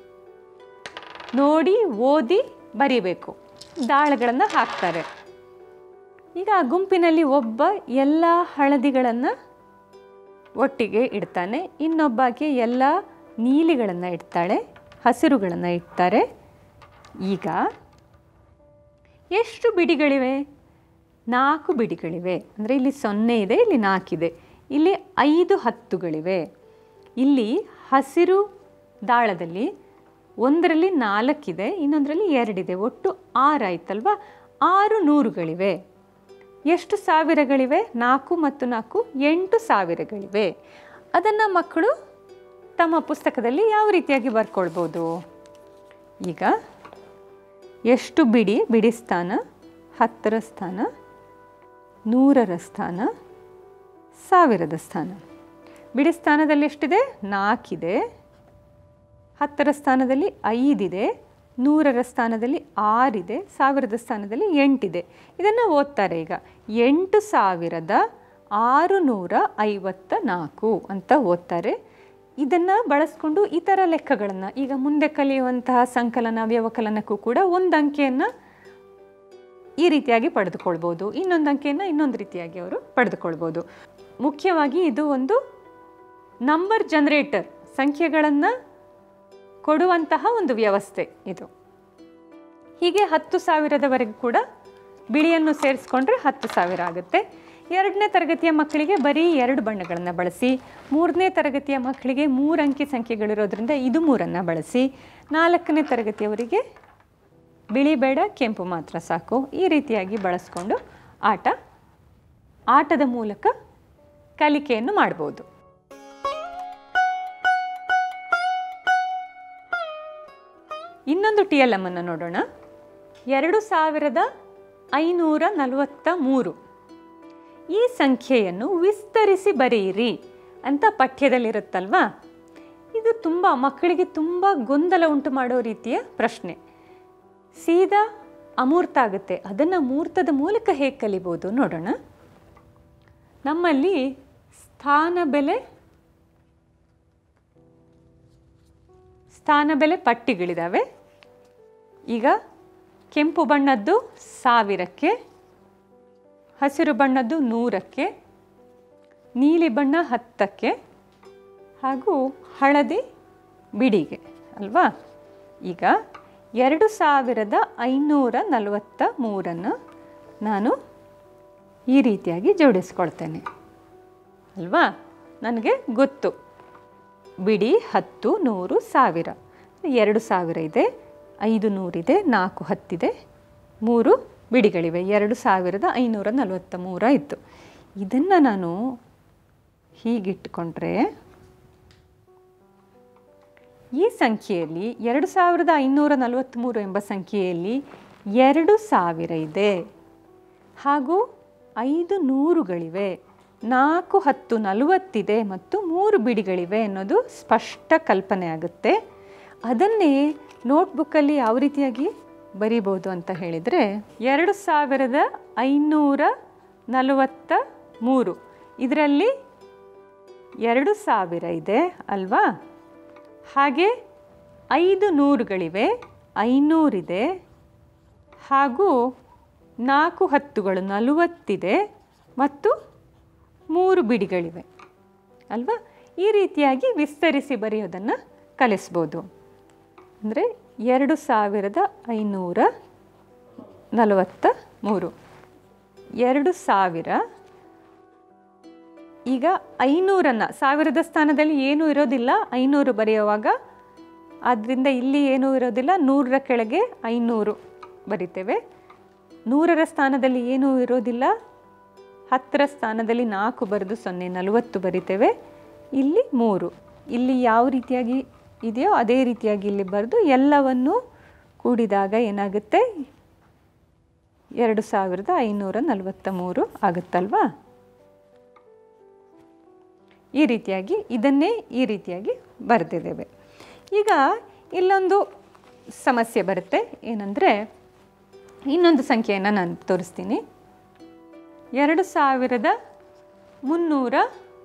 ನೋಡಿ ಓದಿ ಬರಿಬೇಕು ದಾಳಗಳನ್ನು ಹಾಕ್ತಾರೆ ಈಗ ಆ ಗುಂಪಿನಲ್ಲಿ ಒಬ್ಬ ಎಲ್ಲ ಹಳದಿಗಳನ್ನು ಒಟ್ಟಿಗೆ ಇಡ್ತಾನೆ ಇನ್ನೊಬ್ಬಾಕೆ ಎಲ್ಲ ನೀಲಿಗಳನ್ನು ಇಡ್ತಾಳೆ ಹಸಿರುಗಳನ್ನು ಇಡ್ತಾರೆ ಈಗ ಎಷ್ಟು ಬಿಡಿಗಳಿವೆ ನಾಲ್ಕು ಬಿಡಿಗಳಿವೆ ಅಂದರೆ ಇಲ್ಲಿ ಸೊನ್ನೆ ಇದೆ ಇಲ್ಲಿ ನಾಲ್ಕಿದೆ ಇಲ್ಲಿ ಐದು ಹತ್ತುಗಳಿವೆ ಇಲ್ಲಿ ಹಸಿರು ದಾಳದಲ್ಲಿ ಒಂದರಲ್ಲಿ ನಾಲ್ಕಿದೆ ಇನ್ನೊಂದರಲ್ಲಿ ಎರಡಿದೆ ಒಟ್ಟು ಆರು ಆಯ್ತಲ್ವಾ ಆರು ನೂರುಗಳಿವೆ ಎಷ್ಟು ಸಾವಿರಗಳಿವೆ ನಾಲ್ಕು ಮತ್ತು ನಾಲ್ಕು ಎಂಟು ಸಾವಿರಗಳಿವೆ ಅದನ್ನು ಮಕ್ಕಳು ತಮ್ಮ ಪುಸ್ತಕದಲ್ಲಿ ಯಾವ ರೀತಿಯಾಗಿ ಬರ್ಕೊಳ್ಬೋದು ಈಗ ಎಷ್ಟು ಬಿಡಿ ಬಿಡಿ ಸ್ಥಾನ ಹತ್ತರ ಸ್ಥಾನ ನೂರರ ಸ್ಥಾನ ಸಾವಿರದ ಸ್ಥಾನ ಬಿಡಿ ಸ್ಥಾನದಲ್ಲಿ ಎಷ್ಟಿದೆ ನಾಲ್ಕಿದೆ ಹತ್ತರ ಸ್ಥಾನದಲ್ಲಿ ಐದಿದೆ ನೂರರ ಸ್ಥಾನದಲ್ಲಿ ಆರಿದೆ ಸಾವಿರದ ಸ್ಥಾನದಲ್ಲಿ ಎಂಟಿದೆ ಇದನ್ನು ಓದ್ತಾರೆ ಈಗ ಎಂಟು ಸಾವಿರದ ಆರು ನೂರ ಐವತ್ತ ನಾಲ್ಕು ಅಂತ ಓದ್ತಾರೆ ಇದನ್ನು ಬಳಸ್ಕೊಂಡು ಇತರ ಲೆಕ್ಕಗಳನ್ನು ಈಗ ಮುಂದೆ ಕಲಿಯುವಂತಹ ಸಂಕಲನ ವ್ಯವಕಲನಕ್ಕೂ ಕೂಡ ಒಂದು ಅಂಕೆಯನ್ನು ಈ ರೀತಿಯಾಗಿ ಪಡೆದುಕೊಳ್ಬೋದು ಇನ್ನೊಂದು ಅಂಕೆಯನ್ನು ಇನ್ನೊಂದು ರೀತಿಯಾಗಿ ಅವರು ಪಡೆದುಕೊಳ್ಬೋದು ಮುಖ್ಯವಾಗಿ ಇದು ಒಂದು ನಂಬರ್ ಜನರೇಟರ್ ಸಂಖ್ಯೆಗಳನ್ನು ಕೊಡುವಂತಹ ಒಂದು ವ್ಯವಸ್ಥೆ ಇದು ಹೀಗೆ ಹತ್ತು ಸಾವಿರದವರೆಗೂ ಕೂಡ ಬಿಳಿಯನ್ನು ಸೇರಿಸ್ಕೊಂಡ್ರೆ ಹತ್ತು ಸಾವಿರ ಆಗುತ್ತೆ ಎರಡನೇ ತರಗತಿಯ ಮಕ್ಕಳಿಗೆ ಬರೀ ಎರಡು ಬಣ್ಣಗಳನ್ನು ಬಳಸಿ ಮೂರನೇ ತರಗತಿಯ ಮಕ್ಕಳಿಗೆ ಮೂರು ಅಂಕಿ ಸಂಖ್ಯೆಗಳಿರೋದ್ರಿಂದ ಇದು ಮೂರನ್ನು ಬಳಸಿ ನಾಲ್ಕನೇ ತರಗತಿಯವರಿಗೆ ಬಿಳಿ ಬೇಡ ಕೆಂಪು ಮಾತ್ರ ಸಾಕು ಈ ರೀತಿಯಾಗಿ ಬಳಸ್ಕೊಂಡು ಆಟ ಆಟದ ಮೂಲಕ ಕಲಿಕೆಯನ್ನು ಮಾಡ್ಬೋದು ಇನ್ನೊಂದು ಟಿ ಎಲ್ ಎಮ್ ಅನ್ನು ನೋಡೋಣ ಎರಡು ಸಾವಿರದ ಐನೂರ ನಲವತ್ತ ಮೂರು ಈ ಸಂಖ್ಯೆಯನ್ನು ವಿಸ್ತರಿಸಿ ಬರೆಯಿರಿ ಅಂತ ಪಠ್ಯದಲ್ಲಿರುತ್ತಲ್ವಾ ಇದು ಇದು ತುಂಬ ಮಕ್ಕಳಿಗೆ ತುಂಬ ಗೊಂದಲ ಉಂಟು ಮಾಡೋ ರೀತಿಯ ಪ್ರಶ್ನೆ ಸೀದಾ ಅಮೂರ್ತ ಆಗುತ್ತೆ ಅದನ್ನು ಮೂರ್ತದ ಮೂಲಕ ಹೇಗೆ ಕಲಿಬೋದು ನೋಡೋಣ ನಮ್ಮಲ್ಲಿ ಸ್ಥಾನ ಬೆಲೆ ಸ್ಥಾನ ಬೆಲೆ ಪಟ್ಟಿಗಳಿದ್ದಾವೆ ಈಗ ಕೆಂಪು ಬಣ್ಣದ್ದು ಸಾವಿರಕ್ಕೆ ಹಸಿರು ಬಣ್ಣದ್ದು ನೂರಕ್ಕೆ ನೀಲಿ ಬಣ್ಣ ಹತ್ತಕ್ಕೆ ಹಾಗೂ ಹಳದಿ ಬಿಡಿಗೆ ಅಲ್ವಾ ಈಗ ಎರಡು ಸಾವಿರದ ಐನೂರ ನಲವತ್ತ ಮೂರನ್ನು ನಾನು ಈ ರೀತಿಯಾಗಿ ಜೋಡಿಸ್ಕೊಳ್ತೇನೆ ಅಲ್ವಾ ನನಗೆ ಗೊತ್ತು ಬಿಡಿ ಹತ್ತು ನೂರು ಸಾವಿರ ಎರಡು ಸಾವಿರ ಇದೆ ಐದು ನೂರಿದೆ ನಾಲ್ಕು ಹತ್ತಿದೆ ಮೂರು ಬಿಡಿಗಳಿವೆ ಎರಡು ಸಾವಿರದ ಐನೂರ ನಲವತ್ತ ಮೂರ ಇತ್ತು ಇದನ್ನು ನಾನು ಹೀಗಿಟ್ಟುಕೊಂಡ್ರೆ ಈ ಸಂಖ್ಯೆಯಲ್ಲಿ ಎರಡು ಸಾವಿರದ ಐನೂರ ನಲವತ್ತ್ಮೂರು ಎಂಬ ಸಂಖ್ಯೆಯಲ್ಲಿ ಎರಡು ಸಾವಿರ ಇದೆ ಹಾಗೂ ಐದು ನೂರುಗಳಿವೆ ನಾಲ್ಕು ಹತ್ತು ನಲವತ್ತಿದೆ ಮತ್ತು ಮೂರು ಬಿಡಿಗಳಿವೆ ಅನ್ನೋದು ಸ್ಪಷ್ಟ ಕಲ್ಪನೆ ಆಗುತ್ತೆ ಅದನ್ನೇ ನೋಟ್ಬುಕ್ಕಲ್ಲಿ ಯಾವ ರೀತಿಯಾಗಿ ಬರಿಬೋದು ಅಂತ ಹೇಳಿದರೆ ಎರಡು ಸಾವಿರದ ಐನೂರ ನಲವತ್ತ ಮೂರು ಇದರಲ್ಲಿ ಎರಡು ಸಾವಿರ ಇದೆ ಅಲ್ವಾ ಹಾಗೆ ಐದು ನೂರುಗಳಿವೆ ಐನೂರಿದೆ ಹಾಗೂ ನಾಲ್ಕು ಹತ್ತುಗಳು ನಲವತ್ತಿದೆ ಮತ್ತು ಮೂರು ಬಿಡಿಗಳಿವೆ ಅಲ್ವಾ ಈ ರೀತಿಯಾಗಿ ವಿಸ್ತರಿಸಿ ಬರೆಯೋದನ್ನು ಕಲಿಸ್ಬೋದು ಅಂದರೆ ಎರಡು ಸಾವಿರದ ಐನೂರ ನಲವತ್ತ ಮೂರು ಎರಡು ಸಾವಿರ ಈಗ ಐನೂರನ್ನು ಸಾವಿರದ ಸ್ಥಾನದಲ್ಲಿ ಏನೂ ಇರೋದಿಲ್ಲ ಐನೂರು ಬರೆಯುವಾಗ ಆದ್ದರಿಂದ ಇಲ್ಲಿ ಏನೂ ಇರೋದಿಲ್ಲ ನೂರರ ಕೆಳಗೆ ಐನೂರು ಬರಿತೇವೆ ನೂರರ ಸ್ಥಾನದಲ್ಲಿ ಏನೂ ಇರೋದಿಲ್ಲ ಹತ್ತರ ಸ್ಥಾನದಲ್ಲಿ ನಾಲ್ಕು ಬರೆದು ಸೊನ್ನೆ ನಲವತ್ತು ಬರಿತೇವೆ ಇಲ್ಲಿ ಮೂರು ಇಲ್ಲಿ ಯಾವ ರೀತಿಯಾಗಿ ಇದೆಯೋ ಅದೇ ರೀತಿಯಾಗಿ ಇಲ್ಲಿ ಬರೆದು ಎಲ್ಲವನ್ನು ಕೂಡಿದಾಗ ಏನಾಗುತ್ತೆ ಎರಡು ಸಾವಿರದ ಐನೂರ ನಲವತ್ತ ಮೂರು ಆಗುತ್ತಲ್ವಾ ಈ ರೀತಿಯಾಗಿ ಇದನ್ನೇ ಈ ರೀತಿಯಾಗಿ ಬರೆದಿದ್ದೇವೆ ಈಗ ಇಲ್ಲೊಂದು ಸಮಸ್ಯೆ ಬರುತ್ತೆ ಏನಂದರೆ ಇನ್ನೊಂದು ಸಂಖ್ಯೆಯನ್ನು ನಾನು ತೋರಿಸ್ತೀನಿ ಎರಡು ಸಾವಿರದ ಮುನ್ನೂರ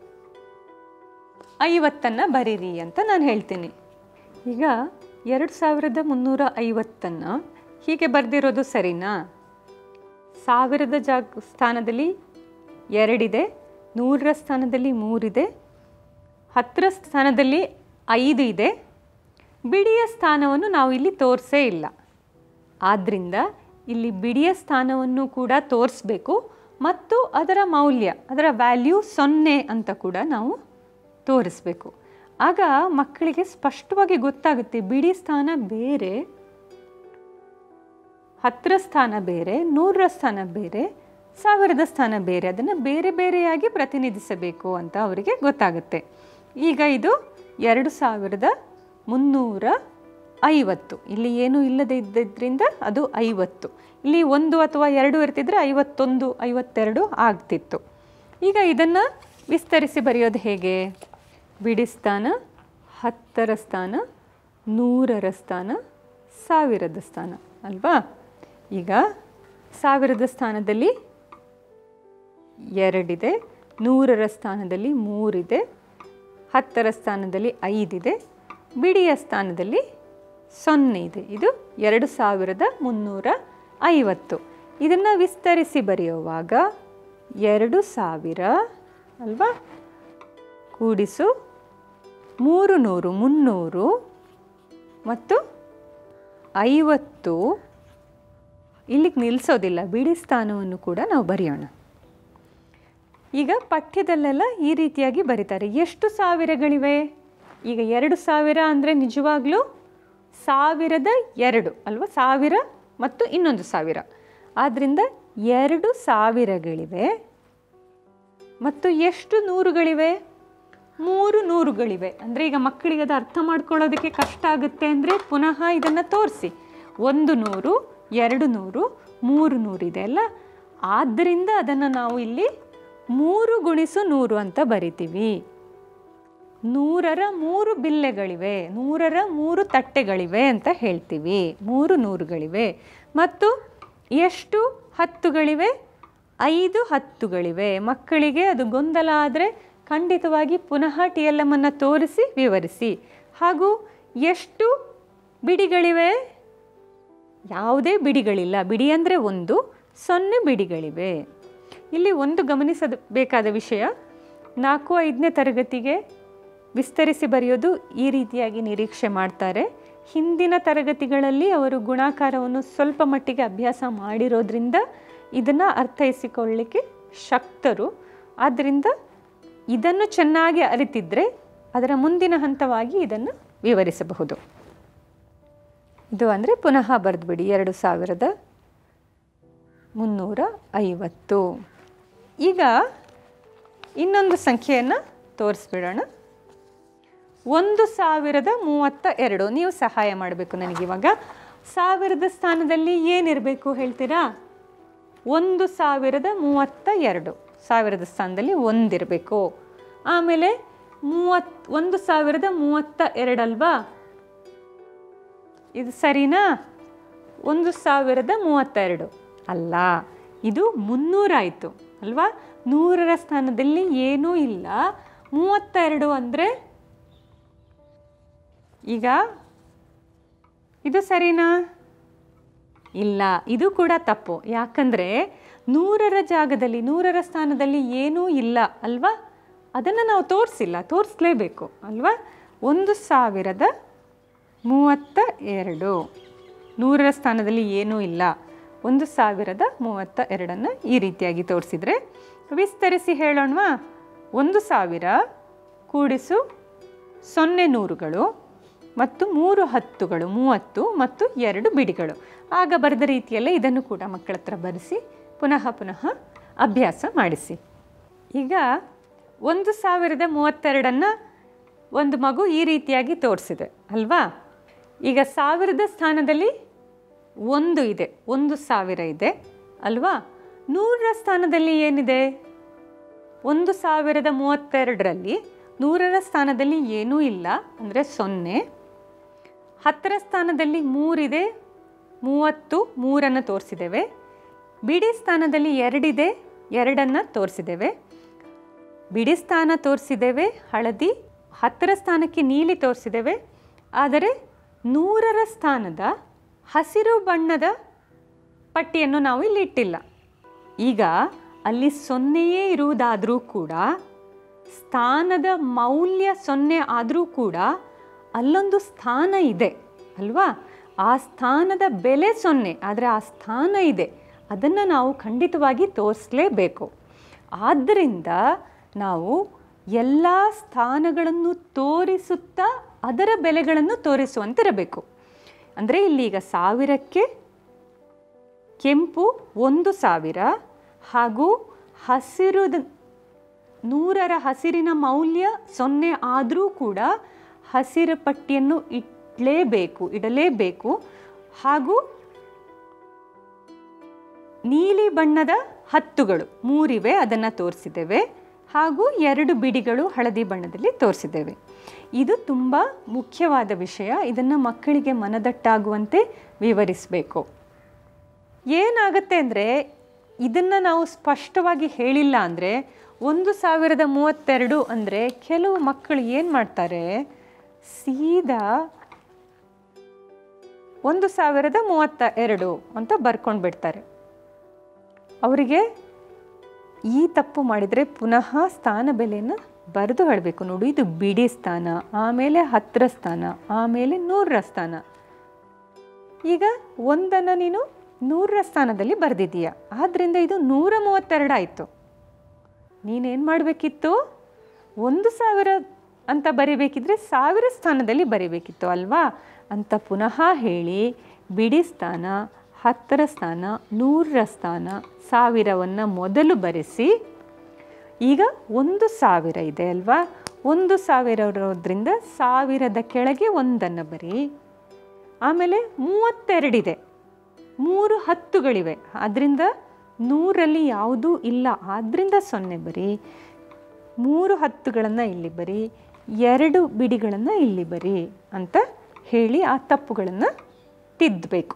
ಐವತ್ತನ್ನು ಬರೀರಿ ಅಂತ ನಾನು ಹೇಳ್ತೀನಿ ಈಗ ಎರಡು ಸಾವಿರದ ಮುನ್ನೂರ ಐವತ್ತನ್ನು ಹೀಗೆ ಬರೆದಿರೋದು ಸರಿನಾ ಸಾವಿರದ ಜಾಗ ಸ್ಥಾನದಲ್ಲಿ ಎರಡಿದೆ ನೂರರ ಸ್ಥಾನದಲ್ಲಿ ಮೂರಿದೆ ಹತ್ತರ ಸ್ಥಾನದಲ್ಲಿ ಐದು ಇದೆ ಬಿಡಿಯ ಸ್ಥಾನವನ್ನು ನಾವು ಇಲ್ಲಿ ತೋರಿಸೇ ಇಲ್ಲ ಆದ್ದರಿಂದ ಇಲ್ಲಿ ಬಿಡಿಯ ಸ್ಥಾನವನ್ನು ಕೂಡ ತೋರಿಸ್ಬೇಕು ಮತ್ತು ಅದರ ಮೌಲ್ಯ ಅದರ ವ್ಯಾಲ್ಯೂ ಸೊನ್ನೆ ಅಂತ ಕೂಡ ನಾವು ತೋರಿಸ್ಬೇಕು ಆಗ ಮಕ್ಕಳಿಗೆ ಸ್ಪಷ್ಟವಾಗಿ ಗೊತ್ತಾಗುತ್ತೆ ಬಿಡಿ ಸ್ಥಾನ ಬೇರೆ ಹತ್ತರ ಸ್ಥಾನ ಬೇರೆ ನೂರರ ಸ್ಥಾನ ಬೇರೆ ಸಾವಿರದ ಸ್ಥಾನ ಬೇರೆ ಅದನ್ನು ಬೇರೆ ಬೇರೆಯಾಗಿ ಪ್ರತಿನಿಧಿಸಬೇಕು ಅಂತ ಅವರಿಗೆ ಗೊತ್ತಾಗುತ್ತೆ ಈಗ ಇದು ಎರಡು ಸಾವಿರದ ಮುನ್ನೂರ ಐವತ್ತು ಇಲ್ಲಿ ಏನೂ ಇಲ್ಲದೆ ಇದ್ದಿದ್ದರಿಂದ ಅದು ಐವತ್ತು ಇಲ್ಲಿ ಒಂದು ಅಥವಾ ಎರಡು ಇರ್ತಿದ್ರೆ ಐವತ್ತೊಂದು ಐವತ್ತೆರಡು ಆಗ್ತಿತ್ತು ಈಗ ಇದನ್ನು ವಿಸ್ತರಿಸಿ ಬರೆಯೋದು ಹೇಗೆ ಬಿಡಿ ಸ್ಥಾನ ಹತ್ತರ ಸ್ಥಾನ ನೂರರ ಸ್ಥಾನ ಸಾವಿರದ ಸ್ಥಾನ ಅಲ್ವಾ ಈಗ ಸಾವಿರದ ಸ್ಥಾನದಲ್ಲಿ ಎರಡಿದೆ ನೂರರ ಸ್ಥಾನದಲ್ಲಿ ಮೂರಿದೆ ಹತ್ತರ ಸ್ಥಾನದಲ್ಲಿ ಐದಿದೆ ಬಿಡಿಯ ಸ್ಥಾನದಲ್ಲಿ ಸೊನ್ನೆ ಇದೆ ಇದು ಎರಡು ಸಾವಿರದ ಮುನ್ನೂರ ಐವತ್ತು ಇದನ್ನು ವಿಸ್ತರಿಸಿ ಬರೆಯುವಾಗ ಎರಡು ಸಾವಿರ ಅಲ್ವಾ ಕೂಡಿಸು ಮೂರು ನೂರು ಮುನ್ನೂರು ಮತ್ತು ಐವತ್ತು ಇಲ್ಲಿಗೆ ನಿಲ್ಲಿಸೋದಿಲ್ಲ ಬಿಡಿ ಸ್ಥಾನವನ್ನು ಕೂಡ ನಾವು ಬರೆಯೋಣ ಈಗ ಪಠ್ಯದಲ್ಲೆಲ್ಲ ಈ ರೀತಿಯಾಗಿ ಬರೀತಾರೆ ಎಷ್ಟು ಸಾವಿರಗಳಿವೆ ಈಗ ಎರಡು ಸಾವಿರ ಅಂದರೆ ನಿಜವಾಗ್ಲೂ ಸಾವಿರದ ಎರಡು ಅಲ್ವಾ ಸಾವಿರ ಮತ್ತು ಇನ್ನೊಂದು ಸಾವಿರ ಆದ್ದರಿಂದ ಎರಡು ಸಾವಿರಗಳಿವೆ ಮತ್ತು ಎಷ್ಟು ನೂರುಗಳಿವೆ ಮೂರು ನೂರುಗಳಿವೆ ಅಂದರೆ ಈಗ ಮಕ್ಕಳಿಗೆ ಅದು ಅರ್ಥ ಮಾಡ್ಕೊಳ್ಳೋದಕ್ಕೆ ಕಷ್ಟ ಆಗುತ್ತೆ ಅಂದರೆ ಪುನಃ ಇದನ್ನು ತೋರಿಸಿ ಒಂದು ನೂರು ಎರಡು ನೂರು ಮೂರು ನೂರಿದೆ ಅಲ್ಲ ಆದ್ದರಿಂದ ಅದನ್ನು ನಾವು ಇಲ್ಲಿ ಮೂರು ಗುಣಿಸು ನೂರು ಅಂತ ಬರಿತೀವಿ ನೂರರ ಮೂರು ಬಿಲ್ಲೆಗಳಿವೆ ನೂರರ ಮೂರು ತಟ್ಟೆಗಳಿವೆ ಅಂತ ಹೇಳ್ತೀವಿ ಮೂರು ನೂರುಗಳಿವೆ ಮತ್ತು ಎಷ್ಟು ಹತ್ತುಗಳಿವೆ ಐದು ಹತ್ತುಗಳಿವೆ ಮಕ್ಕಳಿಗೆ ಅದು ಗೊಂದಲ ಆದರೆ ಖಂಡಿತವಾಗಿ ಪುನಃ ಟಿ ಎಲ್ ಎಮ್ಮನ್ನು ತೋರಿಸಿ ವಿವರಿಸಿ ಹಾಗೂ ಎಷ್ಟು ಬಿಡಿಗಳಿವೆ ಯಾವುದೇ ಬಿಡಿಗಳಿಲ್ಲ ಬಿಡಿ ಅಂದರೆ ಒಂದು ಸೊನ್ನೆ ಬಿಡಿಗಳಿವೆ ಇಲ್ಲಿ ಒಂದು ಗಮನಿಸದ ಬೇಕಾದ ವಿಷಯ ನಾಲ್ಕು ಐದನೇ ತರಗತಿಗೆ ವಿಸ್ತರಿಸಿ ಬರೆಯೋದು ಈ ರೀತಿಯಾಗಿ ನಿರೀಕ್ಷೆ ಮಾಡ್ತಾರೆ ಹಿಂದಿನ ತರಗತಿಗಳಲ್ಲಿ ಅವರು ಗುಣಾಕಾರವನ್ನು ಸ್ವಲ್ಪ ಮಟ್ಟಿಗೆ ಅಭ್ಯಾಸ ಮಾಡಿರೋದ್ರಿಂದ ಇದನ್ನು ಅರ್ಥೈಸಿಕೊಳ್ಳಲಿಕ್ಕೆ ಶಕ್ತರು ಆದ್ದರಿಂದ ಇದನ್ನು ಚೆನ್ನಾಗಿ ಅರಿತಿದ್ದರೆ ಅದರ ಮುಂದಿನ ಹಂತವಾಗಿ ಇದನ್ನು ವಿವರಿಸಬಹುದು ಇದು ಅಂದರೆ ಪುನಃ ಬರೆದ್ಬಿಡಿ ಎರಡು ಸಾವಿರದ ಮುನ್ನೂರ ಐವತ್ತು ಈಗ ಇನ್ನೊಂದು ಸಂಖ್ಯೆಯನ್ನು ತೋರಿಸ್ಬಿಡೋಣ ಒಂದು ಸಾವಿರದ ಮೂವತ್ತ ಎರಡು ನೀವು ಸಹಾಯ ಮಾಡಬೇಕು ನನಗಿವಾಗ ಸಾವಿರದ ಸ್ಥಾನದಲ್ಲಿ ಏನಿರಬೇಕು ಹೇಳ್ತೀರಾ ಒಂದು ಸಾವಿರದ ಮೂವತ್ತ ಎರಡು ಸಾವಿರದ ಸ್ಥಾನದಲ್ಲಿ ಒಂದಿರಬೇಕು ಆಮೇಲೆ ಮೂವತ್ ಒಂದು ಸಾವಿರದ ಮೂವತ್ತ ಎರಡಲ್ವಾ ಇದು ಸರಿನಾ ಒಂದು ಸಾವಿರದ ಮೂವತ್ತೆರಡು ಅಲ್ಲ ಇದು ಮುನ್ನೂರಾಯಿತು ಅಲ್ವಾ ನೂರರ ಸ್ಥಾನದಲ್ಲಿ ಏನೂ ಇಲ್ಲ ಮೂವತ್ತೆರಡು ಅಂದರೆ ಈಗ ಇದು ಸರಿನಾ ಇಲ್ಲ ಇದು ಕೂಡ ತಪ್ಪು ಯಾಕಂದರೆ ನೂರರ ಜಾಗದಲ್ಲಿ ನೂರರ ಸ್ಥಾನದಲ್ಲಿ ಏನೂ ಇಲ್ಲ ಅಲ್ವಾ ಅದನ್ನು ನಾವು ತೋರಿಸಿಲ್ಲ ತೋರಿಸ್ಲೇಬೇಕು ಅಲ್ವಾ ಒಂದು ಸಾವಿರದ ಮೂವತ್ತ ಎರಡು ನೂರರ ಸ್ಥಾನದಲ್ಲಿ ಏನೂ ಇಲ್ಲ ಒಂದು ಸಾವಿರದ ಮೂವತ್ತ ಎರಡನ್ನು ಈ ರೀತಿಯಾಗಿ ತೋರಿಸಿದರೆ ವಿಸ್ತರಿಸಿ ಹೇಳೋಣವಾ ಒಂದು ಸಾವಿರ ಕೂಡಿಸು ಸೊನ್ನೆ ನೂರುಗಳು ಮತ್ತು ಮೂರು ಹತ್ತುಗಳು ಮೂವತ್ತು ಮತ್ತು ಎರಡು ಬಿಡಿಗಳು ಆಗ ಬರೆದ ರೀತಿಯಲ್ಲೇ ಇದನ್ನು ಕೂಡ ಮಕ್ಕಳ ಹತ್ರ ಬರೆಸಿ ಪುನಃ ಪುನಃ ಅಭ್ಯಾಸ ಮಾಡಿಸಿ ಈಗ ಒಂದು ಸಾವಿರದ ಮೂವತ್ತೆರಡನ್ನು ಒಂದು ಮಗು ಈ ರೀತಿಯಾಗಿ ತೋರಿಸಿದೆ ಅಲ್ವಾ ಈಗ ಸಾವಿರದ ಸ್ಥಾನದಲ್ಲಿ ಒಂದು ಇದೆ ಒಂದು ಸಾವಿರ ಇದೆ ಅಲ್ವಾ ನೂರರ ಸ್ಥಾನದಲ್ಲಿ ಏನಿದೆ ಒಂದು ಸಾವಿರದ ಮೂವತ್ತೆರಡರಲ್ಲಿ ನೂರರ ಸ್ಥಾನದಲ್ಲಿ ಏನೂ ಇಲ್ಲ ಅಂದರೆ ಸೊನ್ನೆ ಹತ್ತರ ಸ್ಥಾನದಲ್ಲಿ ಮೂರಿದೆ ಮೂವತ್ತು ಮೂರನ್ನು ತೋರಿಸಿದ್ದೇವೆ ಬಿಡಿ ಸ್ಥಾನದಲ್ಲಿ ಎರಡಿದೆ ಎರಡನ್ನು ತೋರಿಸಿದ್ದೇವೆ ಬಿಡಿ ಸ್ಥಾನ ತೋರಿಸಿದ್ದೇವೆ ಹಳದಿ ಹತ್ತರ ಸ್ಥಾನಕ್ಕೆ ನೀಲಿ ತೋರಿಸಿದ್ದೇವೆ ಆದರೆ ನೂರರ ಸ್ಥಾನದ ಹಸಿರು ಬಣ್ಣದ ಪಟ್ಟಿಯನ್ನು ನಾವು ಇಲ್ಲಿ ಇಟ್ಟಿಲ್ಲ ಈಗ ಅಲ್ಲಿ ಸೊನ್ನೆಯೇ ಇರುವುದಾದರೂ ಕೂಡ ಸ್ಥಾನದ ಮೌಲ್ಯ ಸೊನ್ನೆ ಆದರೂ ಕೂಡ ಅಲ್ಲೊಂದು ಸ್ಥಾನ ಇದೆ ಅಲ್ವಾ ಆ ಸ್ಥಾನದ ಬೆಲೆ ಸೊನ್ನೆ ಆದರೆ ಆ ಸ್ಥಾನ ಇದೆ ಅದನ್ನು ನಾವು ಖಂಡಿತವಾಗಿ ತೋರಿಸಲೇಬೇಕು ಆದ್ದರಿಂದ ನಾವು ಎಲ್ಲ ಸ್ಥಾನಗಳನ್ನು ತೋರಿಸುತ್ತಾ ಅದರ ಬೆಲೆಗಳನ್ನು ತೋರಿಸುವಂತಿರಬೇಕು ಅಂದರೆ ಇಲ್ಲೀಗ ಸಾವಿರಕ್ಕೆ ಕೆಂಪು ಒಂದು ಸಾವಿರ ಹಾಗೂ ಹಸಿರು ನೂರರ ಹಸಿರಿನ ಮೌಲ್ಯ ಸೊನ್ನೆ ಆದರೂ ಕೂಡ ಹಸಿರು ಪಟ್ಟಿಯನ್ನು ಇಡಲೇಬೇಕು ಇಡಲೇಬೇಕು ಹಾಗೂ ನೀಲಿ ಬಣ್ಣದ ಹತ್ತುಗಳು ಮೂರಿವೆ ಅದನ್ನು ತೋರಿಸಿದ್ದೇವೆ ಹಾಗೂ ಎರಡು ಬಿಡಿಗಳು ಹಳದಿ ಬಣ್ಣದಲ್ಲಿ ತೋರಿಸಿದ್ದೇವೆ ಇದು ತುಂಬ ಮುಖ್ಯವಾದ ವಿಷಯ ಇದನ್ನು ಮಕ್ಕಳಿಗೆ ಮನದಟ್ಟಾಗುವಂತೆ ವಿವರಿಸಬೇಕು ಏನಾಗುತ್ತೆ ಅಂದರೆ ಇದನ್ನು ನಾವು ಸ್ಪಷ್ಟವಾಗಿ ಹೇಳಿಲ್ಲ ಅಂದರೆ ಒಂದು ಸಾವಿರದ ಮೂವತ್ತೆರಡು ಅಂದರೆ ಕೆಲವು ಮಕ್ಕಳು ಏನು ಮಾಡ್ತಾರೆ ಸೀದಾ ಒಂದು ಸಾವಿರದ ಮೂವತ್ತ ಎರಡು ಅಂತ ಬರ್ಕೊಂಡು ಬಿಡ್ತಾರೆ ಅವರಿಗೆ ಈ ತಪ್ಪು ಮಾಡಿದರೆ ಪುನಃ ಸ್ಥಾನ ಬೆಲೆಯನ್ನು ಬರೆದು ಹೇಳಬೇಕು ನೋಡು ಇದು ಬಿಡಿ ಸ್ಥಾನ ಆಮೇಲೆ ಹತ್ತರ ಸ್ಥಾನ ಆಮೇಲೆ ನೂರರ ಸ್ಥಾನ ಈಗ ಒಂದನ್ನು ನೀನು ನೂರರ ಸ್ಥಾನದಲ್ಲಿ ಬರೆದಿದ್ದೀಯ ಆದ್ದರಿಂದ ಇದು ನೂರ ಮೂವತ್ತೆರಡು ಆಯಿತು ನೀನೇನು ಮಾಡಬೇಕಿತ್ತು ಒಂದು ಸಾವಿರ ಅಂತ ಬರಿಬೇಕಿದ್ರೆ ಸಾವಿರ ಸ್ಥಾನದಲ್ಲಿ ಬರಿಬೇಕಿತ್ತು ಅಲ್ವಾ ಅಂತ ಪುನಃ ಹೇಳಿ ಬಿಡಿ ಸ್ಥಾನ ಹತ್ತರ ಸ್ಥಾನ ನೂರರ ಸ್ಥಾನ ಸಾವಿರವನ್ನು ಮೊದಲು ಬರೆಸಿ ಈಗ ಒಂದು ಸಾವಿರ ಇದೆ ಅಲ್ವಾ ಒಂದು ಸಾವಿರ ಇರೋದ್ರಿಂದ ಸಾವಿರದ ಕೆಳಗೆ ಒಂದನ್ನು ಬರಿ ಆಮೇಲೆ ಮೂವತ್ತೆರಡಿದೆ ಮೂರು ಹತ್ತುಗಳಿವೆ ಅದರಿಂದ ನೂರಲ್ಲಿ ಯಾವುದೂ ಇಲ್ಲ ಆದ್ದರಿಂದ ಸೊನ್ನೆ ಬರಿ ಮೂರು ಹತ್ತುಗಳನ್ನು ಇಲ್ಲಿ ಬರಿ ಎರಡು ಬಿಡಿಗಳನ್ನು ಇಲ್ಲಿ ಬರಿ ಅಂತ ಹೇಳಿ ಆ ತಪ್ಪುಗಳನ್ನು ತಿದ್ದಬೇಕು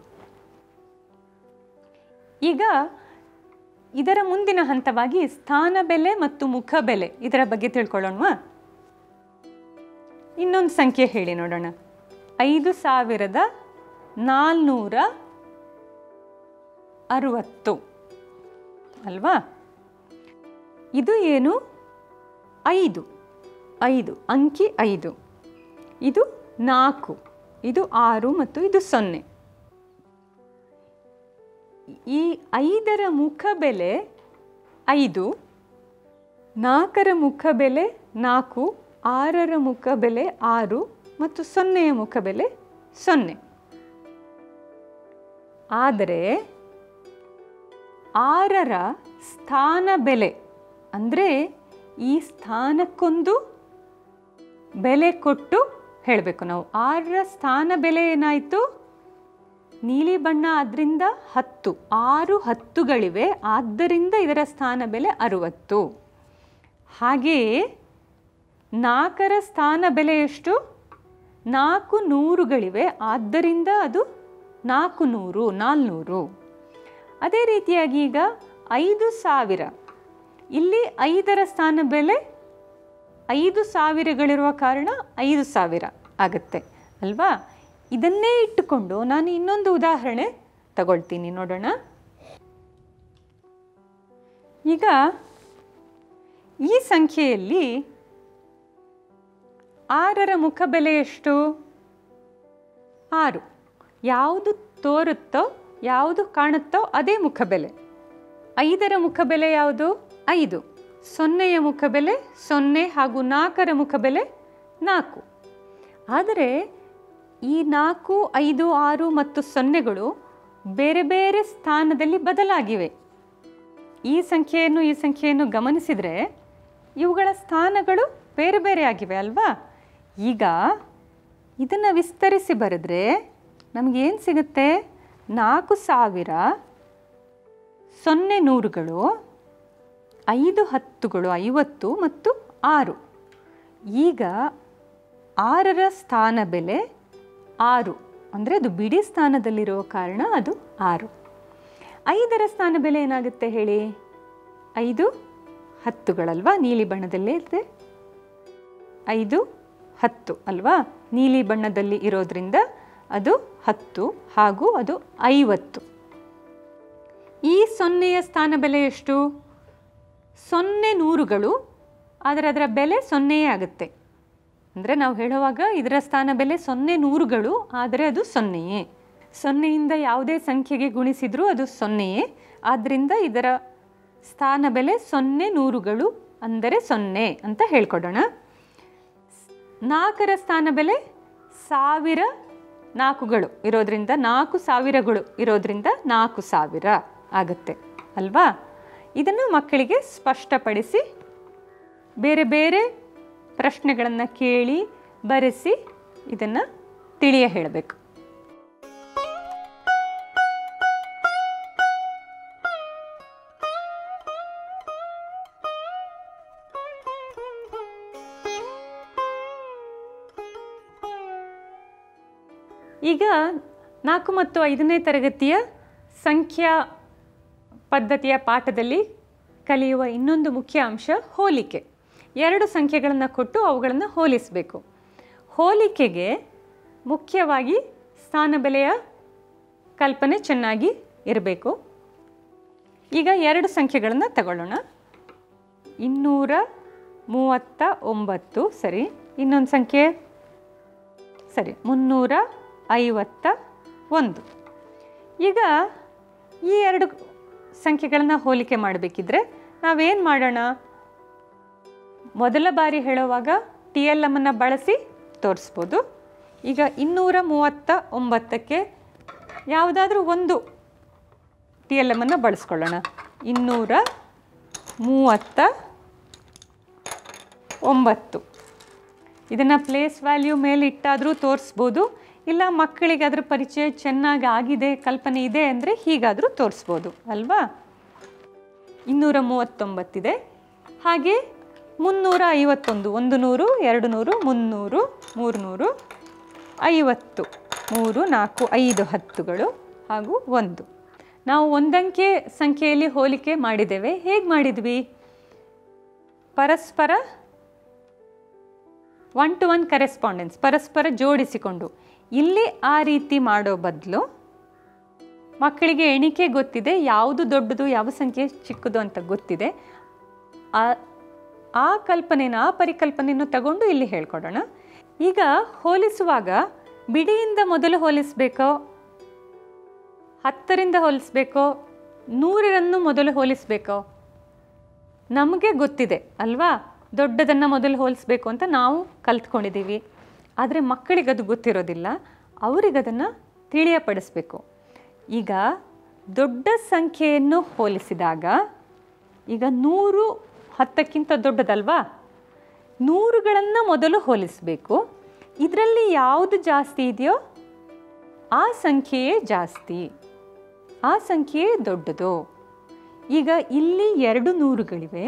ಈಗ ಇದರ ಮುಂದಿನ ಹಂತವಾಗಿ ಸ್ಥಾನ ಬೆಲೆ ಮತ್ತು ಮುಖ ಬೆಲೆ ಇದರ ಬಗ್ಗೆ ತಿಳ್ಕೊಳ್ಳೋಣವಾ ಇನ್ನೊಂದು ಸಂಖ್ಯೆ ಹೇಳಿ ನೋಡೋಣ ಐದು ಸಾವಿರದ ನಾಲ್ನೂರ ಅರುವತ್ತು ಅಲ್ವಾ ಇದು ಏನು ಐದು ಐದು ಅಂಕಿ ಐದು ಇದು ನಾಲ್ಕು ಇದು ಆರು ಮತ್ತು ಇದು ಸೊನ್ನೆ ಈ ಐದರ ಮುಖ ಬೆಲೆ ಐದು ನಾಲ್ಕರ ಮುಖ ಬೆಲೆ ನಾಲ್ಕು ಆರರ ಮುಖ ಬೆಲೆ ಆರು ಮತ್ತು ಸೊನ್ನೆಯ ಮುಖ ಬೆಲೆ ಸೊನ್ನೆ ಆದರೆ ಆರರ ಸ್ಥಾನ ಬೆಲೆ ಅಂದರೆ ಈ ಸ್ಥಾನಕ್ಕೊಂದು ಬೆಲೆ ಕೊಟ್ಟು ಹೇಳಬೇಕು ನಾವು ಆರರ ಸ್ಥಾನ ಬೆಲೆ ಏನಾಯಿತು ನೀಲಿ ಬಣ್ಣ ಅದರಿಂದ ಹತ್ತು ಆರು ಹತ್ತುಗಳಿವೆ ಆದ್ದರಿಂದ ಇದರ ಸ್ಥಾನ ಬೆಲೆ ಅರುವತ್ತು ಹಾಗೆಯೇ ನಾಲ್ಕರ ಸ್ಥಾನ ಬೆಲೆ ಎಷ್ಟು ನಾಲ್ಕು ನೂರುಗಳಿವೆ ಆದ್ದರಿಂದ ಅದು ನಾಲ್ಕು ನೂರು ನಾಲ್ನೂರು ಅದೇ ರೀತಿಯಾಗಿ ಈಗ ಐದು ಸಾವಿರ ಇಲ್ಲಿ ಐದರ ಸ್ಥಾನ ಬೆಲೆ ಐದು ಸಾವಿರಗಳಿರುವ ಕಾರಣ ಐದು ಸಾವಿರ ಆಗುತ್ತೆ ಅಲ್ವಾ ಇದನ್ನೇ ಇಟ್ಟುಕೊಂಡು ನಾನು ಇನ್ನೊಂದು ಉದಾಹರಣೆ ತಗೊಳ್ತೀನಿ ನೋಡೋಣ ಈಗ ಈ ಸಂಖ್ಯೆಯಲ್ಲಿ ಆರರ ಮುಖಬೆಲೆ ಎಷ್ಟು ಆರು ಯಾವುದು ತೋರುತ್ತೋ ಯಾವುದು ಕಾಣುತ್ತೋ ಅದೇ ಮುಖಬೆಲೆ ಐದರ ಮುಖಬೆಲೆ ಯಾವುದು ಐದು ಸೊನ್ನೆಯ ಮುಖಬೆಲೆ ಸೊನ್ನೆ ಹಾಗೂ ನಾಲ್ಕರ ಮುಖಬೆಲೆ ನಾಲ್ಕು ಆದರೆ ಈ ನಾಲ್ಕು ಐದು ಆರು ಮತ್ತು ಸೊನ್ನೆಗಳು ಬೇರೆ ಬೇರೆ ಸ್ಥಾನದಲ್ಲಿ ಬದಲಾಗಿವೆ ಈ ಸಂಖ್ಯೆಯನ್ನು ಈ ಸಂಖ್ಯೆಯನ್ನು ಗಮನಿಸಿದರೆ ಇವುಗಳ ಸ್ಥಾನಗಳು ಬೇರೆ ಬೇರೆ ಆಗಿವೆ ಅಲ್ವಾ ಈಗ ಇದನ್ನು ವಿಸ್ತರಿಸಿ ಬರೆದ್ರೆ ನಮಗೇನು ಸಿಗುತ್ತೆ ನಾಲ್ಕು ಸಾವಿರ ಸೊನ್ನೆ ನೂರುಗಳು ಐದು ಹತ್ತುಗಳು ಐವತ್ತು ಮತ್ತು ಆರು ಈಗ ಆರರ ಸ್ಥಾನ ಬೆಲೆ ಆರು ಅಂದರೆ ಅದು ಬಿಡಿ ಸ್ಥಾನದಲ್ಲಿರುವ ಕಾರಣ ಅದು ಆರು ಐದರ ಸ್ಥಾನ ಬೆಲೆ ಏನಾಗುತ್ತೆ ಹೇಳಿ ಐದು ಹತ್ತುಗಳಲ್ವಾ ನೀಲಿ ಬಣ್ಣದಲ್ಲೇ ಇದೆ ಐದು ಹತ್ತು ಅಲ್ವಾ ನೀಲಿ ಬಣ್ಣದಲ್ಲಿ ಇರೋದ್ರಿಂದ ಅದು ಹತ್ತು ಹಾಗೂ ಅದು ಐವತ್ತು ಈ ಸೊನ್ನೆಯ ಸ್ಥಾನ ಬೆಲೆ ಎಷ್ಟು ಸೊನ್ನೆ ನೂರುಗಳು ಆದರೆ ಅದರ ಬೆಲೆ ಸೊನ್ನೆಯೇ ಆಗುತ್ತೆ ಅಂದರೆ ನಾವು ಹೇಳುವಾಗ ಇದರ ಸ್ಥಾನ ಬೆಲೆ ಸೊನ್ನೆ ನೂರುಗಳು ಆದರೆ ಅದು ಸೊನ್ನೆಯೇ ಸೊನ್ನೆಯಿಂದ ಯಾವುದೇ ಸಂಖ್ಯೆಗೆ ಗುಣಿಸಿದರೂ ಅದು ಸೊನ್ನೆಯೇ ಆದ್ದರಿಂದ ಇದರ ಸ್ಥಾನ ಬೆಲೆ ಸೊನ್ನೆ ನೂರುಗಳು ಅಂದರೆ ಸೊನ್ನೆ ಅಂತ ಹೇಳ್ಕೊಡೋಣ ನಾಲ್ಕರ ಸ್ಥಾನ ಬೆಲೆ ಸಾವಿರ ನಾಲ್ಕುಗಳು ಇರೋದ್ರಿಂದ ನಾಲ್ಕು ಸಾವಿರಗಳು ಇರೋದ್ರಿಂದ ನಾಲ್ಕು ಸಾವಿರ ಆಗುತ್ತೆ ಅಲ್ವಾ ಇದನ್ನು ಮಕ್ಕಳಿಗೆ ಸ್ಪಷ್ಟಪಡಿಸಿ ಬೇರೆ ಬೇರೆ ಪ್ರಶ್ನೆಗಳನ್ನು ಕೇಳಿ ಬರೆಸಿ ಇದನ್ನು ತಿಳಿಯ ಹೇಳಬೇಕು ಈಗ ನಾಲ್ಕು ಮತ್ತು ಐದನೇ ತರಗತಿಯ ಸಂಖ್ಯಾ ಪದ್ಧತಿಯ ಪಾಠದಲ್ಲಿ ಕಲಿಯುವ ಇನ್ನೊಂದು ಮುಖ್ಯ ಅಂಶ ಹೋಲಿಕೆ ಎರಡು ಸಂಖ್ಯೆಗಳನ್ನು ಕೊಟ್ಟು ಅವುಗಳನ್ನು ಹೋಲಿಸಬೇಕು ಹೋಲಿಕೆಗೆ ಮುಖ್ಯವಾಗಿ ಸ್ಥಾನ ಬೆಲೆಯ ಕಲ್ಪನೆ ಚೆನ್ನಾಗಿ ಇರಬೇಕು ಈಗ ಎರಡು ಸಂಖ್ಯೆಗಳನ್ನು ತಗೊಳ್ಳೋಣ ಇನ್ನೂರ ಮೂವತ್ತ ಒಂಬತ್ತು ಸರಿ ಇನ್ನೊಂದು ಸಂಖ್ಯೆ ಸರಿ ಮುನ್ನೂರ ಐವತ್ತ ಒಂದು ಈಗ ಈ ಎರಡು ಸಂಖ್ಯೆಗಳನ್ನು ಹೋಲಿಕೆ ಮಾಡಬೇಕಿದ್ರೆ ನಾವೇನು ಮಾಡೋಣ ಮೊದಲ ಬಾರಿ ಹೇಳುವಾಗ ಟಿ ಎಲ್ ಎಮ್ಮನ್ನು ಬಳಸಿ ತೋರಿಸ್ಬೋದು ಈಗ ಇನ್ನೂರ ಮೂವತ್ತ ಒಂಬತ್ತಕ್ಕೆ ಯಾವುದಾದ್ರೂ ಒಂದು ಟಿ ಎಲ್ ಎಮ್ಮನ್ನು ಬಳಸ್ಕೊಳ್ಳೋಣ ಇನ್ನೂರ ಮೂವತ್ತ ಒಂಬತ್ತು ಇದನ್ನು ಪ್ಲೇಸ್ ವ್ಯಾಲ್ಯೂ ಮೇಲೆ ಇಟ್ಟಾದರೂ ತೋರಿಸ್ಬೋದು ಇಲ್ಲ ಮಕ್ಕಳಿಗೆ ಅದರ ಪರಿಚಯ ಚೆನ್ನಾಗಿ ಆಗಿದೆ ಕಲ್ಪನೆ ಇದೆ ಅಂದರೆ ಹೀಗಾದರೂ ತೋರಿಸ್ಬೋದು ಅಲ್ವಾ ಇನ್ನೂರ ಮೂವತ್ತೊಂಬತ್ತಿದೆ ಹಾಗೆ ಮುನ್ನೂರ ಐವತ್ತೊಂದು ಒಂದು ನೂರು ಎರಡು ನೂರು ಮುನ್ನೂರು ಮೂರು ನೂರು ಐವತ್ತು ಮೂರು ನಾಲ್ಕು ಐದು ಹತ್ತುಗಳು ಹಾಗೂ ಒಂದು ನಾವು ಒಂದಂಕೆ ಸಂಖ್ಯೆಯಲ್ಲಿ ಹೋಲಿಕೆ ಮಾಡಿದ್ದೇವೆ ಹೇಗೆ ಮಾಡಿದ್ವಿ ಪರಸ್ಪರ ಒನ್ ಟು ಒನ್ ಕರೆಸ್ಪಾಂಡೆನ್ಸ್ ಪರಸ್ಪರ ಜೋಡಿಸಿಕೊಂಡು ಇಲ್ಲಿ ಆ ರೀತಿ ಮಾಡೋ ಬದಲು ಮಕ್ಕಳಿಗೆ ಎಣಿಕೆ ಗೊತ್ತಿದೆ ಯಾವುದು ದೊಡ್ಡದು ಯಾವ ಸಂಖ್ಯೆ ಚಿಕ್ಕದು ಅಂತ ಗೊತ್ತಿದೆ ಆ ಆ ಕಲ್ಪನೆನ ಆ ಪರಿಕಲ್ಪನೆಯನ್ನು ತಗೊಂಡು ಇಲ್ಲಿ ಹೇಳ್ಕೊಡೋಣ ಈಗ ಹೋಲಿಸುವಾಗ ಬಿಡಿಯಿಂದ ಮೊದಲು ಹೋಲಿಸಬೇಕೋ ಹತ್ತರಿಂದ ಹೋಲಿಸ್ಬೇಕೋ ನೂರರನ್ನು ಮೊದಲು ಹೋಲಿಸಬೇಕೋ ನಮಗೆ ಗೊತ್ತಿದೆ ಅಲ್ವಾ ದೊಡ್ಡದನ್ನು ಮೊದಲು ಹೋಲಿಸ್ಬೇಕು ಅಂತ ನಾವು ಕಲ್ತ್ಕೊಂಡಿದ್ದೀವಿ ಆದರೆ ಮಕ್ಕಳಿಗದು ಗೊತ್ತಿರೋದಿಲ್ಲ ಅವರಿಗದನ್ನು ತಿಳಿಯಪಡಿಸ್ಬೇಕು ಈಗ ದೊಡ್ಡ ಸಂಖ್ಯೆಯನ್ನು ಹೋಲಿಸಿದಾಗ ಈಗ ನೂರು ಹತ್ತಕ್ಕಿಂತ ದೊಡ್ಡದಲ್ವಾ ನೂರುಗಳನ್ನು ಮೊದಲು ಹೋಲಿಸಬೇಕು ಇದರಲ್ಲಿ ಯಾವುದು ಜಾಸ್ತಿ ಇದೆಯೋ ಆ ಸಂಖ್ಯೆಯೇ ಜಾಸ್ತಿ ಆ ಸಂಖ್ಯೆಯೇ ದೊಡ್ಡದು ಈಗ ಇಲ್ಲಿ ಎರಡು ನೂರುಗಳಿವೆ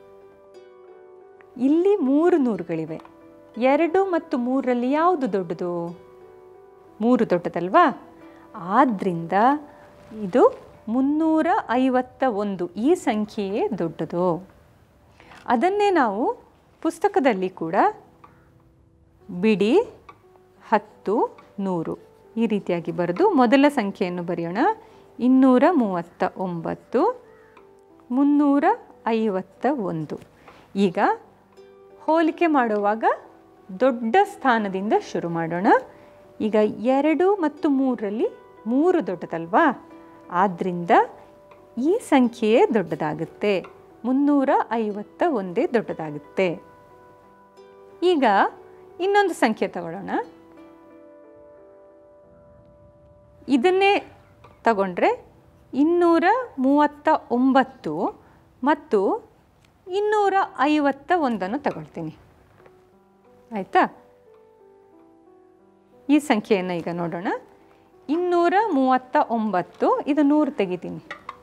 ಇಲ್ಲಿ ಮೂರು ನೂರುಗಳಿವೆ ಎರಡು ಮತ್ತು ಮೂರರಲ್ಲಿ ಯಾವುದು ದೊಡ್ಡದು ಮೂರು ದೊಡ್ಡದಲ್ವಾ ಆದ್ದರಿಂದ ಇದು ಮುನ್ನೂರ ಐವತ್ತ ಒಂದು ಈ ಸಂಖ್ಯೆಯೇ ದೊಡ್ಡದು ಅದನ್ನೇ ನಾವು ಪುಸ್ತಕದಲ್ಲಿ ಕೂಡ ಬಿಡಿ ಹತ್ತು ನೂರು ಈ ರೀತಿಯಾಗಿ ಬರೆದು ಮೊದಲ ಸಂಖ್ಯೆಯನ್ನು ಬರೆಯೋಣ ಇನ್ನೂರ ಮೂವತ್ತ ಒಂಬತ್ತು ಮುನ್ನೂರ ಐವತ್ತ ಒಂದು ಈಗ ಹೋಲಿಕೆ ಮಾಡುವಾಗ ದೊಡ್ಡ ಸ್ಥಾನದಿಂದ ಶುರು ಮಾಡೋಣ ಈಗ ಎರಡು ಮತ್ತು ಮೂರರಲ್ಲಿ ಮೂರು ದೊಡ್ಡದಲ್ವಾ ಆದ್ದರಿಂದ ಈ ಸಂಖ್ಯೆಯೇ ದೊಡ್ಡದಾಗುತ್ತೆ ಮುನ್ನೂರ ಐವತ್ತ ಒಂದೇ ದೊಡ್ಡದಾಗುತ್ತೆ ಈಗ ಇನ್ನೊಂದು ಸಂಖ್ಯೆ ತಗೊಳ್ಳೋಣ ಇದನ್ನೇ ತಗೊಂಡ್ರೆ ಇನ್ನೂರ ಮೂವತ್ತ ಒಂಬತ್ತು ಮತ್ತು ಇನ್ನೂರ ಐವತ್ತ ಒಂದನ್ನು ತಗೊಳ್ತೀನಿ ಆಯಿತಾ ಈ ಸಂಖ್ಯೆಯನ್ನು ಈಗ ನೋಡೋಣ ಇನ್ನೂರ ಮೂವತ್ತ ಒಂಬತ್ತು ಇದು ನೂರು ತೆಗಿತೀನಿ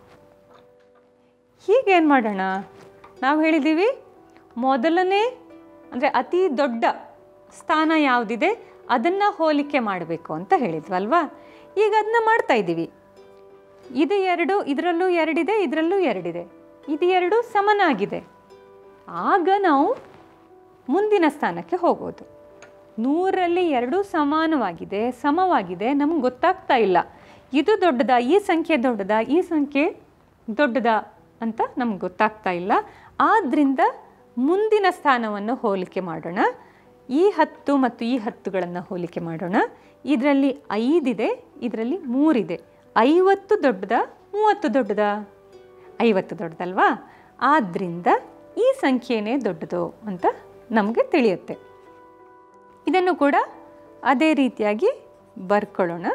ಹೀಗೇನು ಮಾಡೋಣ ನಾವು ಹೇಳಿದ್ದೀವಿ ಮೊದಲನೇ ಅಂದರೆ ಅತಿ ದೊಡ್ಡ ಸ್ಥಾನ ಯಾವುದಿದೆ ಅದನ್ನು ಹೋಲಿಕೆ ಮಾಡಬೇಕು ಅಂತ ಹೇಳಿದ್ವಲ್ವಾ ಈಗ ಅದನ್ನ ಮಾಡ್ತಾ ಇದ್ದೀವಿ ಇದು ಎರಡು ಇದರಲ್ಲೂ ಎರಡಿದೆ ಇದರಲ್ಲೂ ಎರಡಿದೆ ಇದು ಎರಡು ಸಮನಾಗಿದೆ ಆಗ ನಾವು ಮುಂದಿನ ಸ್ಥಾನಕ್ಕೆ ಹೋಗೋದು ನೂರಲ್ಲಿ ಎರಡೂ ಸಮಾನವಾಗಿದೆ ಸಮವಾಗಿದೆ ನಮ್ಗೆ ಗೊತ್ತಾಗ್ತಾ ಇಲ್ಲ ಇದು ದೊಡ್ಡದಾ ಈ ಸಂಖ್ಯೆ ದೊಡ್ಡದಾ ಈ ಸಂಖ್ಯೆ ದೊಡ್ಡದಾ ಅಂತ ನಮ್ಗೆ ಗೊತ್ತಾಗ್ತಾ ಇಲ್ಲ ಆದ್ದರಿಂದ ಮುಂದಿನ ಸ್ಥಾನವನ್ನು ಹೋಲಿಕೆ ಮಾಡೋಣ ಈ ಹತ್ತು ಮತ್ತು ಈ ಹತ್ತುಗಳನ್ನು ಹೋಲಿಕೆ ಮಾಡೋಣ ಇದರಲ್ಲಿ ಐದಿದೆ ಇದರಲ್ಲಿ ಮೂರಿದೆ ಐವತ್ತು ದೊಡ್ಡದಾ ಮೂವತ್ತು ದೊಡ್ಡದಾ ಐವತ್ತು ದೊಡ್ಡದಲ್ವಾ ಆದ್ದರಿಂದ ಈ ಸಂಖ್ಯೆನೇ ದೊಡ್ಡದು ಅಂತ ನಮಗೆ ತಿಳಿಯುತ್ತೆ ಇದನ್ನು ಕೂಡ ಅದೇ ರೀತಿಯಾಗಿ ಬರ್ಕೊಳ್ಳೋಣ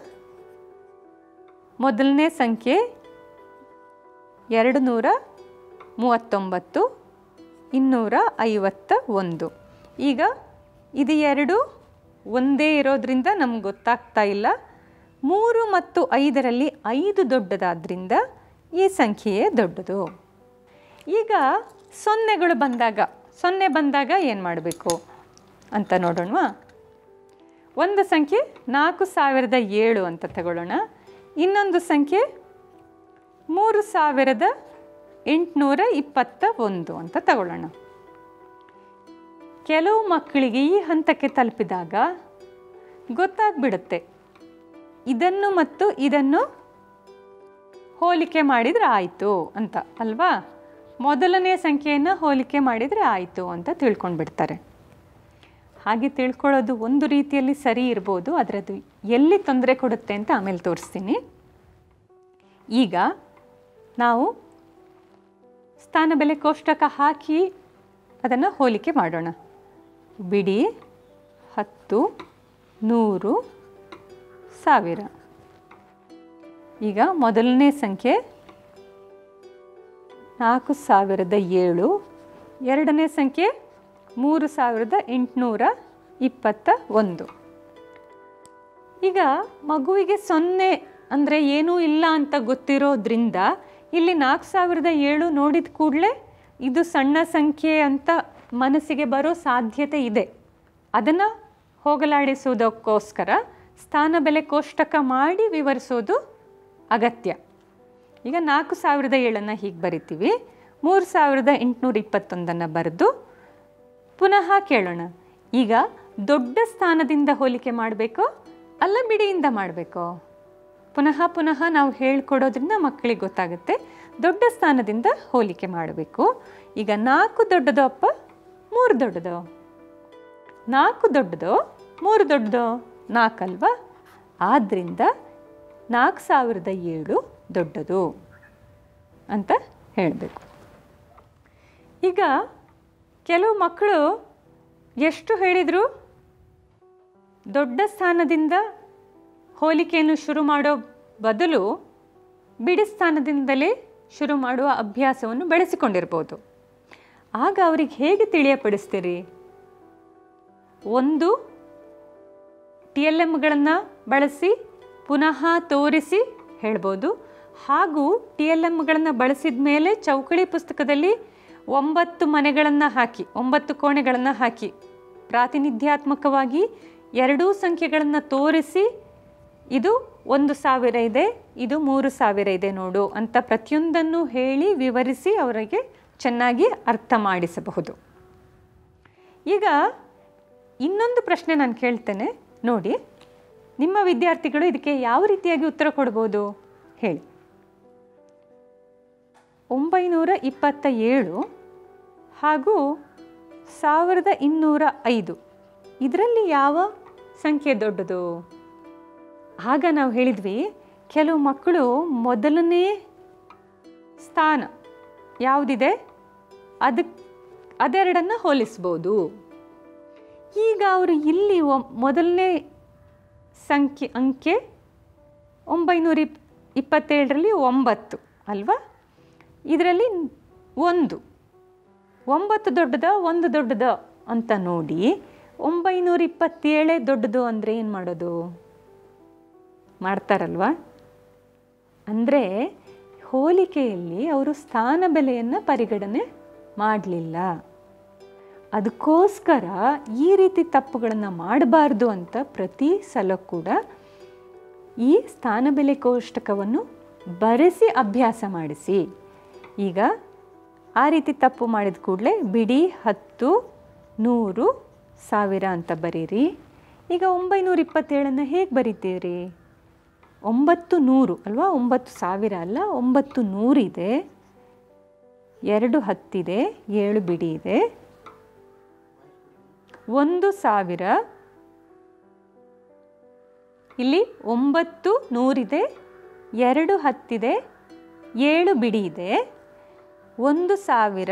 ಮೊದಲನೇ ಸಂಖ್ಯೆ ಎರಡು ನೂರ ಮೂವತ್ತೊಂಬತ್ತು ಇನ್ನೂರ ಐವತ್ತ ಒಂದು ಈಗ ಇದು ಎರಡು ಒಂದೇ ಇರೋದ್ರಿಂದ ನಮ್ಗೆ ಗೊತ್ತಾಗ್ತಾ ಇಲ್ಲ ಮೂರು ಮತ್ತು ಐದರಲ್ಲಿ ಐದು ದೊಡ್ಡದಾದ್ರಿಂದ ಈ ಸಂಖ್ಯೆಯೇ ದೊಡ್ಡದು ಈಗ ಸೊನ್ನೆಗಳು ಬಂದಾಗ ಸೊನ್ನೆ ಬಂದಾಗ ಏನು ಮಾಡಬೇಕು ಅಂತ ನೋಡೋಣವಾ ಒಂದು ಸಂಖ್ಯೆ ನಾಲ್ಕು ಸಾವಿರದ ಏಳು ಅಂತ ತಗೊಳ್ಳೋಣ ಇನ್ನೊಂದು ಸಂಖ್ಯೆ ಮೂರು ಸಾವಿರದ ಎಂಟುನೂರ ಇಪ್ಪತ್ತ ಒಂದು ಅಂತ ತಗೊಳ್ಳೋಣ ಕೆಲವು ಮಕ್ಕಳಿಗೆ ಈ ಹಂತಕ್ಕೆ ತಲುಪಿದಾಗ ಗೊತ್ತಾಗ್ಬಿಡುತ್ತೆ ಇದನ್ನು ಮತ್ತು ಇದನ್ನು ಹೋಲಿಕೆ ಮಾಡಿದರೆ ಆಯಿತು ಅಂತ ಅಲ್ವಾ ಮೊದಲನೇ ಸಂಖ್ಯೆಯನ್ನು ಹೋಲಿಕೆ ಮಾಡಿದರೆ ಆಯಿತು ಅಂತ ತಿಳ್ಕೊಂಡ್ಬಿಡ್ತಾರೆ ಹಾಗೆ ತಿಳ್ಕೊಳ್ಳೋದು ಒಂದು ರೀತಿಯಲ್ಲಿ ಸರಿ ಇರ್ಬೋದು ಅದರದ್ದು ಎಲ್ಲಿ ತೊಂದರೆ ಕೊಡುತ್ತೆ ಅಂತ ಆಮೇಲೆ ತೋರಿಸ್ತೀನಿ ಈಗ ನಾವು ಸ್ಥಾನ ಬೆಲೆ ಕೋಷ್ಟಕ ಹಾಕಿ ಅದನ್ನು ಹೋಲಿಕೆ ಮಾಡೋಣ ಬಿಡಿ ಹತ್ತು ನೂರು ಸಾವಿರ ಈಗ ಮೊದಲನೇ ಸಂಖ್ಯೆ ನಾಲ್ಕು ಸಾವಿರದ ಏಳು ಎರಡನೇ ಸಂಖ್ಯೆ ಮೂರು ಸಾವಿರದ ಎಂಟುನೂರ ಇಪ್ಪತ್ತ ಒಂದು ಈಗ ಮಗುವಿಗೆ ಸೊನ್ನೆ ಅಂದರೆ ಏನೂ ಇಲ್ಲ ಅಂತ ಗೊತ್ತಿರೋದ್ರಿಂದ ಇಲ್ಲಿ ನಾಲ್ಕು ಸಾವಿರದ ಏಳು ನೋಡಿದ ಕೂಡಲೇ ಇದು ಸಣ್ಣ ಸಂಖ್ಯೆ ಅಂತ ಮನಸ್ಸಿಗೆ ಬರೋ ಸಾಧ್ಯತೆ ಇದೆ ಅದನ್ನು ಹೋಗಲಾಡಿಸುವುದಕ್ಕೋಸ್ಕರ ಸ್ಥಾನ ಬೆಲೆ ಕೋಷ್ಟಕ ಮಾಡಿ ವಿವರಿಸೋದು ಅಗತ್ಯ ಈಗ ನಾಲ್ಕು ಸಾವಿರದ ಏಳನ್ನು ಹೀಗೆ ಬರಿತೀವಿ ಮೂರು ಸಾವಿರದ ಎಂಟುನೂರ ಇಪ್ಪತ್ತೊಂದನ್ನು ಬರೆದು ಪುನಃ ಕೇಳೋಣ ಈಗ ದೊಡ್ಡ ಸ್ಥಾನದಿಂದ ಹೋಲಿಕೆ ಮಾಡಬೇಕೋ ಅಲ್ಲ ಬಿಡಿಯಿಂದ ಮಾಡಬೇಕೋ ಪುನಃ ಪುನಃ ನಾವು ಹೇಳ್ಕೊಡೋದ್ರಿಂದ ಮಕ್ಕಳಿಗೆ ಗೊತ್ತಾಗುತ್ತೆ ದೊಡ್ಡ ಸ್ಥಾನದಿಂದ ಹೋಲಿಕೆ ಮಾಡಬೇಕು ಈಗ ನಾಲ್ಕು ದೊಡ್ಡದೋ ಅಪ್ಪ ಮೂರು ದೊಡ್ಡದೋ ನಾಲ್ಕು ದೊಡ್ಡದೋ ಮೂರು ದೊಡ್ಡದೋ ನಾಲ್ಕಲ್ವಾ ಆದ್ದರಿಂದ ನಾಲ್ಕು ಸಾವಿರದ ಏಳು ದೊಡ್ಡದು ಅಂತ ಹೇಳಬೇಕು ಈಗ ಕೆಲವು ಮಕ್ಕಳು ಎಷ್ಟು ಹೇಳಿದರು ದೊಡ್ಡ ಸ್ಥಾನದಿಂದ ಹೋಲಿಕೆಯನ್ನು ಶುರು ಮಾಡೋ ಬದಲು ಬಿಡಿ ಸ್ಥಾನದಿಂದಲೇ ಶುರು ಮಾಡುವ ಅಭ್ಯಾಸವನ್ನು ಬೆಳೆಸಿಕೊಂಡಿರ್ಬೋದು ಆಗ ಅವ್ರಿಗೆ ಹೇಗೆ ತಿಳಿಯಪಡಿಸ್ತೀರಿ ಒಂದು ಟಿ ಎಲ್ ಎಮ್ಗಳನ್ನು ಬಳಸಿ ಪುನಃ ತೋರಿಸಿ ಹೇಳ್ಬೋದು ಹಾಗೂ ಟಿ ಎಲ್ ಎಮ್ಗಳನ್ನು ಬಳಸಿದ ಮೇಲೆ ಚೌಕಳಿ ಪುಸ್ತಕದಲ್ಲಿ ಒಂಬತ್ತು ಮನೆಗಳನ್ನು ಹಾಕಿ ಒಂಬತ್ತು ಕೋಣೆಗಳನ್ನು ಹಾಕಿ ಪ್ರಾತಿನಿಧ್ಯಾತ್ಮಕವಾಗಿ ಎರಡೂ ಸಂಖ್ಯೆಗಳನ್ನು ತೋರಿಸಿ ಇದು ಒಂದು ಸಾವಿರ ಇದೆ ಇದು ಮೂರು ಸಾವಿರ ಇದೆ ನೋಡು ಅಂತ ಪ್ರತಿಯೊಂದನ್ನು ಹೇಳಿ ವಿವರಿಸಿ ಅವರಿಗೆ ಚೆನ್ನಾಗಿ ಅರ್ಥ ಮಾಡಿಸಬಹುದು ಈಗ ಇನ್ನೊಂದು ಪ್ರಶ್ನೆ ನಾನು ಕೇಳ್ತೇನೆ ನೋಡಿ ನಿಮ್ಮ ವಿದ್ಯಾರ್ಥಿಗಳು ಇದಕ್ಕೆ ಯಾವ ರೀತಿಯಾಗಿ ಉತ್ತರ ಕೊಡ್ಬೋದು ಹೇಳಿ ಒಂಬೈನೂರ ಇಪ್ಪತ್ತ ಏಳು ಹಾಗೂ ಸಾವಿರದ ಇನ್ನೂರ ಐದು ಇದರಲ್ಲಿ ಯಾವ ಸಂಖ್ಯೆ ದೊಡ್ಡದು ಆಗ ನಾವು ಹೇಳಿದ್ವಿ ಕೆಲವು ಮಕ್ಕಳು ಮೊದಲನೇ ಸ್ಥಾನ ಯಾವುದಿದೆ ಅದಕ್ಕೆ ಅದೆರಡನ್ನು ಹೋಲಿಸ್ಬೋದು ಈಗ ಅವರು ಇಲ್ಲಿ ಒ- ಮೊದಲನೇ ಸಂಖ್ಯೆ ಅಂಕೆ ಒಂಬೈನೂರ ಇಪ್ ಇಪ್ಪತ್ತೇಳರಲ್ಲಿ ಒಂಬತ್ತು ಅಲ್ವಾ ಇದರಲ್ಲಿ ಒಂದು ಒಂಬತ್ತು ದೊಡ್ಡದ ಒಂದು ದೊಡ್ಡದ ಅಂತ ನೋಡಿ ಒಂಬೈನೂರ ಇಪ್ಪತ್ತೇಳೇ ದೊಡ್ಡದು ಅಂದರೆ ಏನು ಮಾಡೋದು ಮಾಡ್ತಾರಲ್ವಾ ಅಂದರೆ ಹೋಲಿಕೆಯಲ್ಲಿ ಅವರು ಸ್ಥಾನ ಬೆಲೆಯನ್ನು ಪರಿಗಣನೆ ಮಾಡಲಿಲ್ಲ ಅದಕ್ಕೋಸ್ಕರ ಈ ರೀತಿ ತಪ್ಪುಗಳನ್ನು ಮಾಡಬಾರ್ದು ಅಂತ ಪ್ರತಿ ಸಲ ಕೂಡ ಈ ಸ್ಥಾನ ಬೆಲೆ ಕೋಷ್ಟಕವನ್ನು ಬರೆಸಿ ಅಭ್ಯಾಸ ಮಾಡಿಸಿ ಈಗ ಆ ರೀತಿ ತಪ್ಪು ಮಾಡಿದ ಕೂಡಲೇ ಬಿಡಿ ಹತ್ತು ನೂರು ಸಾವಿರ ಅಂತ ಬರೀರಿ ಈಗ ಒಂಬೈನೂರ ಇಪ್ಪತ್ತೇಳನ್ನು ಹೇಗೆ ಬರಿತೀರಿ ಒಂಬತ್ತು ನೂರು ಅಲ್ವಾ ಒಂಬತ್ತು ಸಾವಿರ ಅಲ್ಲ ಒಂಬತ್ತು ನೂರಿದೆ ಎರಡು ಹತ್ತಿದೆ ಏಳು ಬಿಡಿ ಇದೆ ಒಂದು ಸಾವಿರ ಇಲ್ಲಿ ಒಂಬತ್ತು ನೂರಿದೆ ಎರಡು ಹತ್ತಿದೆ ಏಳು ಬಿಡಿ ಇದೆ ಒಂದು ಸಾವಿರ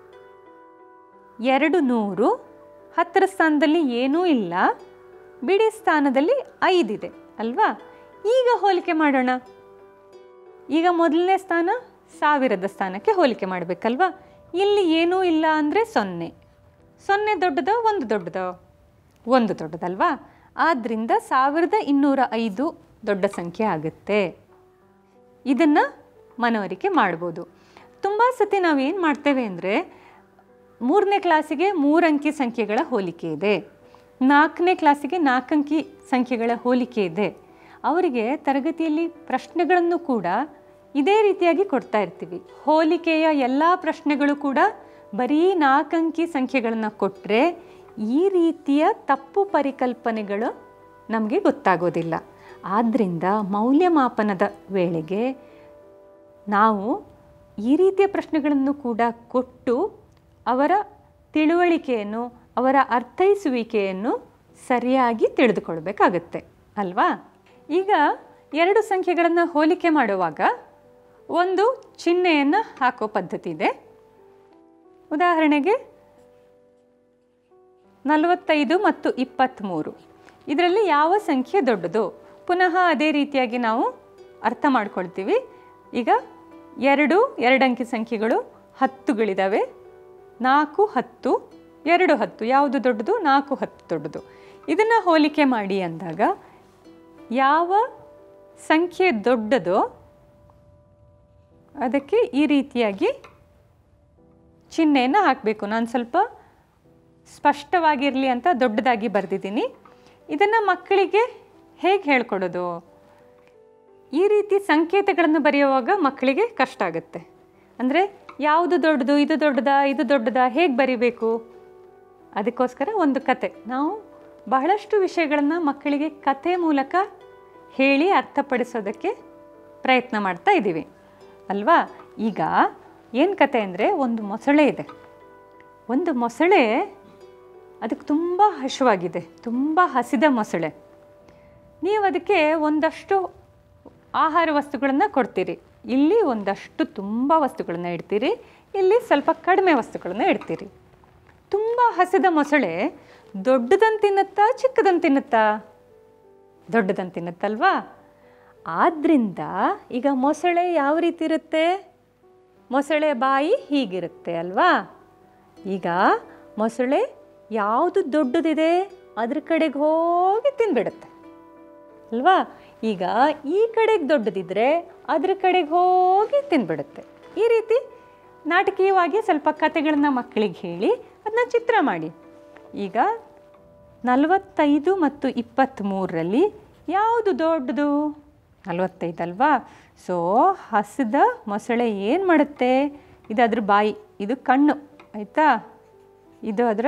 ಎರಡು ನೂರು ಹತ್ತರ ಸ್ಥಾನದಲ್ಲಿ ಏನೂ ಇಲ್ಲ ಬಿಡಿ ಸ್ಥಾನದಲ್ಲಿ ಐದಿದೆ ಅಲ್ವಾ ಈಗ ಹೋಲಿಕೆ ಮಾಡೋಣ ಈಗ ಮೊದಲನೇ ಸ್ಥಾನ ಸಾವಿರದ ಸ್ಥಾನಕ್ಕೆ ಹೋಲಿಕೆ ಮಾಡಬೇಕಲ್ವಾ ಇಲ್ಲಿ ಏನೂ ಇಲ್ಲ ಅಂದರೆ ಸೊನ್ನೆ ಸೊನ್ನೆ ದೊಡ್ಡದೋ ಒಂದು ದೊಡ್ಡದೋ ಒಂದು ದೊಡ್ಡದಲ್ವಾ ಆದ್ದರಿಂದ ಸಾವಿರದ ಇನ್ನೂರ ಐದು ದೊಡ್ಡ ಸಂಖ್ಯೆ ಆಗುತ್ತೆ ಇದನ್ನು ಮನವರಿಕೆ ಮಾಡ್ಬೋದು ತುಂಬ ಸತಿ ನಾವು ಏನು ಮಾಡ್ತೇವೆ ಅಂದರೆ ಮೂರನೇ ಕ್ಲಾಸಿಗೆ ಮೂರಂಕಿ ಸಂಖ್ಯೆಗಳ ಹೋಲಿಕೆ ಇದೆ ನಾಲ್ಕನೇ ಕ್ಲಾಸಿಗೆ ನಾಲ್ಕಂಕಿ ಸಂಖ್ಯೆಗಳ ಹೋಲಿಕೆ ಇದೆ ಅವರಿಗೆ ತರಗತಿಯಲ್ಲಿ ಪ್ರಶ್ನೆಗಳನ್ನು ಕೂಡ ಇದೇ ರೀತಿಯಾಗಿ ಕೊಡ್ತಾ ಇರ್ತೀವಿ ಹೋಲಿಕೆಯ ಎಲ್ಲ ಪ್ರಶ್ನೆಗಳು ಕೂಡ ಬರೀ ನಾಲ್ಕಂಕಿ ಸಂಖ್ಯೆಗಳನ್ನು ಕೊಟ್ಟರೆ ಈ ರೀತಿಯ ತಪ್ಪು ಪರಿಕಲ್ಪನೆಗಳು ನಮಗೆ ಗೊತ್ತಾಗೋದಿಲ್ಲ ಆದ್ದರಿಂದ ಮೌಲ್ಯಮಾಪನದ ವೇಳೆಗೆ ನಾವು ಈ ರೀತಿಯ ಪ್ರಶ್ನೆಗಳನ್ನು ಕೂಡ ಕೊಟ್ಟು ಅವರ ತಿಳುವಳಿಕೆಯನ್ನು ಅವರ ಅರ್ಥೈಸುವಿಕೆಯನ್ನು ಸರಿಯಾಗಿ ತಿಳಿದುಕೊಳ್ಬೇಕಾಗತ್ತೆ ಅಲ್ವಾ ಈಗ ಎರಡು ಸಂಖ್ಯೆಗಳನ್ನು ಹೋಲಿಕೆ ಮಾಡುವಾಗ ಒಂದು ಚಿಹ್ನೆಯನ್ನು ಹಾಕೋ ಪದ್ಧತಿ ಇದೆ ಉದಾಹರಣೆಗೆ ನಲವತ್ತೈದು ಮತ್ತು ಇಪ್ಪತ್ತ್ಮೂರು ಇದರಲ್ಲಿ ಯಾವ ಸಂಖ್ಯೆ ದೊಡ್ಡದು ಪುನಃ ಅದೇ ರೀತಿಯಾಗಿ ನಾವು ಅರ್ಥ ಮಾಡ್ಕೊಳ್ತೀವಿ ಈಗ ಎರಡು ಎರಡಂಕಿ ಸಂಖ್ಯೆಗಳು ಹತ್ತುಗಳಿದ್ದಾವೆ ನಾಲ್ಕು ಹತ್ತು ಎರಡು ಹತ್ತು ಯಾವುದು ದೊಡ್ಡದು ನಾಲ್ಕು ಹತ್ತು ದೊಡ್ಡದು ಇದನ್ನು ಹೋಲಿಕೆ ಮಾಡಿ ಅಂದಾಗ ಯಾವ ಸಂಖ್ಯೆ ದೊಡ್ಡದೋ ಅದಕ್ಕೆ ಈ ರೀತಿಯಾಗಿ ಚಿಹ್ನೆಯನ್ನು ಹಾಕಬೇಕು ನಾನು ಸ್ವಲ್ಪ ಸ್ಪಷ್ಟವಾಗಿರಲಿ ಅಂತ ದೊಡ್ಡದಾಗಿ ಬರೆದಿದ್ದೀನಿ ಇದನ್ನು ಮಕ್ಕಳಿಗೆ ಹೇಗೆ ಹೇಳ್ಕೊಡೋದು ಈ ರೀತಿ ಸಂಕೇತಗಳನ್ನು ಬರೆಯುವಾಗ ಮಕ್ಕಳಿಗೆ ಕಷ್ಟ ಆಗುತ್ತೆ ಅಂದರೆ ಯಾವುದು ದೊಡ್ಡದು ಇದು ದೊಡ್ಡದಾ ಇದು ದೊಡ್ಡದಾ ಹೇಗೆ ಬರಿಬೇಕು ಅದಕ್ಕೋಸ್ಕರ ಒಂದು ಕತೆ ನಾವು ಬಹಳಷ್ಟು ವಿಷಯಗಳನ್ನು ಮಕ್ಕಳಿಗೆ ಕತೆ ಮೂಲಕ ಹೇಳಿ ಅರ್ಥಪಡಿಸೋದಕ್ಕೆ ಪ್ರಯತ್ನ ಮಾಡ್ತಾ ಇದ್ದೀವಿ ಅಲ್ವಾ ಈಗ ಏನು ಕತೆ ಅಂದರೆ ಒಂದು ಮೊಸಳೆ ಇದೆ ಒಂದು ಮೊಸಳೆ ಅದಕ್ಕೆ ತುಂಬ ಹಶುವಾಗಿದೆ ತುಂಬ ಹಸಿದ ಮೊಸಳೆ ನೀವು ಅದಕ್ಕೆ ಒಂದಷ್ಟು ಆಹಾರ ವಸ್ತುಗಳನ್ನು ಕೊಡ್ತೀರಿ ಇಲ್ಲಿ ಒಂದಷ್ಟು ತುಂಬ ವಸ್ತುಗಳನ್ನು ಇಡ್ತೀರಿ ಇಲ್ಲಿ ಸ್ವಲ್ಪ ಕಡಿಮೆ ವಸ್ತುಗಳನ್ನು ಇಡ್ತೀರಿ ತುಂಬ ಹಸಿದ ಮೊಸಳೆ ದೊಡ್ಡದನ್ನು ತಿನ್ನುತ್ತಾ ಚಿಕ್ಕದನ್ನು ತಿನ್ನುತ್ತಾ ದೊಡ್ಡದನ್ನು ತಿನ್ನುತ್ತಲ್ವಾ ಆದ್ದರಿಂದ ಈಗ ಮೊಸಳೆ ಯಾವ ರೀತಿ ಇರುತ್ತೆ ಮೊಸಳೆ ಬಾಯಿ ಹೀಗಿರುತ್ತೆ ಅಲ್ವಾ ಈಗ ಮೊಸಳೆ ಯಾವುದು ದೊಡ್ಡದಿದೆ ಅದ್ರ ಕಡೆಗೆ ಹೋಗಿ ತಿಂದ್ಬಿಡುತ್ತೆ ಅಲ್ವಾ ಈಗ ಈ ಕಡೆಗೆ ದೊಡ್ಡದಿದ್ರೆ ಅದ್ರ ಕಡೆಗೆ ಹೋಗಿ ತಿಂದ್ಬಿಡುತ್ತೆ ಈ ರೀತಿ ನಾಟಕೀಯವಾಗಿ ಸ್ವಲ್ಪ ಕತೆಗಳನ್ನ ಮಕ್ಕಳಿಗೆ ಹೇಳಿ ಅದನ್ನ ಚಿತ್ರ ಮಾಡಿ ಈಗ ನಲವತ್ತೈದು ಮತ್ತು ಇಪ್ಪತ್ತ್ಮೂರರಲ್ಲಿ ಯಾವುದು ದೊಡ್ಡದು ನಲವತ್ತೈದು ಅಲ್ವಾ ಸೊ ಹಸಿದ ಮೊಸಳೆ ಏನು ಮಾಡುತ್ತೆ ಇದು ಅದ್ರ ಬಾಯಿ ಇದು ಕಣ್ಣು ಆಯಿತಾ ಇದು ಅದರ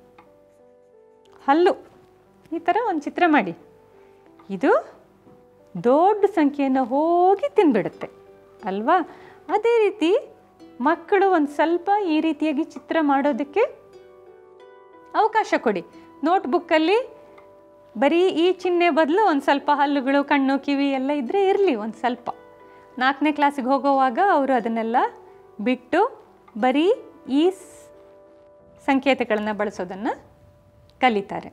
ಹಲ್ಲು ಈ ಥರ ಒಂದು ಚಿತ್ರ ಮಾಡಿ ಇದು ದೊಡ್ಡ ಸಂಖ್ಯೆಯನ್ನು ಹೋಗಿ ತಿಂದ್ಬಿಡುತ್ತೆ ಅಲ್ವಾ ಅದೇ ರೀತಿ ಮಕ್ಕಳು ಒಂದು ಸ್ವಲ್ಪ ಈ ರೀತಿಯಾಗಿ ಚಿತ್ರ ಮಾಡೋದಕ್ಕೆ ಅವಕಾಶ ಕೊಡಿ ನೋಟ್ಬುಕ್ಕಲ್ಲಿ ಬರೀ ಈ ಚಿಹ್ನೆ ಬದಲು ಒಂದು ಸ್ವಲ್ಪ ಹಲ್ಲುಗಳು ಕಣ್ಣು ಕಿವಿ ಎಲ್ಲ ಇದ್ದರೆ ಇರಲಿ ಒಂದು ಸ್ವಲ್ಪ ನಾಲ್ಕನೇ ಕ್ಲಾಸಿಗೆ ಹೋಗೋವಾಗ ಅವರು ಅದನ್ನೆಲ್ಲ ಬಿಟ್ಟು ಬರೀ ಈ ಸ್- ಸಂಕೇತಗಳನ್ನು ಬಳಸೋದನ್ನು ಕಲಿತಾರೆ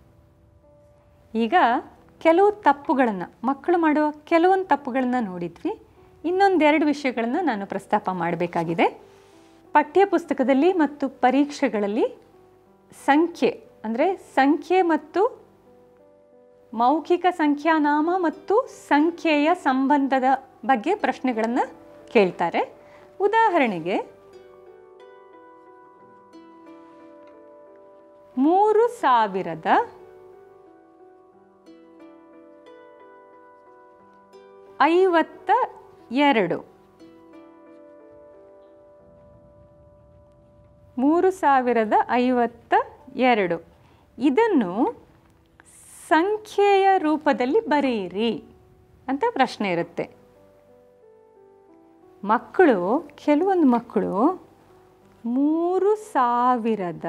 ಈಗ ಕೆಲವು ತಪ್ಪುಗಳನ್ನು ಮಕ್ಕಳು ಮಾಡುವ ಕೆಲವೊಂದು ತಪ್ಪುಗಳನ್ನು ನೋಡಿದ್ವಿ ಇನ್ನೊಂದೆರಡು ವಿಷಯಗಳನ್ನು ನಾನು ಪ್ರಸ್ತಾಪ ಮಾಡಬೇಕಾಗಿದೆ ಪಠ್ಯಪುಸ್ತಕದಲ್ಲಿ ಮತ್ತು ಪರೀಕ್ಷೆಗಳಲ್ಲಿ ಸಂಖ್ಯೆ ಅಂದರೆ ಸಂಖ್ಯೆ ಮತ್ತು ಮೌಖಿಕ ಸಂಖ್ಯಾನಾಮ ಮತ್ತು ಸಂಖ್ಯೆಯ ಸಂಬಂಧದ ಬಗ್ಗೆ ಪ್ರಶ್ನೆಗಳನ್ನು ಕೇಳ್ತಾರೆ ಉದಾಹರಣೆಗೆ ಮೂರು ಸಾವಿರದ ಐವತ್ತ ಎರಡು ಮೂರು ಸಾವಿರದ ಐವತ್ತ ಎರಡು ಇದನ್ನು ಸಂಖ್ಯೆಯ ರೂಪದಲ್ಲಿ ಬರೆಯಿರಿ ಅಂತ ಪ್ರಶ್ನೆ ಇರುತ್ತೆ ಮಕ್ಕಳು ಕೆಲವೊಂದು ಮಕ್ಕಳು ಮೂರು ಸಾವಿರದ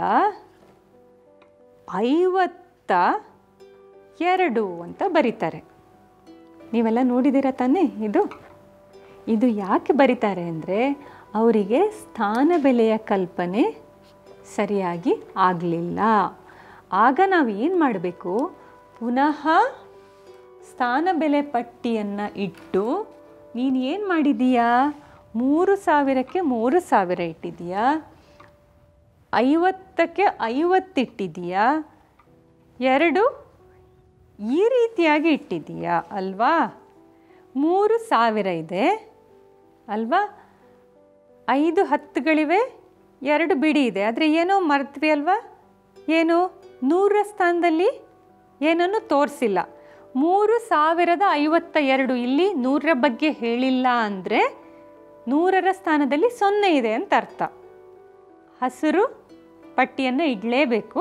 ಐವತ್ತ ಎರಡು ಅಂತ ಬರೀತಾರೆ ನೀವೆಲ್ಲ ನೋಡಿದ್ದೀರ ತಾನೇ ಇದು ಇದು ಯಾಕೆ ಬರೀತಾರೆ ಅಂದರೆ ಅವರಿಗೆ ಸ್ಥಾನ ಬೆಲೆಯ ಕಲ್ಪನೆ ಸರಿಯಾಗಿ ಆಗಲಿಲ್ಲ ಆಗ ನಾವು ಏನು ಮಾಡಬೇಕು ಪುನಃ ಸ್ಥಾನ ಬೆಲೆ ಪಟ್ಟಿಯನ್ನು ಇಟ್ಟು ನೀನು ಏನು ಮಾಡಿದೀಯಾ ಮೂರು ಸಾವಿರಕ್ಕೆ ಮೂರು ಸಾವಿರ ಇಟ್ಟಿದೀಯಾ ಐವತ್ತಕ್ಕೆ ಐವತ್ತಿಟ್ಟಿದೀಯಾ ಎರಡು ಈ ರೀತಿಯಾಗಿ ಇಟ್ಟಿದ್ದೀಯಾ ಅಲ್ವಾ ಮೂರು ಸಾವಿರ ಇದೆ ಅಲ್ವಾ ಐದು ಹತ್ತುಗಳಿವೆ ಎರಡು ಬಿಡಿ ಇದೆ ಆದರೆ ಏನೋ ಮರೆತ್ವಿ ಅಲ್ವಾ ಏನು ನೂರರ ಸ್ಥಾನದಲ್ಲಿ ಏನನ್ನು ತೋರಿಸಿಲ್ಲ ಮೂರು ಸಾವಿರದ ಐವತ್ತ ಎರಡು ಇಲ್ಲಿ ನೂರರ ಬಗ್ಗೆ ಹೇಳಿಲ್ಲ ಅಂದರೆ ನೂರರ ಸ್ಥಾನದಲ್ಲಿ ಸೊನ್ನೆ ಇದೆ ಅಂತ ಅರ್ಥ ಹಸಿರು ಪಟ್ಟಿಯನ್ನು ಇಡಲೇಬೇಕು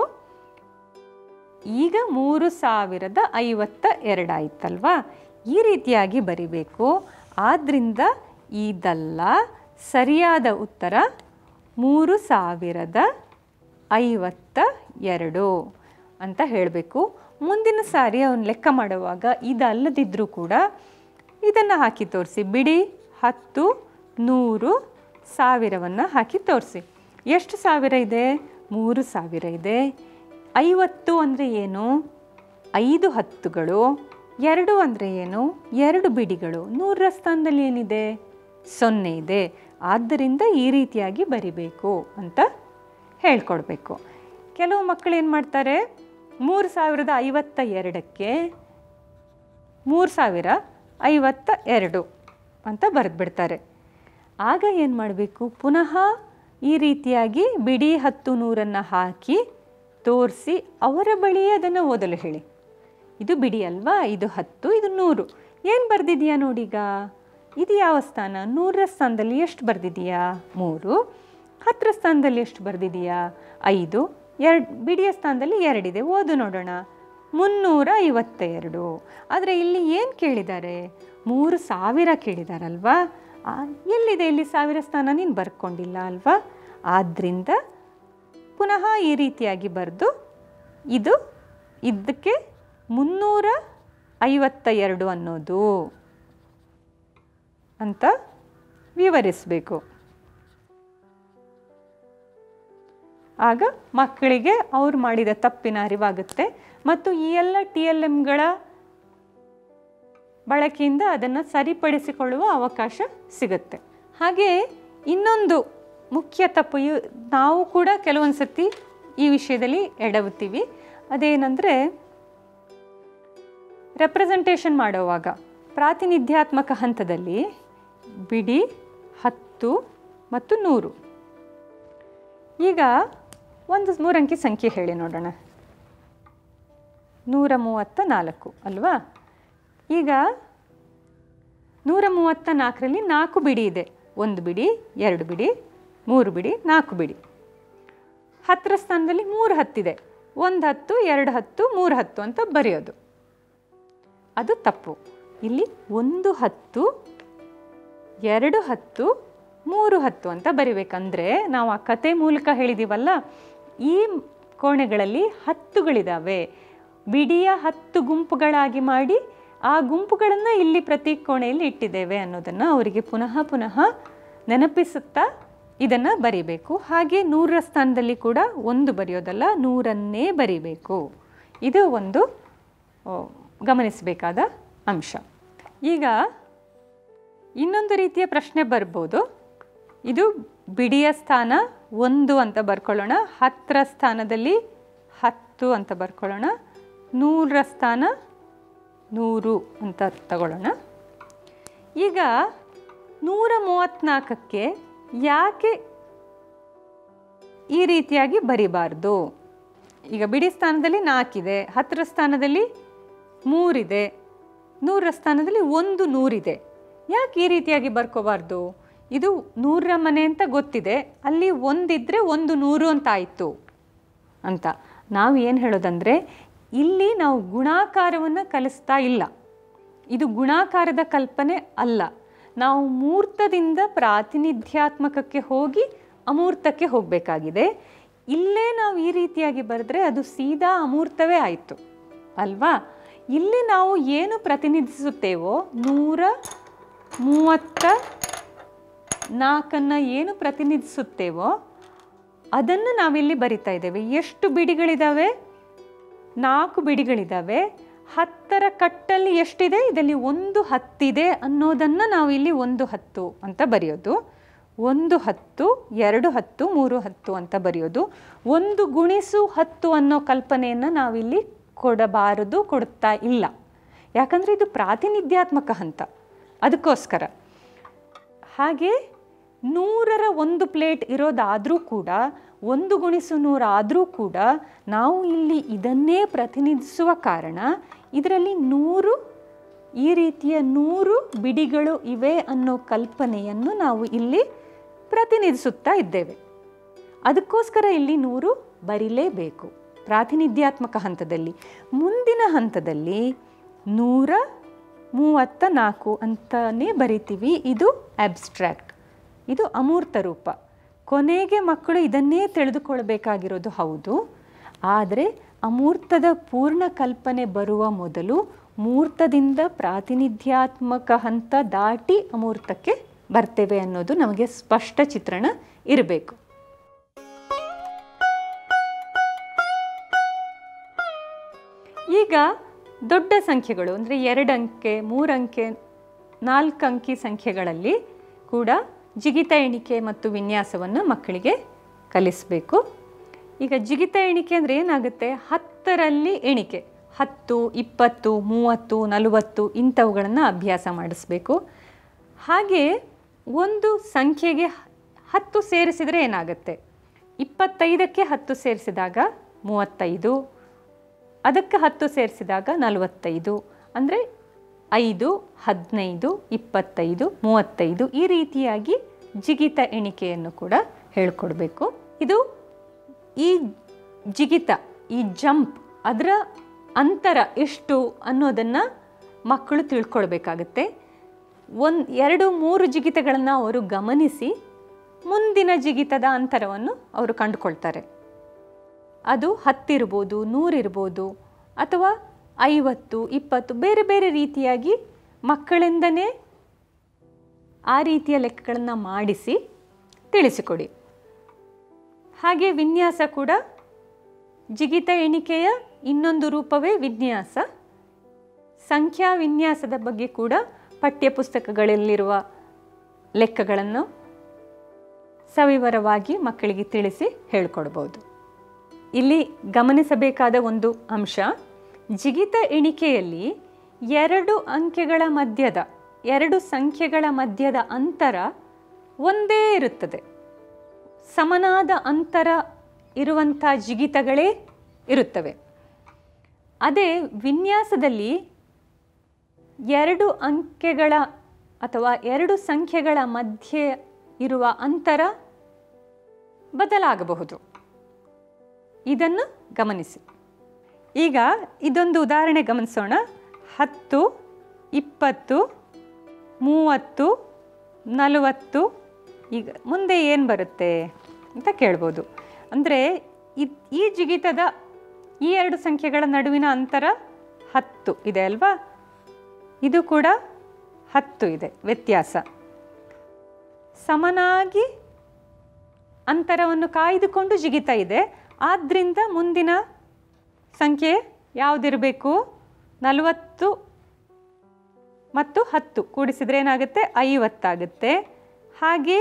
ಈಗ ಮೂರು ಸಾವಿರದ ಐವತ್ತ ಎರಡಾಯ್ತಲ್ವಾ ಈ ರೀತಿಯಾಗಿ ಬರಿಬೇಕು ಆದ್ದರಿಂದ ಇದಲ್ಲ ಸರಿಯಾದ ಉತ್ತರ ಮೂರು ಸಾವಿರದ ಐವತ್ತ ಎರಡು ಅಂತ ಹೇಳಬೇಕು ಮುಂದಿನ ಸಾರಿ ಅವನು ಲೆಕ್ಕ ಮಾಡುವಾಗ ಇದಲ್ಲದಿದ್ದರೂ ಕೂಡ ಇದನ್ನು ಹಾಕಿ ತೋರಿಸಿ ಬಿಡಿ ಹತ್ತು ನೂರು ಸಾವಿರವನ್ನು ಹಾಕಿ ತೋರಿಸಿ ಎಷ್ಟು ಸಾವಿರ ಇದೆ ಮೂರು ಸಾವಿರ ಇದೆ ಐವತ್ತು ಅಂದರೆ ಏನು ಐದು ಹತ್ತುಗಳು ಎರಡು ಅಂದರೆ ಏನು ಎರಡು ಬಿಡಿಗಳು ನೂರರ ಸ್ಥಾನದಲ್ಲಿ ಏನಿದೆ ಸೊನ್ನೆ ಇದೆ ಆದ್ದರಿಂದ ಈ ರೀತಿಯಾಗಿ ಬರಿಬೇಕು ಅಂತ ಹೇಳ್ಕೊಡ್ಬೇಕು ಕೆಲವು ಮಕ್ಕಳು ಏನು ಮಾಡ್ತಾರೆ ಮೂರು ಸಾವಿರದ ಐವತ್ತ ಎರಡಕ್ಕೆ ಮೂರು ಸಾವಿರ ಐವತ್ತ ಎರಡು ಅಂತ ಬರೆದ್ಬಿಡ್ತಾರೆ ಆಗ ಏನು ಮಾಡಬೇಕು ಪುನಃ ಈ ರೀತಿಯಾಗಿ ಬಿಡಿ ಹತ್ತು ನೂರನ್ನು ಹಾಕಿ ತೋರಿಸಿ ಅವರ ಬಳಿಯೇ ಅದನ್ನು ಓದಲು ಹೇಳಿ ಇದು ಬಿಡಿ ಅಲ್ವಾ ಇದು ಹತ್ತು ಇದು ನೂರು ಏನು ಬರೆದಿದೆಯಾ ನೋಡೀಗ ಇದು ಯಾವ ಸ್ಥಾನ ನೂರರ ಸ್ಥಾನದಲ್ಲಿ ಎಷ್ಟು ಬರೆದಿದೆಯಾ ಮೂರು ಹತ್ತರ ಸ್ಥಾನದಲ್ಲಿ ಎಷ್ಟು ಬರೆದಿದೆಯಾ ಐದು ಎರಡು ಬಿಡಿಯ ಸ್ಥಾನದಲ್ಲಿ ಎರಡಿದೆ ಓದು ನೋಡೋಣ ಮುನ್ನೂರ ಐವತ್ತ ಎರಡು ಆದರೆ ಇಲ್ಲಿ ಏನು ಕೇಳಿದ್ದಾರೆ ಮೂರು ಸಾವಿರ ಕೇಳಿದಾರಲ್ವಾ ಆ, ಎಲ್ಲಿದೆ ಇಲ್ಲಿ ಸಾವಿರ ಸ್ಥಾನ ನೀನು ಬರ್ಕೊಂಡಿಲ್ಲ ಅಲ್ವಾ ಆದ್ದರಿಂದ ಪುನಃ ಈ ರೀತಿಯಾಗಿ ಬರೆದು ಇದು ಇದಕ್ಕೆ ಮುನ್ನೂರ ಐವತ್ತ ಎರಡು ಅನ್ನೋದು ಅಂತ ವಿವರಿಸಬೇಕು ಆಗ ಮಕ್ಕಳಿಗೆ ಅವ್ರು ಮಾಡಿದ ತಪ್ಪಿನ ಅರಿವಾಗುತ್ತೆ ಮತ್ತು ಈ ಎಲ್ಲ ಟಿ ಎಲ್ ಎಮ್ಗಳ ಬಳಕೆಯಿಂದ ಅದನ್ನು ಸರಿಪಡಿಸಿಕೊಳ್ಳುವ ಅವಕಾಶ ಸಿಗುತ್ತೆ ಹಾಗೆ ಇನ್ನೊಂದು ಮುಖ್ಯ ತಪ್ಪು ಇವ್- ನಾವು ಕೂಡ ಕೆಲವೊಂದು ಸತಿ ಈ ವಿಷಯದಲ್ಲಿ ಎಡವುತ್ತೀವಿ ಅದೇನೆಂದರೆ ರೆಪ್ರೆಸೆಂಟೇಷನ್ ಮಾಡುವಾಗ ಪ್ರಾತಿನಿಧ್ಯಾತ್ಮಕ ಹಂತದಲ್ಲಿ ಬಿಡಿ ಹತ್ತು ಮತ್ತು ನೂರು ಈಗ ಒಂದು ಮೂರಂಕಿ ಸಂಖ್ಯೆ ಹೇಳಿ ನೋಡೋಣ ನೂರ ಮೂವತ್ತ ನಾಲ್ಕು ಅಲ್ವಾ ಈಗ ನೂರ ಮೂವತ್ತ ನಾಲ್ಕರಲ್ಲಿ ನಾಲ್ಕು ಬಿಡಿ ಇದೆ ಒಂದು ಬಿಡಿ ಎರಡು ಬಿಡಿ ಮೂರು ಬಿಡಿ ನಾಲ್ಕು ಬಿಡಿ ಹತ್ತರ ಸ್ಥಾನದಲ್ಲಿ ಮೂರು ಹತ್ತಿದೆ ಒಂದು ಹತ್ತು ಎರಡು ಹತ್ತು ಮೂರು ಹತ್ತು ಅಂತ ಬರೆಯೋದು ಅದು ತಪ್ಪು ಇಲ್ಲಿ ಒಂದು ಹತ್ತು ಎರಡು ಹತ್ತು ಮೂರು ಹತ್ತು ಅಂತ ಬರಿಬೇಕಂದ್ರೆ ನಾವು ಆ ಕತೆ ಮೂಲಕ ಹೇಳಿದ್ದೀವಲ್ಲ ಈ ಕೋಣೆಗಳಲ್ಲಿ ಹತ್ತುಗಳಿದ್ದಾವೆ ಬಿಡಿಯ ಹತ್ತು ಗುಂಪುಗಳಾಗಿ ಮಾಡಿ ಆ ಗುಂಪುಗಳನ್ನು ಇಲ್ಲಿ ಪ್ರತಿ ಕೋಣೆಯಲ್ಲಿ ಇಟ್ಟಿದ್ದೇವೆ ಅನ್ನೋದನ್ನು ಅವರಿಗೆ ಪುನಃ ಪುನಃ ನೆನಪಿಸುತ್ತಾ ಇದನ್ನು ಬರಿಬೇಕು ಹಾಗೆ ನೂರರ ಸ್ಥಾನದಲ್ಲಿ ಕೂಡ ಒಂದು ಬರೆಯೋದಲ್ಲ ನೂರನ್ನೇ ಬರಿಬೇಕು ಇದು ಒಂದು ಆ, ಗಮನಿಸಬೇಕಾದ ಅಂಶ ಈಗ ಇನ್ನೊಂದು ರೀತಿಯ ಪ್ರಶ್ನೆ ಬರ್ಬೋದು ಇದು ಬಿಡಿಯ ಸ್ಥಾನ ಒಂದು ಅಂತ ಬರ್ಕೊಳ್ಳೋಣ ಹತ್ತರ ಸ್ಥಾನದಲ್ಲಿ ಹತ್ತು ಅಂತ ಬರ್ಕೊಳ್ಳೋಣ ನೂರರ ಸ್ಥಾನ ನೂರು ಅಂತ ತಗೊಳ್ಳೋಣ ಈಗ ನೂರ ಮೂವತ್ತ್ನಾಲ್ಕಕ್ಕೆ ಯಾಕೆ ಈ ರೀತಿಯಾಗಿ ಬರಿಬಾರ್ದು ಈಗ ಬಿಡಿ ಸ್ಥಾನದಲ್ಲಿ ನಾಲ್ಕಿದೆ ಹತ್ತರ ಸ್ಥಾನದಲ್ಲಿ ಮೂರಿದೆ ನೂರರ ಸ್ಥಾನದಲ್ಲಿ ಒಂದು ನೂರಿದೆ ಯಾಕೆ ಈ ರೀತಿಯಾಗಿ ಬರ್ಕೋಬಾರ್ದು ಇದು ನೂರರ ಮನೆ ಅಂತ ಗೊತ್ತಿದೆ ಅಲ್ಲಿ ಒಂದಿದ್ರೆ ಒಂದು ನೂರು ಅಂತ ಆಯಿತು ಅಂತ ನಾವು ಏನು ಹೇಳೋದಂದರೆ ಇಲ್ಲಿ ನಾವು ಗುಣಾಕಾರವನ್ನು ಕಲಿಸ್ತಾ ಇಲ್ಲ ಇದು ಗುಣಾಕಾರದ ಕಲ್ಪನೆ ಅಲ್ಲ ನಾವು ಮೂರ್ತದಿಂದ ಪ್ರಾತಿನಿಧ್ಯಾತ್ಮಕಕ್ಕೆ ಹೋಗಿ ಅಮೂರ್ತಕ್ಕೆ ಹೋಗಬೇಕಾಗಿದೆ ಇಲ್ಲೇ ನಾವು ಈ ರೀತಿಯಾಗಿ ಬರೆದ್ರೆ ಅದು ಸೀದಾ ಅಮೂರ್ತವೇ ಆಯಿತು ಅಲ್ವಾ ಇಲ್ಲಿ ನಾವು ಏನು ಪ್ರತಿನಿಧಿಸುತ್ತೇವೋ ನೂರ ಮೂವತ್ತ ನಾಲ್ಕನ್ನು ಏನು ಪ್ರತಿನಿಧಿಸುತ್ತೇವೋ ಅದನ್ನು ನಾವಿಲ್ಲಿ ಬರಿತಾ ಇದ್ದೇವೆ ಎಷ್ಟು ಬಿಡಿಗಳಿದ್ದಾವೆ ನಾಲ್ಕು ಬಿಡಿಗಳಿದ್ದಾವೆ ಹತ್ತರ ಕಟ್ಟಲ್ಲಿ ಎಷ್ಟಿದೆ ಇದರಲ್ಲಿ ಒಂದು ಹತ್ತಿದೆ ಅನ್ನೋದನ್ನು ನಾವು ಇಲ್ಲಿ ಒಂದು ಹತ್ತು ಅಂತ ಬರೆಯೋದು ಒಂದು ಹತ್ತು ಎರಡು ಹತ್ತು ಮೂರು ಹತ್ತು ಅಂತ ಬರೆಯೋದು ಒಂದು ಗುಣಿಸು ಹತ್ತು ಅನ್ನೋ ಕಲ್ಪನೆಯನ್ನು ನಾವಿಲ್ಲಿ ಕೊಡಬಾರದು ಕೊಡ್ತಾ ಇಲ್ಲ ಯಾಕಂದರೆ ಇದು ಪ್ರಾತಿನಿಧ್ಯಾತ್ಮಕ ಹಂತ ಅದಕ್ಕೋಸ್ಕರ ಹಾಗೆ ನೂರರ ಒಂದು ಪ್ಲೇಟ್ ಇರೋದಾದರೂ ಕೂಡ ಒಂದು ಗುಣಿಸು ನೂರಾದರೂ ಕೂಡ ನಾವು ಇಲ್ಲಿ ಇದನ್ನೇ ಪ್ರತಿನಿಧಿಸುವ ಕಾರಣ ಇದರಲ್ಲಿ ನೂರು ಈ ರೀತಿಯ ನೂರು ಬಿಡಿಗಳು ಇವೆ ಅನ್ನೋ ಕಲ್ಪನೆಯನ್ನು ನಾವು ಇಲ್ಲಿ ಪ್ರತಿನಿಧಿಸುತ್ತಾ ಇದ್ದೇವೆ ಅದಕ್ಕೋಸ್ಕರ ಇಲ್ಲಿ ನೂರು ಬರಿಲೇಬೇಕು ಪ್ರಾತಿನಿಧ್ಯಾತ್ಮಕ ಹಂತದಲ್ಲಿ ಮುಂದಿನ ಹಂತದಲ್ಲಿ ನೂರ ಮೂವತ್ತ ನಾಲ್ಕು ಅಂತಲೇ ಬರಿತೀವಿ ಇದು ಅಬ್ಸ್ಟ್ರಾಕ್ಟ್ ಇದು ಅಮೂರ್ತ ರೂಪ ಕೊನೆಗೆ ಮಕ್ಕಳು ಇದನ್ನೇ ತಿಳಿದುಕೊಳ್ಬೇಕಾಗಿರೋದು ಹೌದು ಆದರೆ ಅಮೂರ್ತದ ಪೂರ್ಣ ಕಲ್ಪನೆ ಬರುವ ಮೊದಲು ಮೂರ್ತದಿಂದ ಪ್ರಾತಿನಿಧ್ಯಾತ್ಮಕ ಹಂತ ದಾಟಿ ಅಮೂರ್ತಕ್ಕೆ ಬರ್ತೇವೆ ಅನ್ನೋದು ನಮಗೆ ಸ್ಪಷ್ಟ ಚಿತ್ರಣ ಇರಬೇಕು ಈಗ ದೊಡ್ಡ ಸಂಖ್ಯೆಗಳು ಅಂದರೆ ಎರಡು ಅಂಕೆ ಮೂರು ಅಂಕೆ ನಾಲ್ಕು ಅಂಕಿ ಸಂಖ್ಯೆಗಳಲ್ಲಿ ಕೂಡ ಜಿಗಿತ ಎಣಿಕೆ ಮತ್ತು ವಿನ್ಯಾಸವನ್ನು ಮಕ್ಕಳಿಗೆ ಕಲಿಸಬೇಕು ಈಗ ಜಿಗಿತ ಎಣಿಕೆ ಅಂದರೆ ಏನಾಗುತ್ತೆ ಹತ್ತರಲ್ಲಿ ಎಣಿಕೆ ಹತ್ತು ಇಪ್ಪತ್ತು ಮೂವತ್ತು ನಲವತ್ತು ಇಂಥವುಗಳನ್ನು ಅಭ್ಯಾಸ ಮಾಡಿಸ್ಬೇಕು ಹಾಗೆ ಒಂದು ಸಂಖ್ಯೆಗೆ ಹತ್ತು ಸೇರಿಸಿದರೆ ಏನಾಗುತ್ತೆ ಇಪ್ಪತ್ತೈದಕ್ಕೆ ಹತ್ತು ಸೇರಿಸಿದಾಗ ಮೂವತ್ತೈದು ಅದಕ್ಕೆ ಹತ್ತು ಸೇರಿಸಿದಾಗ ನಲವತ್ತೈದು ಅಂದರೆ ಐದು ಹದಿನೈದು ಇಪ್ಪತ್ತೈದು ಮೂವತ್ತೈದು ಈ ರೀತಿಯಾಗಿ ಜಿಗಿತ ಎಣಿಕೆಯನ್ನು ಕೂಡ ಹೇಳ್ಕೊಡ್ಬೇಕು ಇದು ಈ ಜಿಗಿತ ಈ ಜಂಪ್ ಅದರ ಅಂತರ ಎಷ್ಟು ಅನ್ನೋದನ್ನು ಮಕ್ಕಳು ತಿಳ್ಕೊಳ್ಬೇಕಾಗತ್ತೆ ಒಂದು ಎರಡು ಮೂರು ಜಿಗಿತಗಳನ್ನು ಅವರು ಗಮನಿಸಿ ಮುಂದಿನ ಜಿಗಿತದ ಅಂತರವನ್ನು ಅವರು ಕಂಡುಕೊಳ್ತಾರೆ ಅದು ಹತ್ತಿರ್ಬೋದು ನೂರಿರ್ಬೋದು ಅಥವಾ ಐವತ್ತು ಇಪ್ಪತ್ತು ಬೇರೆ ಬೇರೆ ರೀತಿಯಾಗಿ ಮಕ್ಕಳಿಂದನೇ ಆ ರೀತಿಯ ಲೆಕ್ಕಗಳನ್ನು ಮಾಡಿಸಿ ತಿಳಿಸಿಕೊಡಿ ಹಾಗೆ ವಿನ್ಯಾಸ ಕೂಡ ಜಿಗಿತ ಎಣಿಕೆಯ ಇನ್ನೊಂದು ರೂಪವೇ ವಿನ್ಯಾಸ ಸಂಖ್ಯಾ ವಿನ್ಯಾಸದ ಬಗ್ಗೆ ಕೂಡ ಪಠ್ಯಪುಸ್ತಕಗಳಲ್ಲಿರುವ ಲೆಕ್ಕಗಳನ್ನು ಸವಿವರವಾಗಿ ಮಕ್ಕಳಿಗೆ ತಿಳಿಸಿ ಹೇಳ್ಕೊಡ್ಬೋದು ಇಲ್ಲಿ ಗಮನಿಸಬೇಕಾದ ಒಂದು ಅಂಶ ಜಿಗಿತ ಎಣಿಕೆಯಲ್ಲಿ ಎರಡು ಅಂಕೆಗಳ ಮಧ್ಯದ ಎರಡು ಸಂಖ್ಯೆಗಳ ಮಧ್ಯದ ಅಂತರ ಒಂದೇ ಇರುತ್ತದೆ ಸಮನಾದ ಅಂತರ ಇರುವಂಥ ಜಿಗಿತಗಳೇ ಇರುತ್ತವೆ ಅದೇ ವಿನ್ಯಾಸದಲ್ಲಿ ಎರಡು ಅಂಕೆಗಳ ಅಥವಾ ಎರಡು ಸಂಖ್ಯೆಗಳ ಮಧ್ಯೆ ಇರುವ ಅಂತರ ಬದಲಾಗಬಹುದು ಇದನ್ನು ಗಮನಿಸಿ ಈಗ ಇದೊಂದು ಉದಾಹರಣೆ ಗಮನಿಸೋಣ ಹತ್ತು ಇಪ್ಪತ್ತು ಮೂವತ್ತು ನಲವತ್ತು ಈಗ ಮುಂದೆ ಏನು ಬರುತ್ತೆ ಅಂತ ಕೇಳ್ಬೋದು ಅಂದರೆ ಈ ಜಿಗಿತದ ಈ ಎರಡು ಸಂಖ್ಯೆಗಳ ನಡುವಿನ ಅಂತರ ಹತ್ತು ಇದೆ ಅಲ್ವಾ ಇದು ಕೂಡ ಹತ್ತು ಇದೆ ವ್ಯತ್ಯಾಸ ಸಮನಾಗಿ ಅಂತರವನ್ನು ಕಾಯ್ದುಕೊಂಡು ಜಿಗಿತ ಇದೆ ಆದ್ದರಿಂದ ಮುಂದಿನ ಸಂಖ್ಯೆ ಯಾವುದಿರಬೇಕು ನಲವತ್ತು ಮತ್ತು ಹತ್ತು ಕೂಡಿಸಿದ್ರೆ ಏನಾಗುತ್ತೆ ಐವತ್ತಾಗುತ್ತೆ ಹಾಗೆ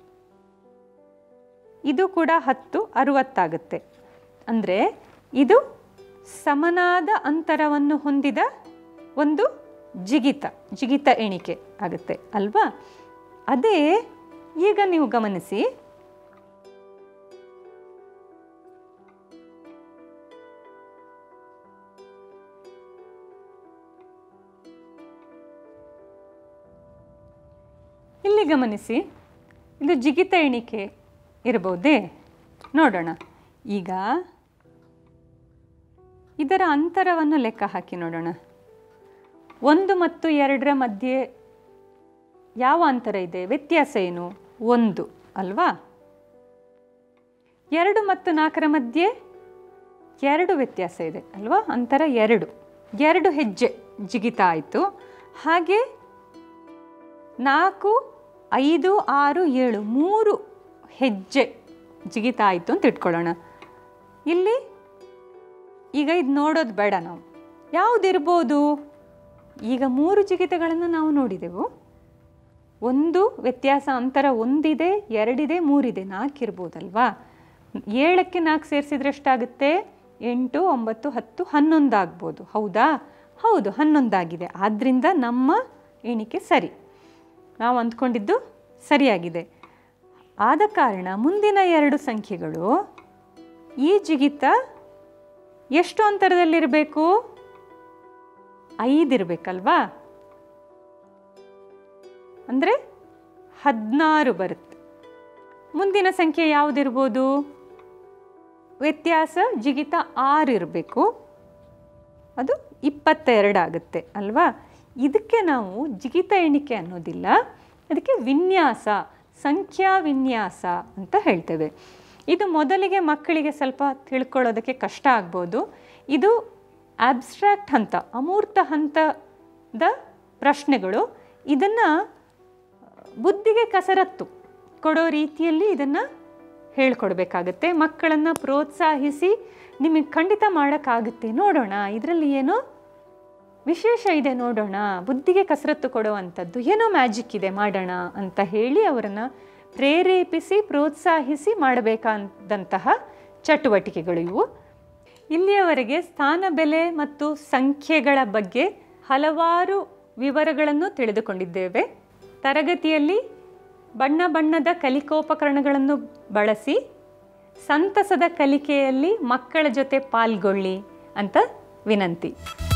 ಇದು ಕೂಡ ಹತ್ತು ಅರುವತ್ತಾಗುತ್ತೆ ಅಂದರೆ ಇದು ಸಮನಾದ ಅಂತರವನ್ನು ಹೊಂದಿದ ಒಂದು ಜಿಗಿತ ಜಿಗಿತ ಎಣಿಕೆ ಆಗುತ್ತೆ ಅಲ್ವಾ ಅದೇ ಈಗ ನೀವು ಗಮನಿಸಿ ಇಲ್ಲಿ ಗಮನಿಸಿ ಇದು ಜಿಗಿತ ಎಣಿಕೆ ಇರಬಹುದೇ ನೋಡೋಣ ಈಗ ಇದರ ಅಂತರವನ್ನು ಲೆಕ್ಕ ಹಾಕಿ ನೋಡೋಣ ಒಂದು ಮತ್ತು ಎರಡರ ಮಧ್ಯೆ ಯಾವ ಅಂತರ ಇದೆ ವ್ಯತ್ಯಾಸ ಏನು ಒಂದು ಅಲ್ವಾ ಎರಡು ಮತ್ತು ನಾಲ್ಕರ ಮಧ್ಯೆ ಎರಡು ವ್ಯತ್ಯಾಸ ಇದೆ ಅಲ್ವಾ ಅಂತರ ಎರಡು ಎರಡು ಹೆಜ್ಜೆ ಜಿಗಿತ ಆಯಿತು ಹಾಗೆ ನಾಲ್ಕು ಐದು ಆರು ಏಳು ಮೂರು ಹೆಜ್ಜೆ ಜಿಗಿತ ಆಯಿತು ಅಂತ ಇಟ್ಕೊಳ್ಳೋಣ ಇಲ್ಲಿ ಈಗ ಇದು ನೋಡೋದು ಬೇಡ ನಾವು ಯಾವುದಿರ್ಬೋದು ಈಗ ಮೂರು ಜಿಗಿತಗಳನ್ನು ನಾವು ನೋಡಿದೆವು ಒಂದು ವ್ಯತ್ಯಾಸ ಅಂತರ ಒಂದಿದೆ ಎರಡಿದೆ ಮೂರಿದೆ ನಾಲ್ಕಿರ್ಬೋದಲ್ವಾ ಏಳಕ್ಕೆ ನಾಲ್ಕು ಸೇರಿಸಿದ್ರೆ ಎಷ್ಟಾಗುತ್ತೆ ಎಂಟು ಒಂಬತ್ತು ಹತ್ತು ಹನ್ನೊಂದು ಆಗ್ಬೋದು ಹೌದಾ ಹೌದು ಹನ್ನೊಂದಾಗಿದೆ ಆದ್ದರಿಂದ ನಮ್ಮ ಎಣಿಕೆ ಸರಿ ನಾವು ಅಂದ್ಕೊಂಡಿದ್ದು ಸರಿಯಾಗಿದೆ ಆದ ಕಾರಣ ಮುಂದಿನ ಎರಡು ಸಂಖ್ಯೆಗಳು ಈ ಜಿಗಿತ ಎಷ್ಟು ಅಂತರದಲ್ಲಿರಬೇಕು ಐದಿರಬೇಕಲ್ವಾ ಅಂದರೆ ಹದಿನಾರು ಬರುತ್ತೆ ಮುಂದಿನ ಸಂಖ್ಯೆ ಯಾವುದಿರ್ಬೋದು ವ್ಯತ್ಯಾಸ ಜಿಗಿತ ಆರು ಇರಬೇಕು ಅದು ಇಪ್ಪತ್ತೆರಡು ಆಗುತ್ತೆ ಅಲ್ವಾ ಇದಕ್ಕೆ ನಾವು ಜಿಗಿತ ಎಣಿಕೆ ಅನ್ನೋದಿಲ್ಲ ಅದಕ್ಕೆ ವಿನ್ಯಾಸ ಸಂಖ್ಯಾ ವಿನ್ಯಾಸ ಅಂತ ಹೇಳ್ತೇವೆ ಇದು ಮೊದಲಿಗೆ ಮಕ್ಕಳಿಗೆ ಸ್ವಲ್ಪ ತಿಳ್ಕೊಳ್ಳೋದಕ್ಕೆ ಕಷ್ಟ ಆಗ್ಬೋದು ಇದು ಆಬ್ಸ್ಟ್ರಾಕ್ಟ್ ಹಂತ ಅಮೂರ್ತ ಹಂತದ ಪ್ರಶ್ನೆಗಳು ಇದನ್ನು ಬುದ್ಧಿಗೆ ಕಸರತ್ತು ಕೊಡೋ ರೀತಿಯಲ್ಲಿ ಇದನ್ನು ಹೇಳ್ಕೊಡ್ಬೇಕಾಗತ್ತೆ ಮಕ್ಕಳನ್ನು ಪ್ರೋತ್ಸಾಹಿಸಿ ನಿಮಗೆ ಖಂಡಿತ ಮಾಡೋಕ್ಕಾಗುತ್ತೆ ನೋಡೋಣ ಇದರಲ್ಲಿ ಏನೋ ವಿಶೇಷ ಇದೆ ನೋಡೋಣ ಬುದ್ಧಿಗೆ ಕಸರತ್ತು ಕೊಡುವಂಥದ್ದು ಏನೋ ಮ್ಯಾಜಿಕ್ ಇದೆ ಮಾಡೋಣ ಅಂತ ಹೇಳಿ ಅವರನ್ನು ಪ್ರೇರೇಪಿಸಿ ಪ್ರೋತ್ಸಾಹಿಸಿ ಮಾಡಬೇಕಾದಂತಹ ಚಟುವಟಿಕೆಗಳು ಇವು ಇಲ್ಲಿಯವರೆಗೆ ಸ್ಥಾನ ಬೆಲೆ ಮತ್ತು ಸಂಖ್ಯೆಗಳ ಬಗ್ಗೆ ಹಲವಾರು ವಿವರಗಳನ್ನು ತಿಳಿದುಕೊಂಡಿದ್ದೇವೆ ತರಗತಿಯಲ್ಲಿ ಬಣ್ಣ ಬಣ್ಣದ ಕಲಿಕೋಪಕರಣಗಳನ್ನು ಬಳಸಿ ಸಂತಸದ ಕಲಿಕೆಯಲ್ಲಿ ಮಕ್ಕಳ ಜೊತೆ ಪಾಲ್ಗೊಳ್ಳಿ ಅಂತ ವಿನಂತಿ